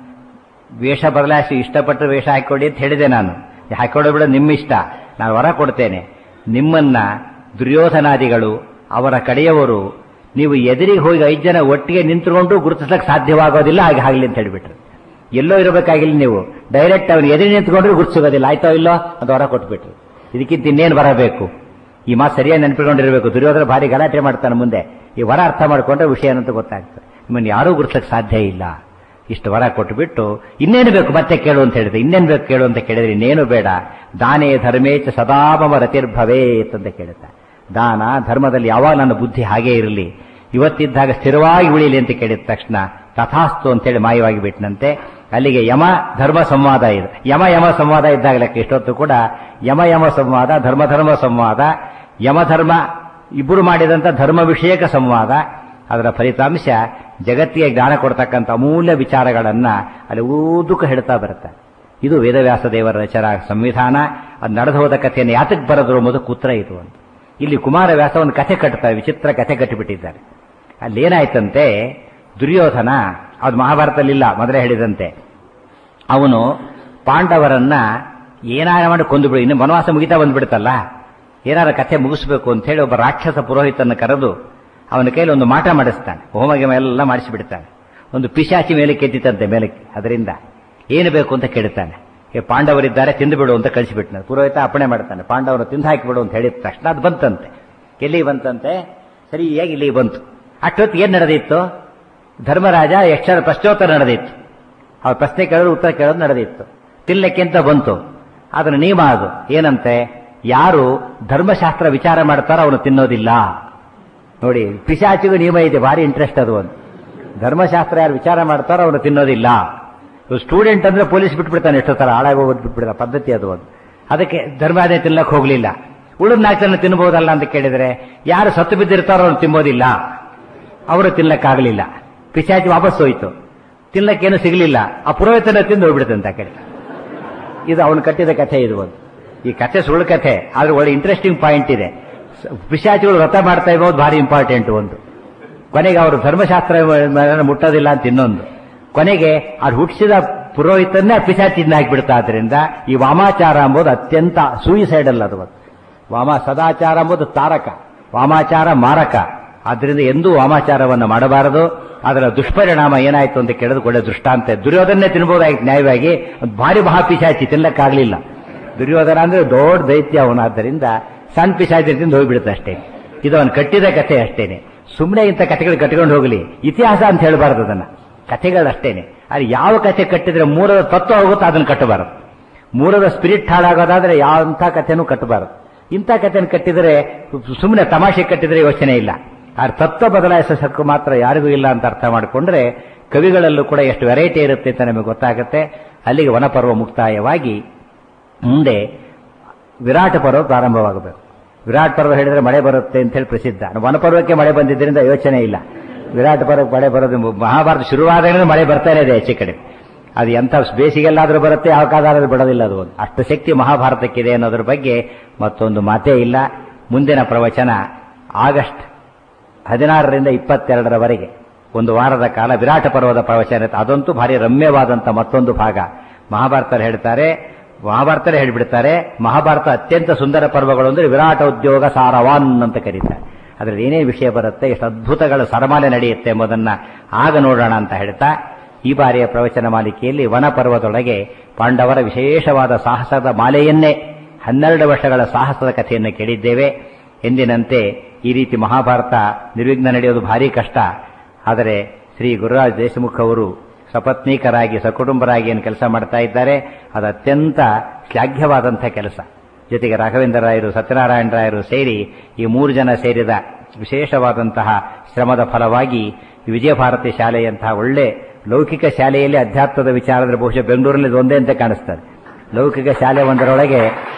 ವೇಷ ಬದಲಾಯಿಸಿ ಇಷ್ಟಪಟ್ಟ ವೇಷ ಹಾಕೊಡಿ ಅಂತ ಹೇಳಿದೆ ನಾನು ಹಾಕೊಳ್ಳೋ ಬಿಡ ನಿಮ್ಮ ಇಷ್ಟ ನಾನು ವರ ಕೊಡ್ತೇನೆ ನಿಮ್ಮನ್ನ ದುರ್ಯೋಧನಾದಿಗಳು ಅವರ ಕಡೆಯವರು ನೀವು ಎದುರಿಗೆ ಹೋಗಿ ಐದು ಜನ ಒಟ್ಟಿಗೆ ನಿಂತ್ಕೊಂಡು ಗುರುತಿಸಕ್ಕೆ ಸಾಧ್ಯವಾಗೋದಿಲ್ಲ ಹಾಗೆ ಆಗಲಿ ಅಂತ ಹೇಳಿಬಿಟ್ರು ಎಲ್ಲೋ ಇರಬೇಕಾಗಿಲ್ಲ ನೀವು ಡೈರೆಕ್ಟ್ ಅವನು ಎದುರು ನಿಂತ್ಕೊಂಡ್ರೆ ಗುರುತಿಸೋದಿಲ್ಲ ಆಯ್ತೋ ಇಲ್ಲೋ ಅದು ವರ ಕೊಟ್ಬಿಟ್ರು ಇದಕ್ಕಿಂತ ಇನ್ನೇನು ಬರಬೇಕು ಈ ಮಾತು ಸರಿಯಾಗಿ ನೆನಪಿಕೊಂಡಿರಬೇಕು ದುರ್ಯೋಧನ ಭಾರಿ ಗಲಾಟೆ ಮಾಡ್ತಾನೆ ಮುಂದೆ ಈ ವರ ಅರ್ಥ ಮಾಡ್ಕೊಂಡ್ರೆ ವಿಷಯ ಏನಂತ ಗೊತ್ತಾಗ್ತದೆ ನಿಮ್ಮನ್ನು ಯಾರೂ ಗುರುತಿಸಕ್ಕೆ ಸಾಧ್ಯ ಇಲ್ಲ ಇಷ್ಟು ವರ ಕೊಟ್ಟುಬಿಟ್ಟು ಇನ್ನೇನು ಬೇಕು ಮತ್ತೆ ಕೇಳು ಅಂತ ಹೇಳಿದ್ರೆ ಇನ್ನೇನು ಬೇಕು ಕೇಳು ಅಂತ ಕೇಳಿದ್ರೆ ಇನ್ನೇನು ಬೇಡ ದಾನೇ ಧರ್ಮೇಚ ಸದಾಮಮ ರತಿರ್ಭವೇತ್ ಅಂತ ಕೇಳುತ್ತೆ ದಾನ ಧರ್ಮದಲ್ಲಿ ಯಾವಾಗ ನನ್ನ ಬುದ್ಧಿ ಹಾಗೇ ಇರಲಿ ಇವತ್ತಿದ್ದಾಗ ಸ್ಥಿರವಾಗಿ ಉಳಿಲಿ ಅಂತ ಕೇಳಿದ ತಕ್ಷಣ ತಥಾಸ್ತು ಅಂತೇಳಿ ಮಾಯವಾಗಿ ಬಿಟ್ಟನಂತೆ ಅಲ್ಲಿಗೆ ಯಮ ಧರ್ಮ ಸಂವಾದ ಇದೆ ಯಮ ಯಮ ಸಂವಾದ ಇದ್ದಾಗ ಲೆಕ್ಕ ಇಷ್ಟೊತ್ತು ಕೂಡ ಯಮ ಯಮ ಸಂವಾದ ಧರ್ಮ ಧರ್ಮ ಸಂವಾದ ಯಮಧರ್ಮ ಇಬ್ಬರು ಮಾಡಿದಂಥ ಧರ್ಮ ವಿಷಯಕ ಸಂವಾದ ಅದರ ಫಲಿತಾಂಶ ಜಗತ್ತಿಗೆ ಜ್ಞಾನ ಕೊಡ್ತಕ್ಕಂಥ ಅಮೂಲ್ಯ ವಿಚಾರಗಳನ್ನ ಅಲ್ಲಿ ಊದುಕ ಹೇಳ್ತಾ ಬರುತ್ತೆ ಇದು ವೇದವ್ಯಾಸ ದೇವರ ರಚನಾ ಸಂವಿಧಾನ ಅದು ನಡೆದು ಹೋದ ಕಥೆಯನ್ನು ಯಾತಕ್ಕೆ ಬರೆದ್ರು ಎಂಬುದು ಕೂತ್ರ ಇದು ಅಂತ ಇಲ್ಲಿ ಕುಮಾರವ್ಯಾಸ ಒಂದು ಕಥೆ ಕಟ್ತಾರೆ ವಿಚಿತ್ರ ಕಥೆ ಕಟ್ಟಿಬಿಟ್ಟಿದ್ದಾರೆ ಅಲ್ಲೇನಾಯ್ತಂತೆ ದುರ್ಯೋಧನ ಅದು ಮಹಾಭಾರತದಲ್ಲಿಲ್ಲ ಮೊದಲೇ ಹೇಳಿದಂತೆ ಅವನು ಪಾಂಡವರನ್ನ ಏನಾರ ಮಾಡಿ ಕೊಂದುಬಿಡು ಇನ್ನು ವನವಾಸ ಮುಗಿತಾ ಬಂದ್ಬಿಡ್ತಲ್ಲ ಏನಾರ ಕಥೆ ಮುಗಿಸ್ಬೇಕು ಅಂತ ಹೇಳಿ ಒಬ್ಬ ರಾಕ್ಷಸ ಪುರೋಹಿತನ ಕರೆದು ಅವನ ಕೈಲಿ ಒಂದು ಮಾಟ ಮಾಡಿಸ್ತಾನೆ ಹೋಮಗಿಮ ಎಲ್ಲ ಮಾಡಿಸಿಬಿಡ್ತಾನೆ ಒಂದು ಪಿಶಾಚಿ ಮೇಲೆ ಕೆತ್ತಿತಂತೆ ಮೇಲಕ್ಕೆ ಅದರಿಂದ ಏನು ಬೇಕು ಅಂತ ಕೇಳ್ತಾನೆ ಏ ಪಾಂಡವರಿದ್ದಾರೆ ತಿಂದುಬಿಡು ಅಂತ ಕಳಿಸಿಬಿಟ್ನ ಪುರೋಹಿತ ಅಪ್ಪಣೆ ಮಾಡ್ತಾನೆ ಪಾಂಡವರು ತಿಂದು ಹಾಕಿಬಿಡು ಅಂತ ಹೇಳಿದ ತಕ್ಷಣ ಅದು ಬಂತಂತೆ ಎಲ್ಲಿ ಬಂತಂತೆ ಸರಿಯಾಗಿ ಇಲ್ಲಿ ಬಂತು ಅಷ್ಟೊತ್ತಿಗೆ ಏನು ನಡೆದಿತ್ತು ಧರ್ಮರಾಜ ಯಕ್ಷರ ಪ್ರಶ್ನೋತ್ತರ ನಡೆದಿತ್ತು ಅವ್ರ ಪ್ರಶ್ನೆ ಕೇಳೋದು ಉತ್ತರ ಕೇಳೋದು ನಡೆದಿತ್ತು ತಿನ್ನಲಿಕ್ಕೆ ಅಂತ ಬಂತು ಅದರ ನಿಯಮ ಅದು ಏನಂತೆ ಯಾರು ಧರ್ಮಶಾಸ್ತ್ರ ವಿಚಾರ ಮಾಡ್ತಾರೋ ಅವನು ತಿನ್ನೋದಿಲ್ಲ ನೋಡಿ ಪಿಶಾಚಿಗೂ ನಿಯಮ ಇದೆ ಭಾರಿ ಇಂಟ್ರೆಸ್ಟ್ ಅದು ಒಂದು ಧರ್ಮಶಾಸ್ತ್ರ ಯಾರು ವಿಚಾರ ಮಾಡ್ತಾರೋ ಅವನು ತಿನ್ನೋದಿಲ್ಲ ಸ್ಟೂಡೆಂಟ್ ಅಂದ್ರೆ ಪೊಲೀಸ್ ಬಿಟ್ಬಿಡ್ತಾನೆ ಎಷ್ಟೋ ತರ ಹಾಳಾಗಿ ಹೋಗೋದು ಬಿಟ್ಬಿಡ್ತಾನೆ ಪದ್ಧತಿ ಅದು ಒಂದು ಅದಕ್ಕೆ ಧರ್ಮಾದೇ ತಿನ್ನಕ್ ಹೋಗ್ಲಿಲ್ಲ ಉಳಿದ ನಾಲ್ಕು ಜನ ತಿನ್ಬಹುದಲ್ಲ ಅಂತ ಕೇಳಿದ್ರೆ ಯಾರು ಸತ್ತು ಬಿದ್ದಿರ್ತಾರೋ ಅವ್ನು ತಿನ್ನೋದಿಲ್ಲ ಅವರು ತಿನ್ನಕ್ಕಾಗಲಿಲ್ಲ ಪಿಶಾಚಿ ವಾಪಸ್ ಹೋಯ್ತು ತಿನ್ನಕ್ಕೇನು ಸಿಗಲಿಲ್ಲ ಆ ಪುರೋಹಿತನ ತಿಂದು ಹೋಗ್ಬಿಡುತ್ತಂತ ಆ ಕಡೆ ಇದು ಅವನು ಕಟ್ಟಿದ ಕಥೆ ಇದು ಒಂದು ಈ ಕಥೆ ಸುಳ್ಳು ಕಥೆ ಆದ್ರೆ ಒಳ್ಳೆ ಇಂಟ್ರೆಸ್ಟಿಂಗ್ ಪಾಯಿಂಟ್ ಇದೆ ಸ- ಪಿಶಾಚಿಗಳು ವ್ರತ ಮಾಡ್ತಾ ಇರೋದು ಭಾರಿ ಇಂಪಾರ್ಟೆಂಟ್ ಒಂದು ಕೊನೆಗೆ ಅವರು ಧರ್ಮಶಾಸ್ತ್ರ ಮುಟ್ಟೋದಿಲ್ಲ ಅಂತ ಇನ್ನೊಂದು ಕೊನೆಗೆ ಅದು ಹುಟ್ಟಿಸಿದ ಪುರೋಹಿತನ್ನೇ ಪಿಶಾಚಿಂದ ಹಾಕಿಬಿಡ್ತಾ ಆದ್ರಿಂದ ಈ ವಾಮಾಚಾರ ಎಂಬುದು ಅತ್ಯಂತ ಸೂಯಿಸೈಡಲ್ ಅದು ಒಂದು. ವಾಮ ಸದಾಚಾರ ಎಂಬುದು ತಾರಕ ವಾಮಾಚಾರ ಮಾರಕ ಆದ್ರಿಂದ ಎಂದೂ ವಾಮಾಚಾರವನ್ನು ಮಾಡಬಾರದು ಅದರ ದುಷ್ಪರಿಣಾಮ ಏನಾಯ್ತು ಅಂತ ಕೇಳಿದ್ರೆ ಒಳ್ಳೆ ದೃಷ್ಟಾಂತ ದುರ್ಯೋಧನೇ ತಿನ್ಬೋದಾಗಿತ್ತು ನ್ಯಾಯವಾಗಿ ಒಂದು ಭಾರಿ ಮಹಾ ಪಿಶಾಚಿ ತಿನ್ನಕ್ಕಾಗ್ಲಿಲ್ಲ ದುರ್ಯೋಧನ ಅಂದ್ರೆ ದೊಡ್ಡ ದೈತ್ಯ ಅವನು ಆದ್ದರಿಂದ ಸಣ್ಣ ಪಿಶಾಚಿ ತಿಂದು ಹೋಗ್ಬಿಡುತ್ತೆ ಅಷ್ಟೇ ಇದು ಅವನು ಕಟ್ಟಿದ ಕಥೆ ಅಷ್ಟೇನೆ ಸುಮ್ಮನೆ ಇಂಥ ಕಥೆಗಳು ಕಟ್ಕೊಂಡು ಹೋಗಲಿ ಇತಿಹಾಸ ಅಂತ ಹೇಳಬಾರದು ಅದನ್ನ ಕಥೆಗಳಷ್ಟೇನೆ ಅಲ್ಲಿ ಯಾವ ಕಥೆ ಕಟ್ಟಿದ್ರೆ ಮೂರದ ತತ್ವ ಹೋಗುತ್ತೋ ಅದನ್ನು ಕಟ್ಟಬಾರದು ಮೂರದ ಸ್ಪಿರಿಟ್ ಹಾಳಾಗೋದಾದ್ರೆ ಯಾವಂಥ ಕಥೆನೂ ಕಟ್ಟಬಾರದು ಇಂಥ ಕಥೆನ ಕಟ್ಟಿದರೆ ಸುಮ್ಮನೆ ತಮಾಷೆ ಕಟ್ಟಿದ್ರೆ ಯೋಚನೆ ಇಲ್ಲ ಆ ತತ್ವ ಬದಲಾಯಿಸೋದಕ್ಕೂ ಮಾತ್ರ ಯಾರಿಗೂ ಇಲ್ಲ ಅಂತ ಅರ್ಥ ಮಾಡಿಕೊಂಡ್ರೆ ಕವಿಗಳಲ್ಲೂ ಕೂಡ ಎಷ್ಟು ವೆರೈಟಿ ಇರುತ್ತೆ ಅಂತ ನಮಗೆ ಗೊತ್ತಾಗುತ್ತೆ ಅಲ್ಲಿಗೆ ವನಪರ್ವ ಮುಕ್ತಾಯವಾಗಿ ಮುಂದೆ ವಿರಾಟ ಪರ್ವ ಪ್ರಾರಂಭವಾಗಬೇಕು ವಿರಾಟ್ ಪರ್ವ ಹೇಳಿದ್ರೆ ಮಳೆ ಬರುತ್ತೆ ಅಂತ ಹೇಳಿ ಪ್ರಸಿದ್ಧ ವನಪರ್ವಕ್ಕೆ ಮಳೆ ಬಂದಿದ್ದರಿಂದ ಯೋಚನೆ ಇಲ್ಲ ವಿರಾಟ್ ಪರ್ವಕ್ಕೆ ಮಳೆ ಬರೋದು ಮಹಾಭಾರತ ಶುರುವಾದಾಗಲೇ ಮಳೆ ಬರ್ತಾನೆ ಇದೆ ಹೆಚ್ಚು ಕಡೆ ಅದು ಎಂಥ ಬೇಸಿಗೆಲ್ಲಾದ್ರೂ ಬರುತ್ತೆ ಯಾವ ಕಾಲಾದ್ರೂ ಬಿಡೋದಿಲ್ಲ ಅದು ಒಂದು ಅಷ್ಟು ಶಕ್ತಿ ಮಹಾಭಾರತಕ್ಕಿದೆ ಅನ್ನೋದ್ರ ಬಗ್ಗೆ ಮತ್ತೊಂದು ಮಾತೇ ಇಲ್ಲ ಮುಂದಿನ ಪ್ರವಚನ ಆಗಸ್ಟ್ ಹದಿನಾರರಿಂದ ಇಪ್ಪತ್ತೆರಡರವರೆಗೆ ಒಂದು ವಾರದ ಕಾಲ ವಿರಾಟ ಪರ್ವದ ಪ್ರವಚನ ಇರುತ್ತೆ ಅದಂತೂ ಭಾರಿ ರಮ್ಯವಾದಂಥ ಮತ್ತೊಂದು ಭಾಗ ಮಹಾಭಾರತರು ಹೇಳ್ತಾರೆ ಮಹಾಭಾರತರೇ ಹೇಳಿಬಿಡ್ತಾರೆ ಮಹಾಭಾರತ ಅತ್ಯಂತ ಸುಂದರ ಪರ್ವಗಳು ಅಂದ್ರೆ ವಿರಾಟ ಉದ್ಯೋಗ ಸಾರವಾನ್ ಅಂತ ಕರೀತಾರೆ ಅದರಲ್ಲಿ ಏನೇ ವಿಷಯ ಬರುತ್ತೆ ಎಷ್ಟು ಅದ್ಭುತಗಳ ಸರಮಾಲೆ ನಡೆಯುತ್ತೆ ಎಂಬುದನ್ನ ಆಗ ನೋಡೋಣ ಅಂತ ಹೇಳ್ತಾ ಈ ಬಾರಿಯ ಪ್ರವಚನ ಮಾಲಿಕೆಯಲ್ಲಿ ವನ ಪರ್ವದೊಳಗೆ ಪಾಂಡವರ ವಿಶೇಷವಾದ ಸಾಹಸದ ಮಾಲೆಯನ್ನೇ ಹನ್ನೆರಡು ವರ್ಷಗಳ ಸಾಹಸದ ಕಥೆಯನ್ನು ಕೇಳಿದ್ದೇವೆ ಎಂದಿನಂತೆ ಈ ರೀತಿ ಮಹಾಭಾರತ ನಿರ್ವಿಘ್ನ ನಡೆಯೋದು ಭಾರಿ ಕಷ್ಟ ಆದರೆ ಶ್ರೀ ಗುರುರಾಜ್ ದೇಶಮುಖ್ ಅವರು ಸಪತ್ನೀಕರಾಗಿ ಸಕುಟುಂಬರಾಗಿ ಏನು ಕೆಲಸ ಮಾಡ್ತಾ ಇದ್ದಾರೆ ಅದು ಅತ್ಯಂತ ಶ್ಲಾಘ್ಯವಾದಂಥ ಕೆಲಸ ಜೊತೆಗೆ ರಾಘವೇಂದ್ರ ರಾಯರು ಸತ್ಯನಾರಾಯಣ ರಾಯರು ಸೇರಿ ಈ ಮೂರು ಜನ ಸೇರಿದ ವಿಶೇಷವಾದಂತಹ ಶ್ರಮದ ಫಲವಾಗಿ ಈ ವಿಜಯ ಭಾರತಿ ಶಾಲೆಯಂತಹ ಒಳ್ಳೆ ಲೌಕಿಕ ಶಾಲೆಯಲ್ಲಿ ಅಧ್ಯಾತ್ಮದ ವಿಚಾರದ ಬಹುಶಃ ಬೆಂಗಳೂರಲ್ಲಿ ಇದು ಒಂದೇ ಅಂತ ಕಾಣಿಸ್ತದೆ ಲೌಕಿಕ ಶಾಲೆ ಒಂದರೊಳಗೆ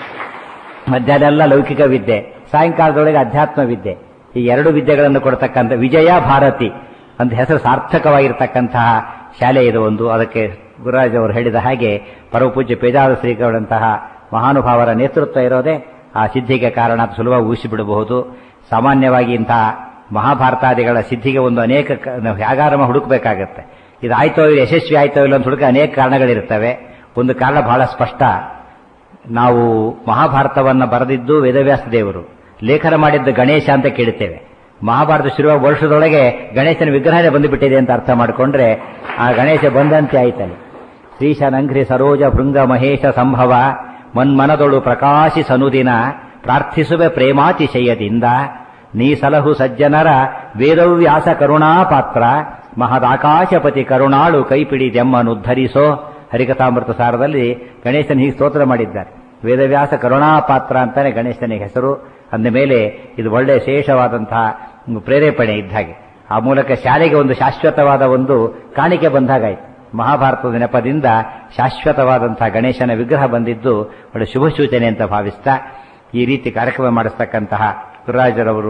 ಮಧ್ಯಾಹ್ನ ಎಲ್ಲ ಲೌಕಿಕ ವಿದ್ಯೆ ಸಾಯಂಕಾಲದೊಳಗೆ ಅಧ್ಯಾತ್ಮ ವಿದ್ಯೆ ಈ ಎರಡು ವಿದ್ಯೆಗಳನ್ನು ಕೊಡ್ತಕ್ಕಂಥ ವಿಜಯ ಭಾರತಿ ಅಂತ ಹೆಸರು ಸಾರ್ಥಕವಾಗಿರ್ತಕ್ಕಂತಹ ಶಾಲೆ ಇದು ಒಂದು ಅದಕ್ಕೆ ಗುರುರಾಜ್ ಅವರು ಹೇಳಿದ ಹಾಗೆ ಪರಮಪೂಜ್ಯ ಪೇಜಾದ ಶ್ರೀಗಳಂತಹ ಮಹಾನುಭಾವರ ನೇತೃತ್ವ ಇರೋದೇ ಆ ಸಿದ್ಧಿಗೆ ಕಾರಣ ಅಂತ ಸುಲಭವಾಗಿ ಊಹಿಸಿಬಿಡಬಹುದು ಸಾಮಾನ್ಯವಾಗಿ ಇಂತಹ ಮಹಾಭಾರತಾದಿಗಳ ಸಿದ್ಧಿಗೆ ಒಂದು ಅನೇಕ ಕ- ನಾವು ಹೇಗಾರಮ ಹುಡುಕಬೇಕಾಗತ್ತೆ ಇದು ಆಯ್ತೋ ಇಲ್ಲ ಯಶಸ್ವಿ ಆಯ್ತೋ ಇಲ್ಲ ಅಂತ ಹುಡುಕ ಅನೇಕ ಕಾರಣಗಳಿರ್ತವೆ ಒಂದು ಕಾರಣ ಬಹಳ ಸ್ಪಷ್ಟ ನಾವು ಮಹಾಭಾರತವನ್ನ ಬರೆದಿದ್ದು ವೇದವ್ಯಾಸ ದೇವರು ಲೇಖನ ಮಾಡಿದ್ದು ಗಣೇಶ ಅಂತ ಕೇಳುತ್ತೇವೆ ಮಹಾಭಾರತ ಶುರುವಾಗ ವರ್ಷದೊಳಗೆ ಗಣೇಶನ ವಿಗ್ರಹನೇ ಬಂದುಬಿಟ್ಟಿದೆ ಅಂತ ಅರ್ಥ ಮಾಡಿಕೊಂಡ್ರೆ ಆ ಗಣೇಶ ಬಂದಂತೆ ಆಯ್ತಲ್ಲಿ ಶ್ರೀಶನಂಘ್ರಿ ಸರೋಜ ಭೃಂಗ ಮಹೇಶ ಸಂಭವ ಮನ್ಮನದೊಳು ಪ್ರಕಾಶಿ ಸನುದಿನ ಪ್ರಾರ್ಥಿಸುವೆ ಪ್ರೇಮಾತಿಶಯದಿಂದ ನೀ ಸಲಹು ಸಜ್ಜನರ ವೇದವ್ಯಾಸ ಕರುಣಾಪಾತ್ರ ಮಹದಾಕಾಶಪತಿ ಕರುಣಾಳು ಕೈಪಿಡಿದೆಮ್ಮನುದ್ಧರಿಸೋ ಹರಿಕಥಾಮೃತ ಸಾರದಲ್ಲಿ ಗಣೇಶನ ಹೀಗೆ ಸ್ತೋತ್ರ ಮಾಡಿದ್ದಾರೆ ವೇದವ್ಯಾಸ ಕರುಣಾಪಾತ್ರ ಅಂತಾನೆ ಗಣೇಶನಿಗೆ ಹೆಸರು ಅಂದ ಮೇಲೆ ಇದು ಒಳ್ಳೆ ವಿಶೇಷವಾದಂತಹ ಒಂದು ಪ್ರೇರೇಪಣೆ ಇದ್ದ ಹಾಗೆ ಆ ಮೂಲಕ ಶಾಲೆಗೆ ಒಂದು ಶಾಶ್ವತವಾದ ಒಂದು ಕಾಣಿಕೆ ಬಂದಾಗಾಯ್ತು ಮಹಾಭಾರತದ ನೆಪದಿಂದ ಶಾಶ್ವತವಾದಂತಹ ಗಣೇಶನ ವಿಗ್ರಹ ಬಂದಿದ್ದು ಒಳ್ಳೆ ಶುಭ ಸೂಚನೆ ಅಂತ ಭಾವಿಸ್ತಾ ಈ ರೀತಿ ಕಾರ್ಯಕ್ರಮ ಮಾಡಿಸ್ತಕ್ಕಂತಹ ಗುರುರಾಜರವರು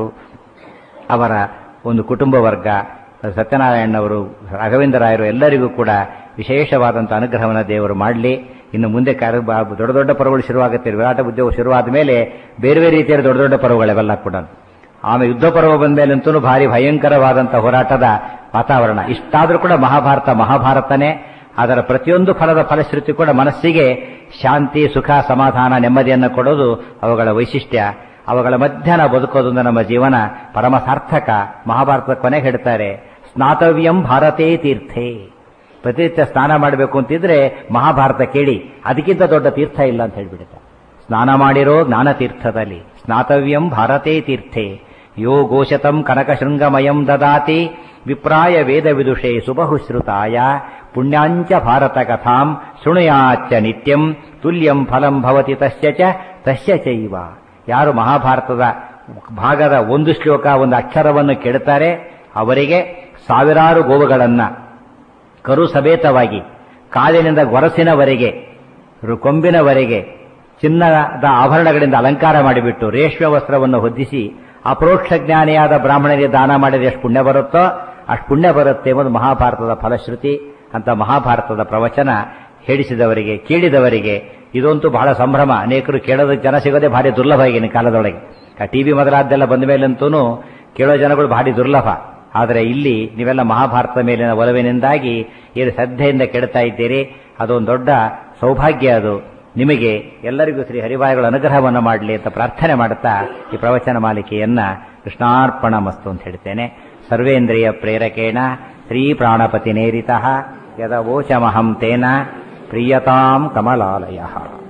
ಅವರ ಒಂದು ಕುಟುಂಬ ವರ್ಗ ಸತ್ಯನಾರಾಯಣನವರು ರಾಘವೇಂದ್ರ ರಾಯರು ಎಲ್ಲರಿಗೂ ಕೂಡ ವಿಶೇಷವಾದಂಥ ಅನುಗ್ರಹವನ್ನು ದೇವರು ಮಾಡಲಿ ಇನ್ನು ಮುಂದೆ ಕಾರ್ಯ ಬ- ದೊಡ್ಡ ದೊಡ್ಡ ಪರ್ವಗಳು ಶುರುವಾಗುತ್ತೆ ವಿರಾಟ ಉದ್ಯೋಗ ಶುರುವಾದ ಮೇಲೆ ಬೇರೆ ಬೇರೆ ರೀತಿಯ ದೊಡ್ಡ ದೊಡ್ಡ ಪರ್ವಗಳೆಲ್ಲ ಕೂಡ ಆಮೇಲೆ ಯುದ್ಧ ಪರ್ವ ಬಂದ ಮೇಲಂತೂ ಭಾರಿ ಭಯಂಕರವಾದಂತಹ ಹೋರಾಟದ ವಾತಾವರಣ ಇಷ್ಟಾದ್ರೂ ಕೂಡ ಮಹಾಭಾರತ ಮಹಾಭಾರತನೇ ಅದರ ಪ್ರತಿಯೊಂದು ಫಲದ ಫಲಶ್ರುತಿ ಕೂಡ ಮನಸ್ಸಿಗೆ ಶಾಂತಿ ಸುಖ ಸಮಾಧಾನ ನೆಮ್ಮದಿಯನ್ನು ಕೊಡೋದು ಅವುಗಳ ವೈಶಿಷ್ಟ್ಯ ಅವುಗಳ ಮಧ್ಯ ನಾವು ಬದುಕೋದು ಅಂದ್ರೆ ನಮ್ಮ ಜೀವನ ಪರಮ ಸಾರ್ಥಕ ಮಹಾಭಾರತದ ಕೊನೆಗೆ ಹೇಳ್ತಾರೆ ಸ್ನಾತವ್ಯಂ ಭಾರತೇ ತೀರ್ಥೇ ಪ್ರತಿನಿತ್ಯ ಸ್ನಾನ ಮಾಡಬೇಕು ಅಂತಿದ್ರೆ ಮಹಾಭಾರತ ಕೇಳಿ ಅದಕ್ಕಿಂತ ದೊಡ್ಡ ತೀರ್ಥ ಇಲ್ಲ ಅಂತ ಹೇಳ್ಬಿಡುತ್ತೆ ಸ್ನಾನ ಮಾಡಿರೋ ಜ್ಞಾನ ತೀರ್ಥದಲ್ಲಿ ಸ್ನಾತವ್ಯಂ ಭಾರತೇ ತೀರ್ಥೆ ಯೋ ಗೋಶತಂ ಕನಕ ಶೃಂಗಮಯಂ ದದಾತಿ ವಿಪ್ರಾಯ ವೇದ ವಿದುಷೆ ಸುಬಹುಶ್ರುತಾಯ ಪುಣ್ಯಾಂಚ ಭಾರತ ಕಥಾಂ ಶೃಣುಯಾಚ್ಚ ನಿತ್ಯಂ ತುಲ್ಯಂ ಫಲಂ ಭವತಿ ತಸ್ಯ ಚ ತಸ್ಯ ಚೈವ ಯಾರು ಮಹಾಭಾರತದ ಭಾಗದ ಒಂದು ಶ್ಲೋಕ ಒಂದು ಅಕ್ಷರವನ್ನು ಕೇಳುತ್ತಾರೆ ಅವರಿಗೆ ಸಾವಿರಾರು ಗೋವುಗಳನ್ನ ಕರು ಸಮೇತವಾಗಿ ಕಾಲಿನಿಂದ ಗೊರಸಿನವರೆಗೆ ರು- ಕೊಂಬಿನವರೆಗೆ ಚಿನ್ನದ ಆಭರಣಗಳಿಂದ ಅಲಂಕಾರ ಮಾಡಿಬಿಟ್ಟು ರೇಷ್ಮೆ ವಸ್ತ್ರವನ್ನು ಹೊದ್ದಿಸಿ ಅಪರೋಕ್ಷ ಜ್ಞಾನಿಯಾದ ಬರಾಹ್ಮಣರಿಗೆ ದಾನ ಮಾಡಿದ್ರೆ ಎಷ್ಟು ಪುಣ್ಯ ಬರುತ್ತೋ ಅಷ್ಟು ಪುಣ್ಯ ಬರುತ್ತೆ ಎಂಬುದು ಮಹಾಭಾರತದ ಫಲಶ್ರುತಿ ಅಂತ ಮಹಾಭಾರತದ ಪ್ರವಚನ ಹೇಳಿಸಿದವರಿಗೆ ಕೇಳಿದವರಿಗೆ ಇದಂತೂ ಬಹಳ ಸಂಭ್ರಮ ಅನೇಕರು ಕೇಳೋದಕ್ಕೆ ಜನ ಸಿಗೋದೇ ಭಾರಿ ದುರ್ಲಭ ಈಗಿನ ಕಾಲದೊಳಗೆ ಆ ಟಿವಿ ಮೊದಲಾದ್ದೆಲ್ಲ ಬಂದ ಮೇಲಂತೂ ಕೇಳೋ ಜನಗಳು ಭಾರಿ ದುರ್ಲಭ ಆದರೆ ಇಲ್ಲಿ ನೀವೆಲ್ಲ ಮಹಾಭಾರತದ ಮೇಲಿನ ಒಲವಿನಿಂದಾಗಿ ಏನು ಶ್ರದ್ಧೆಯಿಂದ ಕೆಡ್ತಾ ಇದ್ದೀರಿ ಅದೊಂದು ದೊಡ್ಡ ಸೌಭಾಗ್ಯ ಅದು ನಿಮಗೆ ಎಲ್ಲರಿಗೂ ಶ್ರೀ ಹರಿವಾಯುಗಳ ಅನುಗ್ರಹವನ್ನು ಮಾಡಲಿ ಅಂತ ಪ್ರಾರ್ಥನೆ ಮಾಡುತ್ತಾ ಈ ಪ್ರವಚನ ಮಾಲಿಕೆಯನ್ನ ಕೃಷ್ಣಾರ್ಪಣ ಮಸ್ತು ಅಂತ ಹೇಳ್ತೇನೆ ಸರ್ವೇಂದ್ರಿಯ ಪ್ರೇರಕೇಣ ಶ್ರೀ ಪ್ರಾಣಪತಿ ನೇರಿತ ಯದವೋಚಮಹಂ ತೇನ ಪ್ರಿಯತಾಂ ಕಮಲಾಲಯ